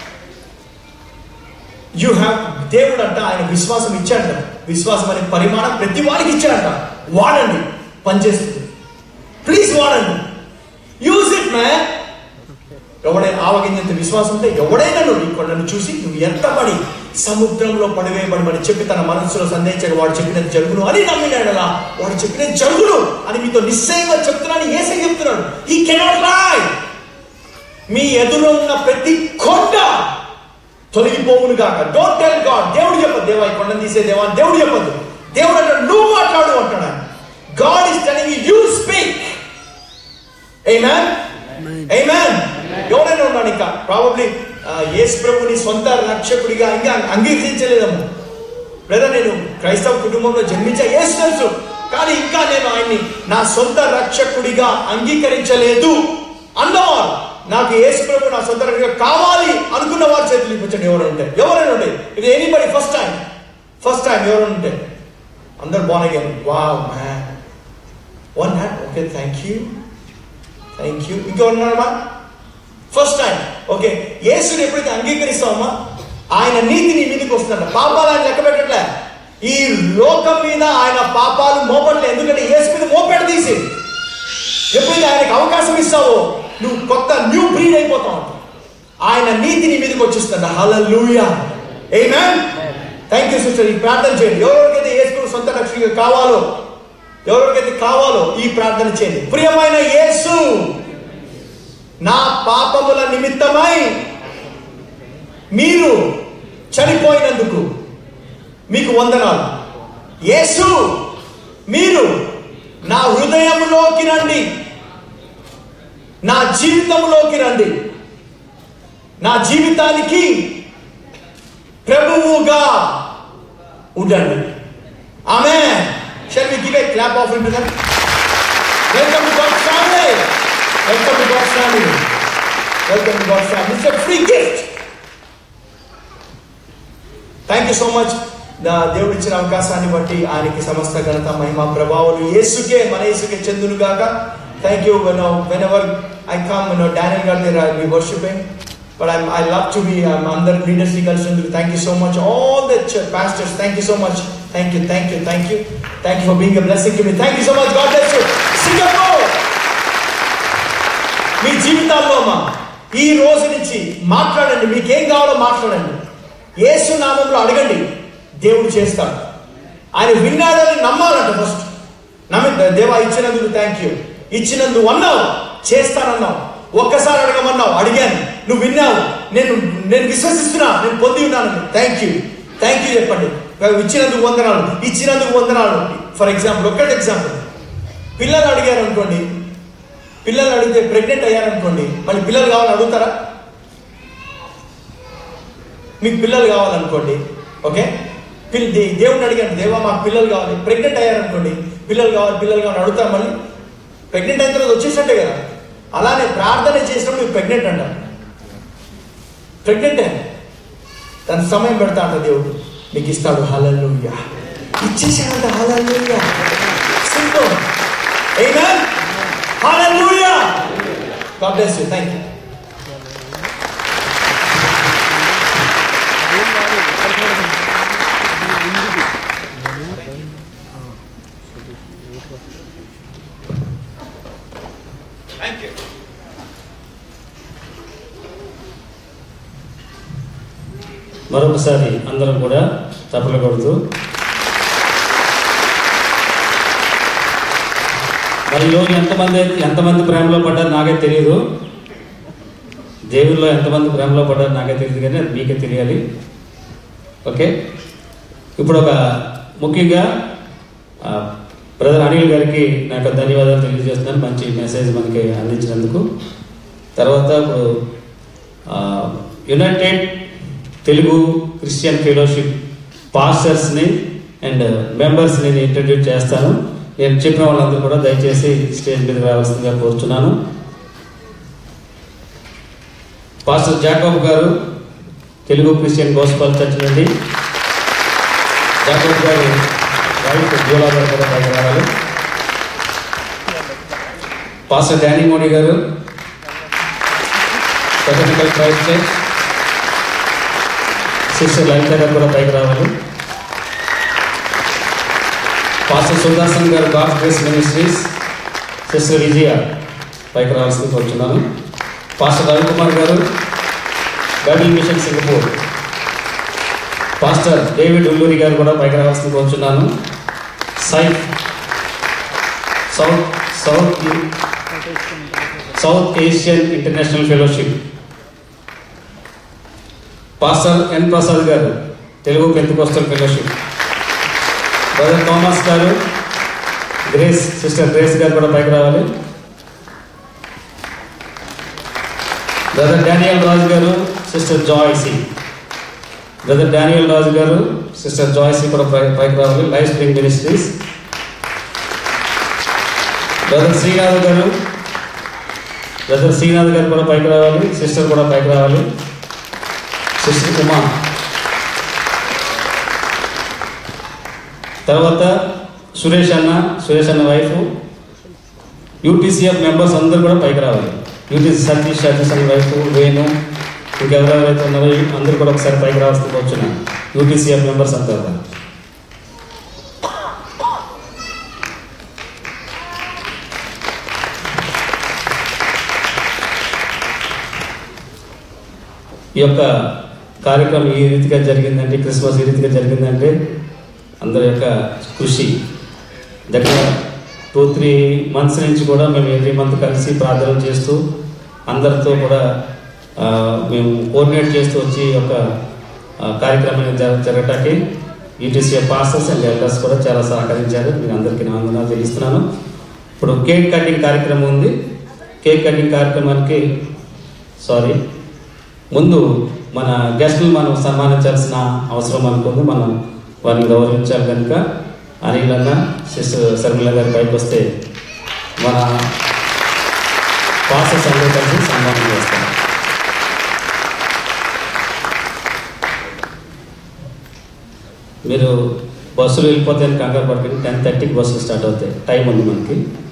యు హ్యావ్ దేవుడు అంట ఆయన విశ్వాసం ఇచ్చాడంట విశ్వాసం అనే పరిమాణం ప్రతి వాడికి ఇచ్చాడంట వాడండి పనిచేస్తుంది ప్లీజ్ వాడండి యూజ్ ఇట్ మ్యాన్ ఎవడైనా ఆవగింజంత విశ్వాసం ఉంటే ఎవడైనా నువ్వు ఈ కొండను చూసి నువ్వు ఎంతబడి సముద్రంలో పడివేయబడమని చెప్పి తన మనసులో సందేహించక వాడు చెప్పినది జరుగును అని నమ్మినాడలా వాడు చెప్పినది జరుగును అని మీతో నిశ్చయంగా చెప్తున్నాను ఏసై చెప్తున్నాడు ఈ కెనాట్ లై మీ ఎదురు ఉన్న ప్రతి కొండ తొలగిపోవును గాక డోంట్ టెల్ గాడ్ దేవుడు చెప్పదు దేవా ఈ కొండను తీసే దేవా అని దేవుడు చెప్పదు దేవుడు అంటాడు నువ్వు మాట్లాడు అంటాడు God is telling you speak Amen? Amen? ఎవరైనా ఉన్నాడు ఇంకా ప్రాబబ్లీ యేసు ప్రభుని సొంత రక్షకుడిగా ఇంకా అంగీకరించలేదము లేదా నేను క్రైస్తవ కుటుంబంలో జన్మించా యేసు తెలుసు కానీ ఇంకా నేను ఆయన్ని నా సొంత రక్షకుడిగా అంగీకరించలేదు అన్నవారు నాకు యేసు ప్రభు నా సొంత రక్షకుడిగా కావాలి అనుకున్న వారి చేతులు ఇప్పించండి ఎవరు ఉంటే ఎవరైనా ఉంటే ఇది anybody first time first time ఎవరైనా ఉంటే అందరు బాగున్నాయి వా man one hand okay thank you thank you ఇంకెవరున్నారమ్మా ఫస్ట్ టైం ఓకే యేసుని ఎప్పుడైతే అంగీకరిస్తామమ్మా ఆయన నీతి నీ మీదకి వస్తుందంట పాపాలు ఆయన లెక్క పెట్టట్లే ఈ లోకం మీద ఆయన పాపాలు మోపట్లే ఎందుకంటే యేసు మీద మోపెడ తీసి ఎప్పుడైతే ఆయనకు అవకాశం ఇస్తావో నువ్వు కొత్త న్యూ బ్రీడ్ అయిపోతావు ఆయన నీతి నీ మీదకి వచ్చేస్తుందంట hallelujah amen thank you sister ఈ ప్రార్థన చేయండి ఎవరికైతే యేసు సొంత రక్షకుడిగా కావాలో ఎవరికైతే కావాలో ఈ ప్రార్థన చేయండి ప్రియమైన యేసు నా పాపముల నిమిత్తమై మీరు చనిపోయినందుకు మీకు వందనాలు యేసు మీరు నా హృదయంలోకి రండి నా జీవితంలోకి రండి నా జీవితానికి ప్రభువుగా ఉండండి amen shall we give a clap of to them welcome to God's family welcome to God's family welcome to God's family it's a free gift thank you so much దేవుడు ఇచ్చిన అవకాశాన్ని బట్టి ఆయనకి సమస్త ఘనత మహిమ ప్రభావాలు యేసుకే మన యేసుకే చెందును గాక thank you when when I come no Daniel గారి దగ్గర I be worshipping but I I love to be అందరు లీడర్స్ ని కలిసినందుకు thank you so much all the pastors thank you so much thank you thank you thank you thank you for being a blessing to me thank you so much God bless you Singapore మీ జీవితాల్లో అమ్మా ఈ రోజు నుంచి మాట్లాడండి మీకు ఏం కావాలో మాట్లాడండి యేసు నామంలో అడగండి దేవుడు చేస్తాడు ఆయన విన్నాడని నమ్మాలంట ఫస్ట్ నమ్మి దేవా ఇచ్చినందుకు థ్యాంక్ యూ ఇచ్చినందుకు అన్నావు చేస్తానన్నావు ఒక్కసారి అడగమన్నావు అడిగాను నువ్వు విన్నావు నేను నేను విశ్వసిస్తున్నా నేను పొంది ఉన్నాను థ్యాంక్ యూ థ్యాంక్ యూ చెప్పండి ఇచ్చినందుకు వందనాలు ఇచ్చినందుకు వందనాలు ఫర్ ఎగ్జాంపుల్ ఒక్కటి ఎగ్జాంపుల్ పిల్లలు అడిగారు అనుకోండి పిల్లలు అడిగితే ప్రెగ్నెంట్ అయ్యారనుకోండి మళ్ళీ పిల్లలు కావాలని అడుగుతారా మీకు పిల్లలు కావాలనుకోండి ఓకే పిల్ దే- దేవుడిని అడిగాను దేవా మాకు పిల్లలు కావాలి ప్రెగ్నెంట్ అయ్యారనుకోండి పిల్లలు కావాలి పిల్లలు కావాలి అడుగుతారు మళ్ళీ ప్రెగ్నెంట్ అయిన తర్వాత వచ్చేసినట్టే కదా అలానే ప్రార్థన చేసినప్పుడు మీరు ప్రెగ్నెంట్ అంటారు ప్రెగ్నెంటే దాని సమయం పెడతా అంట దేవుడు నీకు ఇస్తాడు హలల్లుయ్యా ఇచ్చేసాడంట hallelujah simple Amen. Hallelujah. God bless you. Thank you. Thank you. మరొకసారి అందరం కూడా తప్పులు కొడుతూ మరి ఈరోజు ఎంతమంది ఎంతమంది ప్రేమలో పడ్డారు నాకే తెలియదు దేవుల్లో ఎంతమంది ప్రేమలో పడ్డారు నాకే తెలియదు కానీ అది మీకే తెలియాలి ఓకే ఇప్పుడు ఒక ముఖ్యంగా ఆ, బ్రదర్ అనిల్ గారికి నాకు ధన్యవాదాలు తెలియజేస్తున్నాను మంచి మెసేజ్ మనకి అందించినందుకు తర్వాత ఇప్పుడు ఆ, యునైటెడ్ తెలుగు క్రిస్టియన్ ఫెలోషిప్ పాస్టర్స్ని అండ్ మెంబర్స్ని నేను ఇంట్రడ్యూస్ చేస్తాను నేను చెప్పిన వాళ్ళందరూ కూడా దయచేసి స్టేజ్ మీద రావాల్సిందిగా కోరుచున్నాను పాస్టర్ జాకబ్ గారు తెలుగు క్రిస్టియన్ గోస్పాల్ చర్చ్ నుండి జాకబ్ గారు వైఫ్ జోలా గారు కూడా పైకి రావాలి పాస్టర్ డానీ మోడీ గారు technical Christ church sister Lalitha గారు కూడా పైకి రావాలి పాస్టర్ సుదర్శన్ గారు God grace ministries sister Vijaya పైకి రావాల్సింది కోరుచున్నాను పాస్టర్ రవికుమార్ గారు Bible mission Singapore pastor David Ulluri గారు కూడా పైకి రావాల్సింది కోరుచున్నాను SAIF south south south Asian international fellowship pastor N Prasad గారు Telugu Pentecostal fellowship brother Thomas గారు గ్రేస్ సిస్టర్ గ్రేస్ గారు కూడా పైకి రావాలి బ్రదర్ డానియల్ రాజు గారు sister Joycy brother Daniel Raju గారు సిస్టర్ జాయ్సీ కూడా పై- పైకి రావాలి life spring ministries brother Srinath గారు బ్రదర్ శ్రీనాథ్ గారు కూడా పైకి రావాలి సిస్టర్ కూడా పైకి రావాలి సిస్టర్ ఉమా తర్వాత సురేష్ అన్న సురేష్ అన్న వైఫ్ యూటీసీఎఫ్ మెంబర్స్ అందరూ కూడా పైకి రావాలి యూటీసీ సతీష్ సతీష్ అన్న వైఫ్ వేణు ఇంకెవరెవరైతే ఉన్నారో అందరూ కూడా ఒకసారి పైకి రావాల్సి వచ్చిన యూటీసీఎఫ్ మెంబర్స్ అంతా కూడా ఈ యొక్క కార్యక్రమం ఈ రీతిగా జరిగిందంటే క్రిస్మస్ ఈ రీతిగా జరిగిందంటే అందరి యొక్క కృషి దగ్గర టూ త్రీ మంత్స్ నుంచి కూడా మేము ఎవ్రీ మంత్ కలిసి ప్రార్థన చేస్తూ అందరితో కూడా ఆ, మేము కోఆర్డినేట్ చేస్తూ వచ్చి ఈ యొక్క ఆ, కార్యక్రమాన్ని జర జరగటానికి ఈటీసీఎఫ్ పాస్టర్స్ అండ్ ఎల్డర్స్ కూడా చాలా సహకరించారు మీకు అందరికీ నా వందనాలు తెలుస్తున్నాను ఇప్పుడు కేక్ కటింగ్ కార్యక్రమం ఉంది కేక్ కటింగ్ కార్యక్రమానికి సారీ ముందు మన గెస్టులు మనం సన్మానించాల్సిన అవసరం అనుకుంది మనం వారిని గౌరవించాలి కనుక అనిల్ అన్న సిస్టర్ శర్మిల గారి పైకి వస్తే మన ప్రాసెస్ అందరూ కలిసి సన్మానం చేస్తాం మీరు బస్సులు వెళ్ళిపోతే కంగారు పడుతుంది టెన్ థర్టీకి బస్సులు స్టార్ట్ అవుతాయి టైం ఉంది మనకి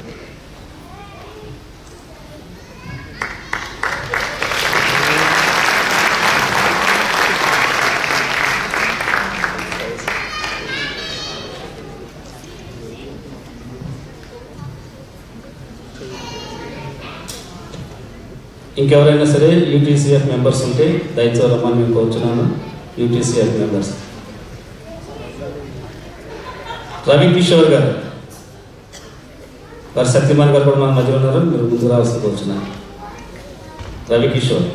ఇంకెవరైనా సరే యూటీసీఎఫ్ మెంబర్స్ ఉంటే దయచేసి రమ్మని నేను కోరుచున్నాను యూటీసీఎఫ్ మెంబర్స్ రవి కిషోర్ గారు వారు సత్యమాన్ గారు కూడా మన మధ్యలో ఉన్నారు మీరు ముందు రావాల్సి కోరుచున్నాను రవి కిషోర్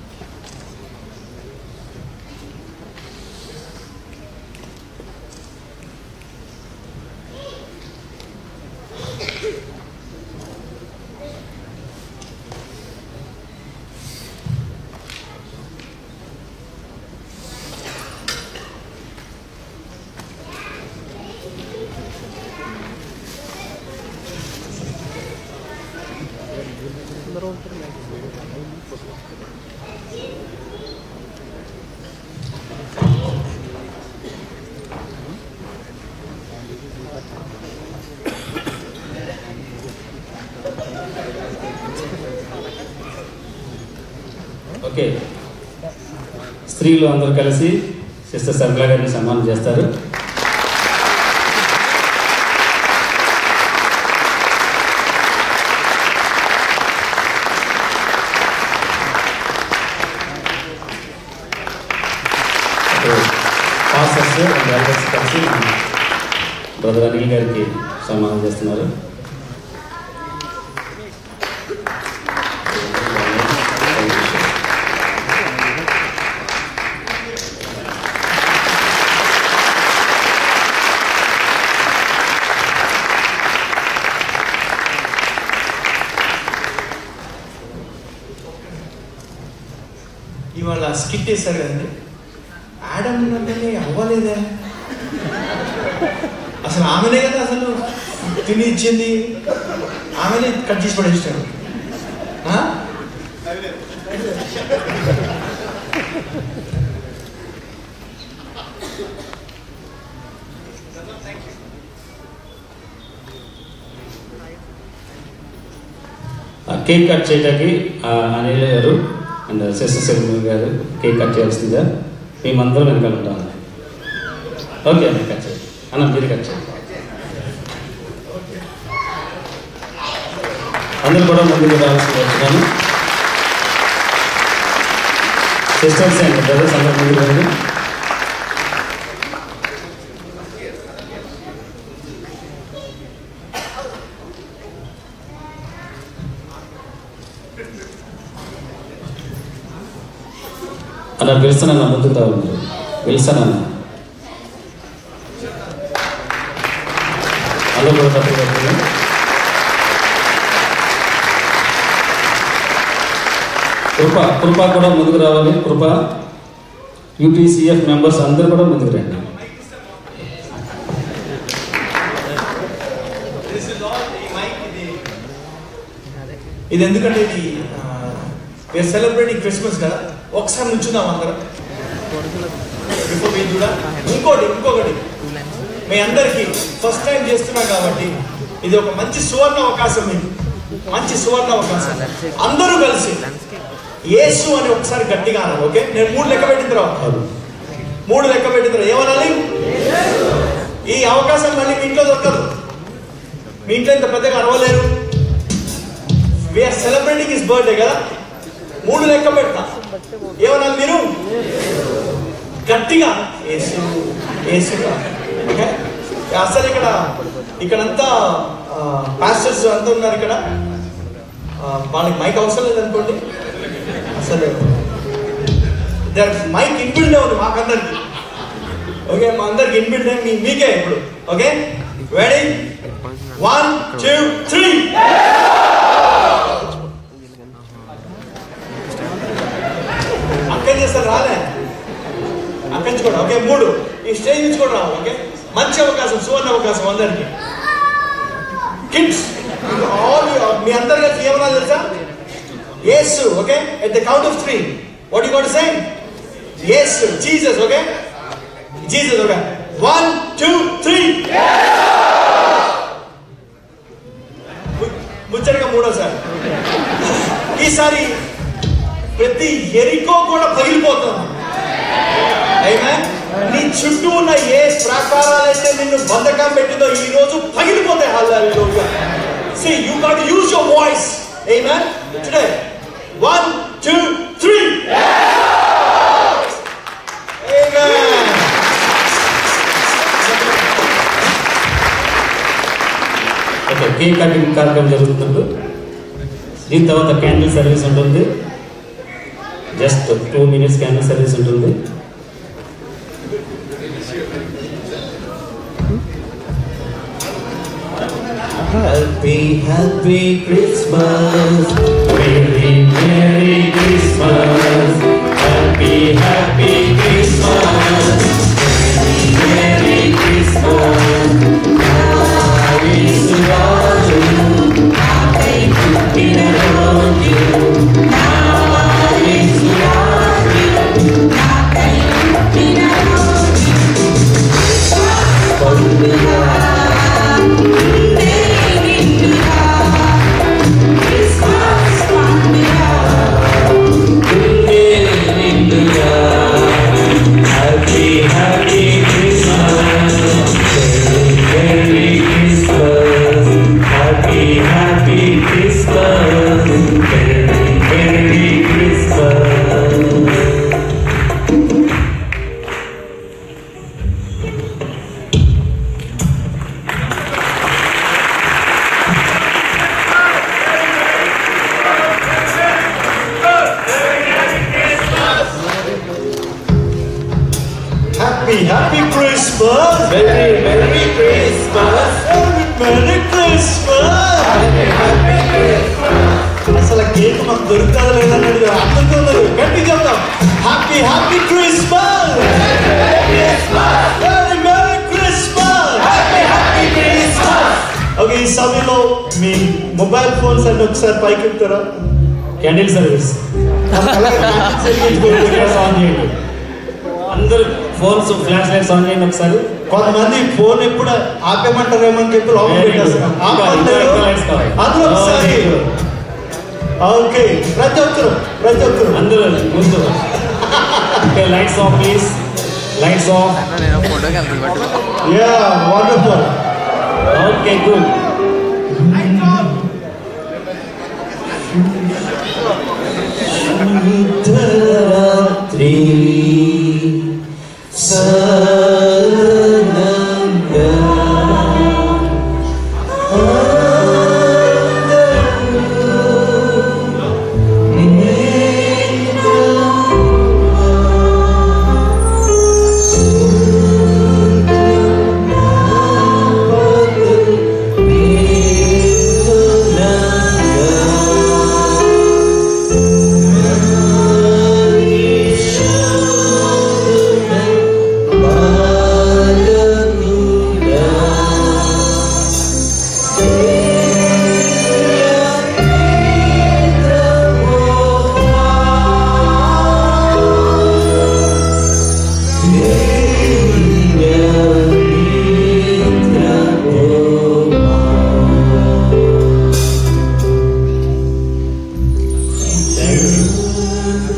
ఓకే స్త్రీలు అందరూ కలిసి సిస్టర్ సర్మిలా గారిని సన్మానం చేస్తారు పాస్టర్స్ అండ్ ఎల్డర్స్ కలిసి బ్రదర్ అనిల్ గారికి సన్మానం చేస్తున్నారు ఇవాళ స్కిట్ వేశారు కదండి ఆడమ్ అంటే అవ్వలేదే అసలు ఆమెనే కదా అసలు తిని ఇచ్చింది ఆమెనే కట్ చేసి పడేసాడు ఆ? ఆ కేక్ కట్ చేయడానికి ఆ, అనిల్ గారు అండ్ సిస్టర్ సెల్మి గారు కేక్ కట్ చేయాల్సిందిగా మేమందరం వెనకాల ఉంటాం ఓకే అన్న కట్ చేయండి అన్న మీరు కట్ చేయండి అందరూ కూడా ముందుకు రావాల్సి వచ్చినాను సిస్టర్స్ అండ్ బ్రదర్స్ అందరూ ముందుకు రండి అలా విల్సన్ అన్న ముందుకు రావాలి విల్సన్ అన్న అలా కూడా తప్పు పెట్టండి. కృప కృప కూడా ముందుకు రావాలి కృప యూటీసీఎఫ్ మెంబర్స్ అందరూ కూడా ముందుకు రండి ఇది ఎందుకంటే ఇది వేర్ సెలబ్రేటింగ్ క్రిస్మస్ కదా ఒకసారి నుంచుందాం అందరం బిఫోర్ వీ కూడా ఇంకోటి ఇంకొకటి మీ అందరికీ ఫస్ట్ టైం చేస్తున్నా కాబట్టి ఇది ఒక మంచి సువర్ణ అవకాశం మీకు మంచి సువర్ణ అవకాశం అందరూ కలిసి యేసు అని ఒకసారి గట్టిగా అనాలి ఓకే నేను మూడు లెక్క పెట్టిన తర్వాత మూడు లెక్క పెట్టిన తర్వాత ఏమనాలి ఈ అవకాశం మళ్ళీ మీ ఇంట్లో దొరకదు మీ ఇంట్లో ఇంత పెద్దగా అరవలేరు వీఆర్ సెలబ్రేటింగ్ ఇస్ బర్త్డే కదా మూడు లెక్క పెడతా ఏమన్నా మీరు గట్టిగా యేసు యేసుగా ఓకే అసలు ఇక్కడ ఇక్కడంతా పాస్టర్స్ అంతా ఉన్నారు ఇక్కడ ఆ, వాళ్ళకి మైక్ అవసరం లేదనుకోండి అసలు మైక్ ఇన్బిల్డే ఉంది మాకందరికి ఓకే మా అందరికి ఇన్బిల్డే మీ మీకే ఇప్పుడు okay ready one two three అక్కడి నుంచి అసలు రాలే అక్కడి నుంచి కూడా ఓకే మూడు ఈ స్టేజ్ నుంచి కూడా రావాలి ఓకే మంచి అవకాశం సువర్ణ అవకాశం అందరికి కిడ్స్ ఆల్ మీ అందరు కలిసి ఏమన్నా తెలుసా Yesu okay at the count of three what you got say Yesu Jesus okay Jesus okay one two three ముచ్చటగా మూడోసారి ఈసారి ప్రతి ఎరికో కూడా పగిలిపోతుంది అయినా నీ చుట్టూ ఉన్న ఏ ప్రాకారాలైతే నిన్ను బంధకం పెట్టిందో ఈ రోజు పగిలిపోతాయి hallelujah see you got use your voice amen today 1 2 3 amen okay cake cutting కార్యక్రమం జరుగుతుంది దీని తర్వాత క్యాండిల్ సర్వీస్ ఉంటుంది just two minutes candle service ఉంటుంది Happy, happy Christmas. Merry, Merry Christmas. Happy, happy Christmas. Merry, Merry Christmas. Happy Suraju. Happy Pinaraju. Happy Suraju. Happy Happy, happy Christmas. Merry Christmas. Happy, happy Christmas. Merry, Merry Christmas. Happy, happy Christmas. Merry, Merry Christmas. Merry, Merry Christmas. Happy, happy Christmas. అసలు కేక్ మాకు దొరుకుతుందా లేదన్నది అందరికీ గట్టి చెప్తాం happy happy Christmas very merry Christmas happy happy Christmas okay ఈ సమయంలో మీ మొబైల్ ఫోన్స్ అన్ని ఒకసారి పైకి ఎత్తారా క్యాండిల్ సర్వీస్ ఆన్ చేయండి అందరూ ఫోన్స్ ఫ్లాష్ లైట్స్ ఆన్ చేయండి ఒకసారి కొంతమంది ఫోన్ ఎప్పుడు ఆపేమంటారేమో అని చెప్పి లోపల Very good. పెట్టేస్తారు. ఇంకా ఆపమంటారు. ఇంకా lights కావాలి. అందరూ ఒకసారి Okay. ఓకే ప్రతి ఒక్కరు ప్రతి ఒక్కరు అందరూ ముందు okay lights off please lights off yeah wonderful okay good రాత్రి సనంగా అందరూ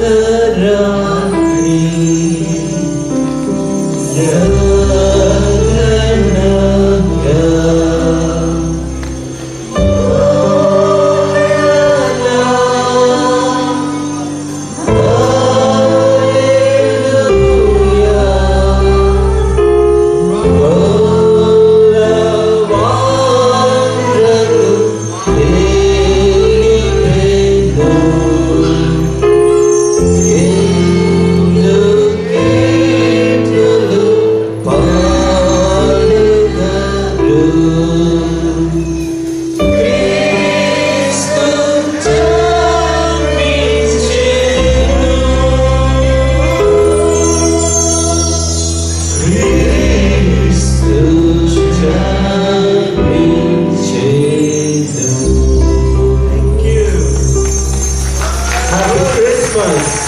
Thank you. Happy Christmas.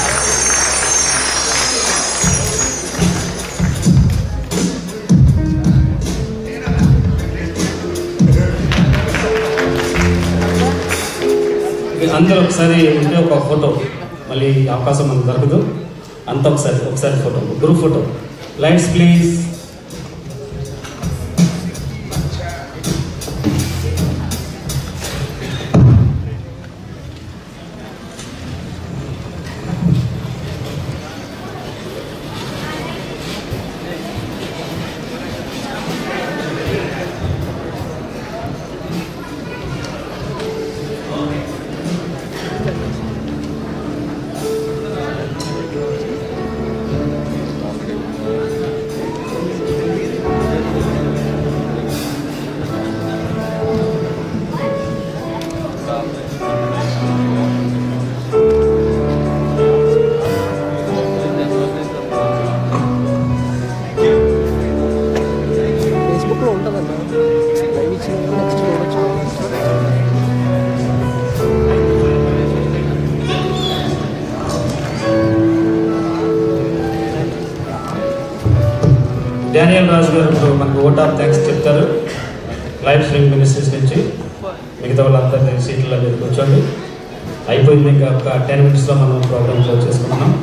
మీరు అందరూ ఒకసారి ఉంటే ఒక ఫోటో మళ్ళీ అవకాశం మనకు దొరకదు అంత ఒకసారి ఒకసారి photo group photo lights please ఫేస్బుక్లో ఉంటుందన్న లైవ్ ఇచ్చిన నెక్స్ట్ చూడొచ్చు డానియల్ రాజు గారు ఇప్పుడు మనకు ఓట్ ఆఫ్ థ్యాంక్స్ చెప్తారు లైవ్ స్ట్రీమ్ మినిస్ట్రీస్ నుంచి మిగతా వాళ్ళంతా సీట్ల మీద కూర్చోండి అయిపోయింది ఇంకా ఒక టెన్ మినిట్స్లో మనం ప్రోగ్రామ్ క్లోజ్ చేసుకుంటున్నాం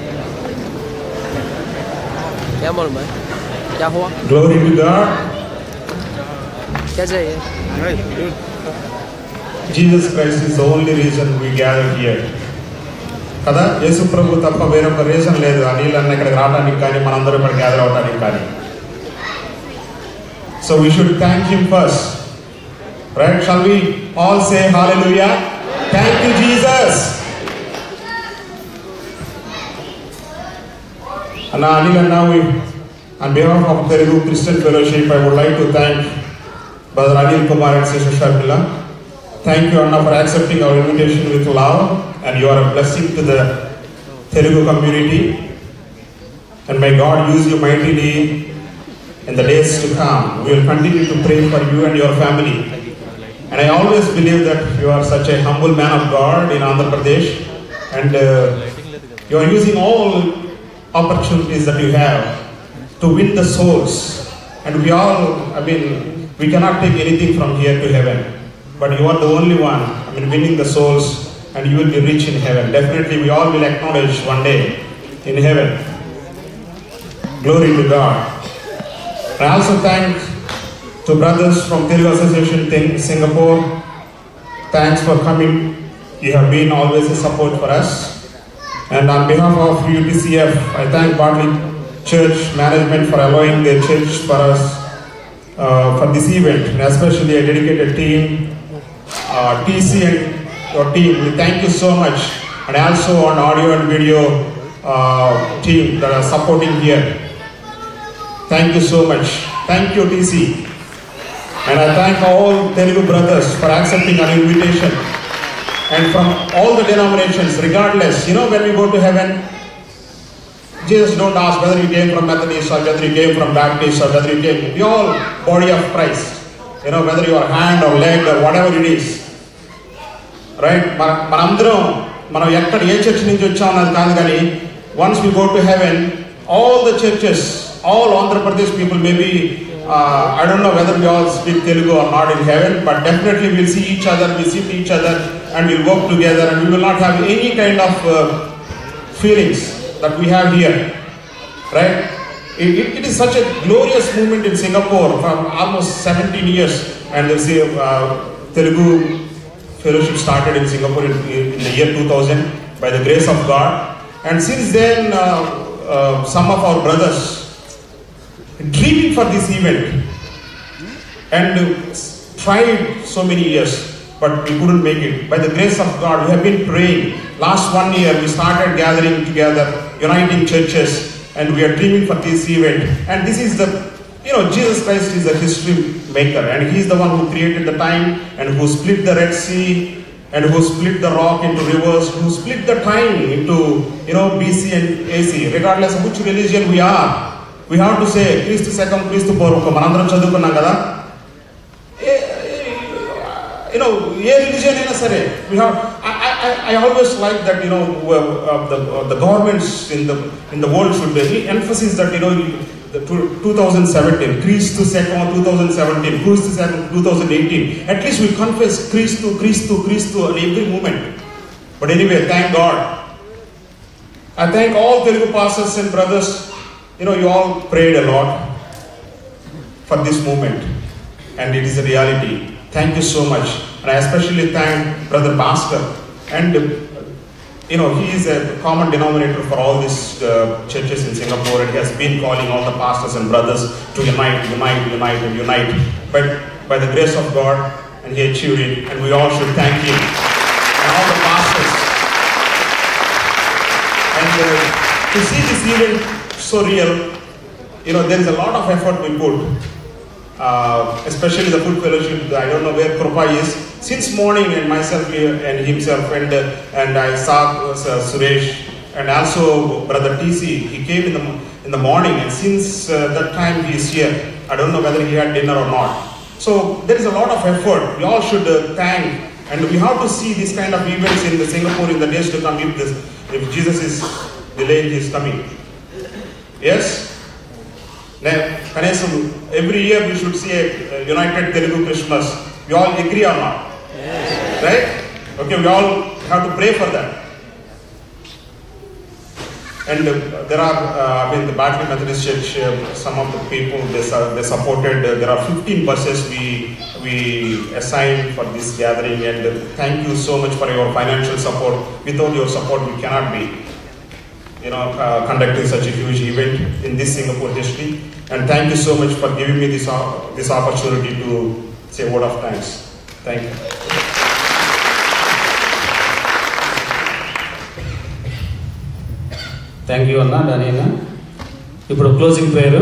क्या मालूम है क्या हुआ Glory to God. क्या चाहिए Jesus Christ is the only reason we gather here. కదా యేసు ప్రభు తప్ప వేరొక రీజన్ లేదు ఆ నీళ్ళన్న ఇక్కడికి రావడానికి కానీ మనందరూ ఇక్కడ గ్యాదర్ అవడానికి కానీ so we should thank him first right shall we all say hallelujah thank you Jesus అన్న అనిల్ అన్న on behalf of Telugu Christian Fellowship, I would like to thank Brother Anil Kumar and Sister Sharmila. Thank you, Anna, for accepting our invitation with love, and you are a blessing to the Telugu community. And may God use you mightily in the days to come. We will continue to pray for you and your family. And I always believe that you are such a humble man of God in Andhra Pradesh, and uh, you are using all opportunities that you have to win the souls. And we all, I mean, we cannot take anything from here to heaven. But you are the only one, I mean, winning the souls, and you will be rich in heaven. Definitely, we all will acknowledge one day in heaven. Glory to God. I also thank to brothers from Telugu Association in Singapore. Thanks for coming. You have been always a support for us. And on behalf of UTCF, I thank Bartley Church management for allowing their church for us uh, for this event, and especially a dedicated team, uh, TC and your team. We thank you so much, and also on audio and video uh, team that are supporting here. Thank you so much. Thank you, TC. And I thank all Telugu brothers for accepting our invitation. And from all the denominations, regardless, you know, when we go to heaven, Jesus don't ask whether you came from Methodist or whether you came from Baptist or whether you came, we all body of Christ. You know, whether you are hand or leg or whatever it is. Right మన మనందరం మనం ఎక్కడ ఏ చర్చ్ నుంచి వచ్చాం అన్నది కాదు కానీ once we go to heaven all the churches all Andhra Pradesh people maybe I don't know whether we all speak Telugu are not in heaven but definitely will see each other will see each other and will work together and we will not have any kind of feelings that we have here, right? It, it, it is such a glorious movement in Singapore from almost 17 years, and there's a uh, Telugu fellowship started in Singapore in, in the year 2000 by the grace of God, and since then, uh, uh, some of our brothers dreaming for this event and tried so many years but we couldn't make it by the grace of god we have been praying last one year we started gathering together uniting churches and we are dreaming for this event and this is the you know jesus christ is a history maker and he is the one who created the time and who split the red sea and who split the rock into rivers who split the time into you know bc and ac regardless of which religion we are we have to say క్రీస్తు శకం క్రీస్తు పూర్వకం మనందరం చదువుకున్నాం కదా you know ఏ రిలీజియన్ అయినా సరే we have I, I, I- I always like that you know uh, uh, the uh, the governments in the in the world should be emphasis that you know the two- 2017 క్రీస్తు శకం 2017 క్రీస్తు శకం 2018 at least we confess క్రీస్తు క్రీస్తు క్రీస్తు in every moment but anyway thank god I thank all Telugu pastors and brothers. You know, you all prayed a lot for this movement, and it is a reality. Thank you so much. And I especially thank Brother Bhaskar. And, uh, you know, he is a common denominator for all these uh, churches in Singapore, and he has been calling all the pastors and brothers to unite, unite, unite, and unite. But by the grace of God, and he achieved it, and we all should thank him. And all the pastors and uh, to see this event so real, you know, there is a lot of effort we put, uh, especially the food fellowship. I don't know where Krupa is. Since morning, and myself here and himself, and uh, and I saw uh, Suresh and also brother TC. He came in the in the morning, and since uh, that time he is here. I don't know whether he had dinner or not. So there is a lot of effort. We all should uh, thank, and we have to see this kind of events in the Singapore in the days to come. If this, if Jesus is delaying his coming, yes. Now, కనీసం every year we should see a uh, United Telugu Christmas. We all agree or not? Right? Okay, we all have to pray for that. And uh, there are, uh, I mean, the Battery Methodist Church, uh, some of the people they, su- they supported. Uh, there are 15 buses we we assigned for this gathering, and uh, thank you so much for your financial support. Without your support, we cannot be, you know, uh, conducting such a huge event in this Singapore history. And thank you so much for giving me this op- this opportunity to say a word of thanks. Thank you. Thank you అన్న దానియన్న ఇప్పుడు క్లోజింగ్ ప్రేయర్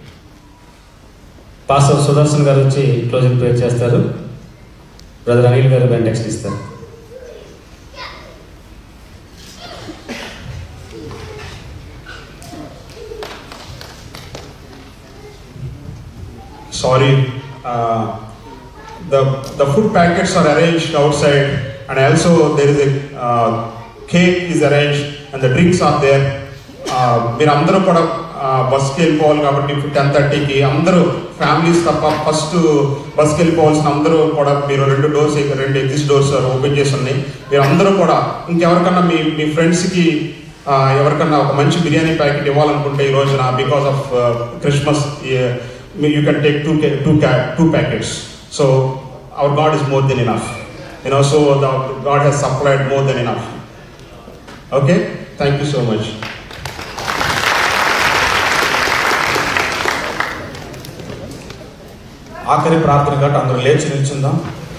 పాస్టర్ సుదర్శన్ గారు వచ్చి క్లోజింగ్ ప్రేయర్ చేస్తారు బ్రదర్ అనిల్ గారు బెంటెక్స్ ఇస్తారు sorry, uh, the, the food packets are arranged outside and also there is a uh, cake is arranged and the drinks are there. Uh, మీరు అందరూ కూడా బస్కి వెళ్ళిపోవాలి కాబట్టి టెన్ థర్టీకి అందరూ ఫ్యామిలీస్ తప్ప ఫస్ట్ బస్కి వెళ్ళిపోవాల్సిన అందరూ కూడా మీరు రెండు డోర్స్ రెండు ఎగ్జిస్ట్ డోర్స్ ఓపెన్ చేసి ఉన్నాయి మీరు అందరూ కూడా ఇంకెవరికన్నా మీ మీ ఫ్రెండ్స్కి ఎవరికన్నా ఒక మంచి బిర్యానీ ప్యాకెట్ ఇవ్వాలనుకుంటే ఈ రోజున because of Christmas you can take two ca- two ca- two packets. So our God is more than enough. You know, so the, God has supplied more than enough. Okay, thank you so much. ఆఖరి ప్రార్థన గట్ట అందరూ లేచి నిల్చుందాం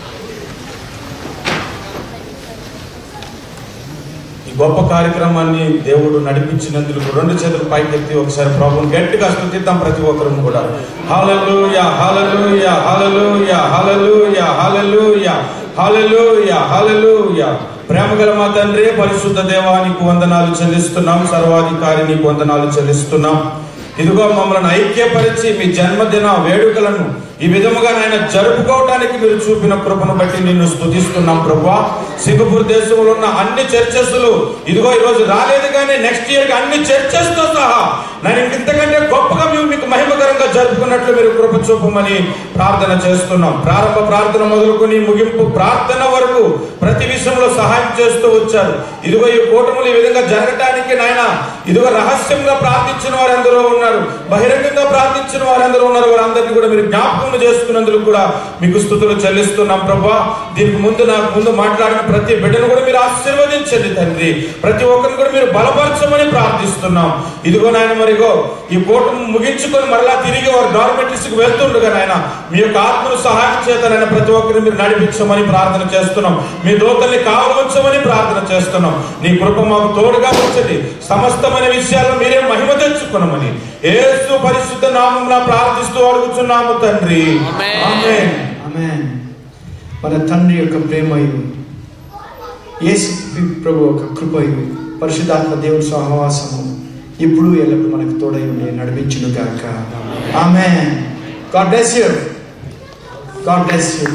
ఈ గొప్ప కార్యక్రమాన్ని దేవుడు నడిపించినందుకు రెండు చేతులు పైకెత్తి ఒకసారి ప్రభుని గట్టిగా స్తుతిద్దాం ప్రతి ఒక్కరు కూడా hallelujah hallelujah hallelujah hallelujah hallelujah hallelujah hallelujah ప్రేమ గల మా తండ్రి పరిశుద్ధ దేవానికి వందనాలు చెల్లిస్తున్నాం సర్వాధికారి నీకు వందనాలు చెల్లిస్తున్నాం ఇదిగో మమ్మల్ని ఐక్యపరిచి మీ జన్మదిన వేడుకలను ఈ విధముగా నాయన జరుపుకోవడానికి మీరు చూపిన కృపను బట్టి నిన్ను స్తుతిస్తున్నాం ప్రభా సింగపూర్ దేశంలో ఉన్న అన్ని చర్చెస్లు ఇదిగో ఈ రోజు రాలేదు కానీ నెక్స్ట్ ఇయర్ అన్ని చర్చెస్ తో సహా నేను ఇంతకంటే గొప్పగా మేము మీకు మహిమకరంగా జరుపుకున్నట్లు మీరు కృప చూపమని ప్రార్థన చేస్తున్నాం ప్రారంభ ప్రార్థన మొదలుకొని ముగింపు ప్రార్థన వరకు ప్రతి విషయంలో సహాయం చేస్తూ వచ్చారు ఇదిగో ఈ కూటములు ఈ విధంగా జరగటానికి నాయన ఇదిగో రహస్యంగా ప్రార్థించిన వారందరూ ఉన్నారు బహిరంగంగా ప్రార్థించిన వారందరూ ఉన్నారు వారందరినీ కూడా మీరు జ్ఞాపకం చేసుకున్నందుకు కూడా మీకు స్థుతులు చెల్లిస్తున్నాం ప్రభా దీనికి ముందు నాకు ముందు మాట్లాడిన ప్రతి బిడ్డను కూడా మీరు ఆశీర్వదించండి తండ్రి ప్రతి ఒక్కరిని కూడా మీరు బలపరచమని ప్రార్థిస్తున్నాం ఇదిగో నాయన మరిగో ఈ కూటమి ముగించుకొని మరలా తిరిగి వారు డార్మెటరీస్ కి వెళ్తుండగా నాయన మీ యొక్క ఆత్మను సహాయం చేత నాయన ప్రతి ఒక్కరిని మీరు నడిపించమని ప్రార్థన చేస్తున్నాం మీ దోతల్ని కావలవచ్చమని ప్రార్థన చేస్తున్నాం నీ కృప మాకు తోడుగా ఉంచండి సమస్తమైన విషయాల్లో మీరే మహిమ తెచ్చుకున్నామని ఏసు పరిశుద్ధ నామమున ప్రార్థిస్తూ అడుగుచున్నాము తండ్రి ఆమేన్ ఆమేన్ మన తండ్రి యొక్క ప్రేమయు యేసు ప్రభు యొక్క కృపయు పరిశుద్ధాత్మ దేవుడి సహవాసము ఇప్పుడు ఎల్లప్పుడు మనకు తోడై ఉండి నడిపించును గాక amen God bless you God bless you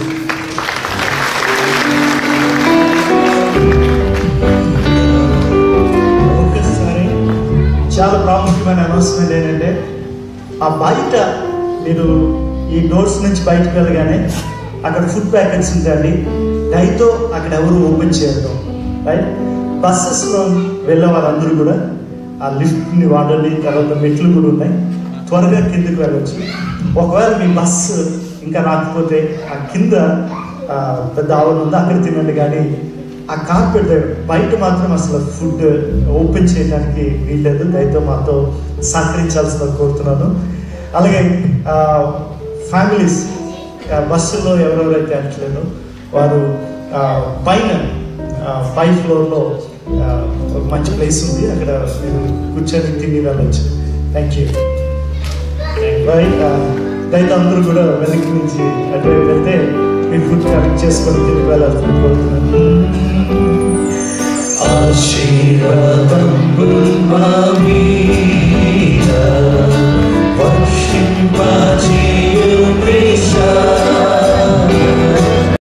ఒక్కసారి చాలా ప్రాముఖ్యమైన అనౌన్స్మెంట్ ఏంటంటే ఆ బయట మీరు ఈ డోర్స్ నుంచి బయటకు వెళ్ళగానే అక్కడ ఫుడ్ ప్యాకెట్స్ ఉంటాయండి దయతో అక్కడ ఎవరు ఓపెన్ చేయరు రైట్ బస్సెస్లో వెళ్ళే వాళ్ళందరూ కూడా ఆ లిఫ్ట్ని వాడండి తర్వాత మెట్లు కూడా ఉన్నాయి త్వరగా కిందకి వెళ్ళొచ్చు ఒకవేళ మీ బస్సు ఇంకా రాకపోతే ఆ కింద ఆ, పెద్ద ఆవరణ ఉంది అక్కడ తినండి కానీ ఆ కార్పెట్ బయట మాత్రం అసలు ఫుడ్ ఓపెన్ చేయడానికి వీల్లేదు దయతో మాతో సహకరించాల్సిన కోరుతున్నాను అలాగే ఫ్యామిలీస్ బస్సులో ఎవరెవరైతే అంటలేదు వారు ఆ, పైన ఆ, పై ఫ్లోర్లో ఆ, ఒక మంచి ప్లేస్ ఉంది అక్కడ మీరు కూర్చొని తిని వెళ్ళచ్చు థ్యాంక్ యూ రైట్ దయతో అందరూ కూడా వెనక్కి నుంచి అటువైపు వెళ్తే మీరు ఫుడ్ కలెక్ట్ చేసుకొని తిరిగి వెళ్ళాల్సింది కోరుతున్నాను ఆశీర్వాదం మా మీద వర్షింప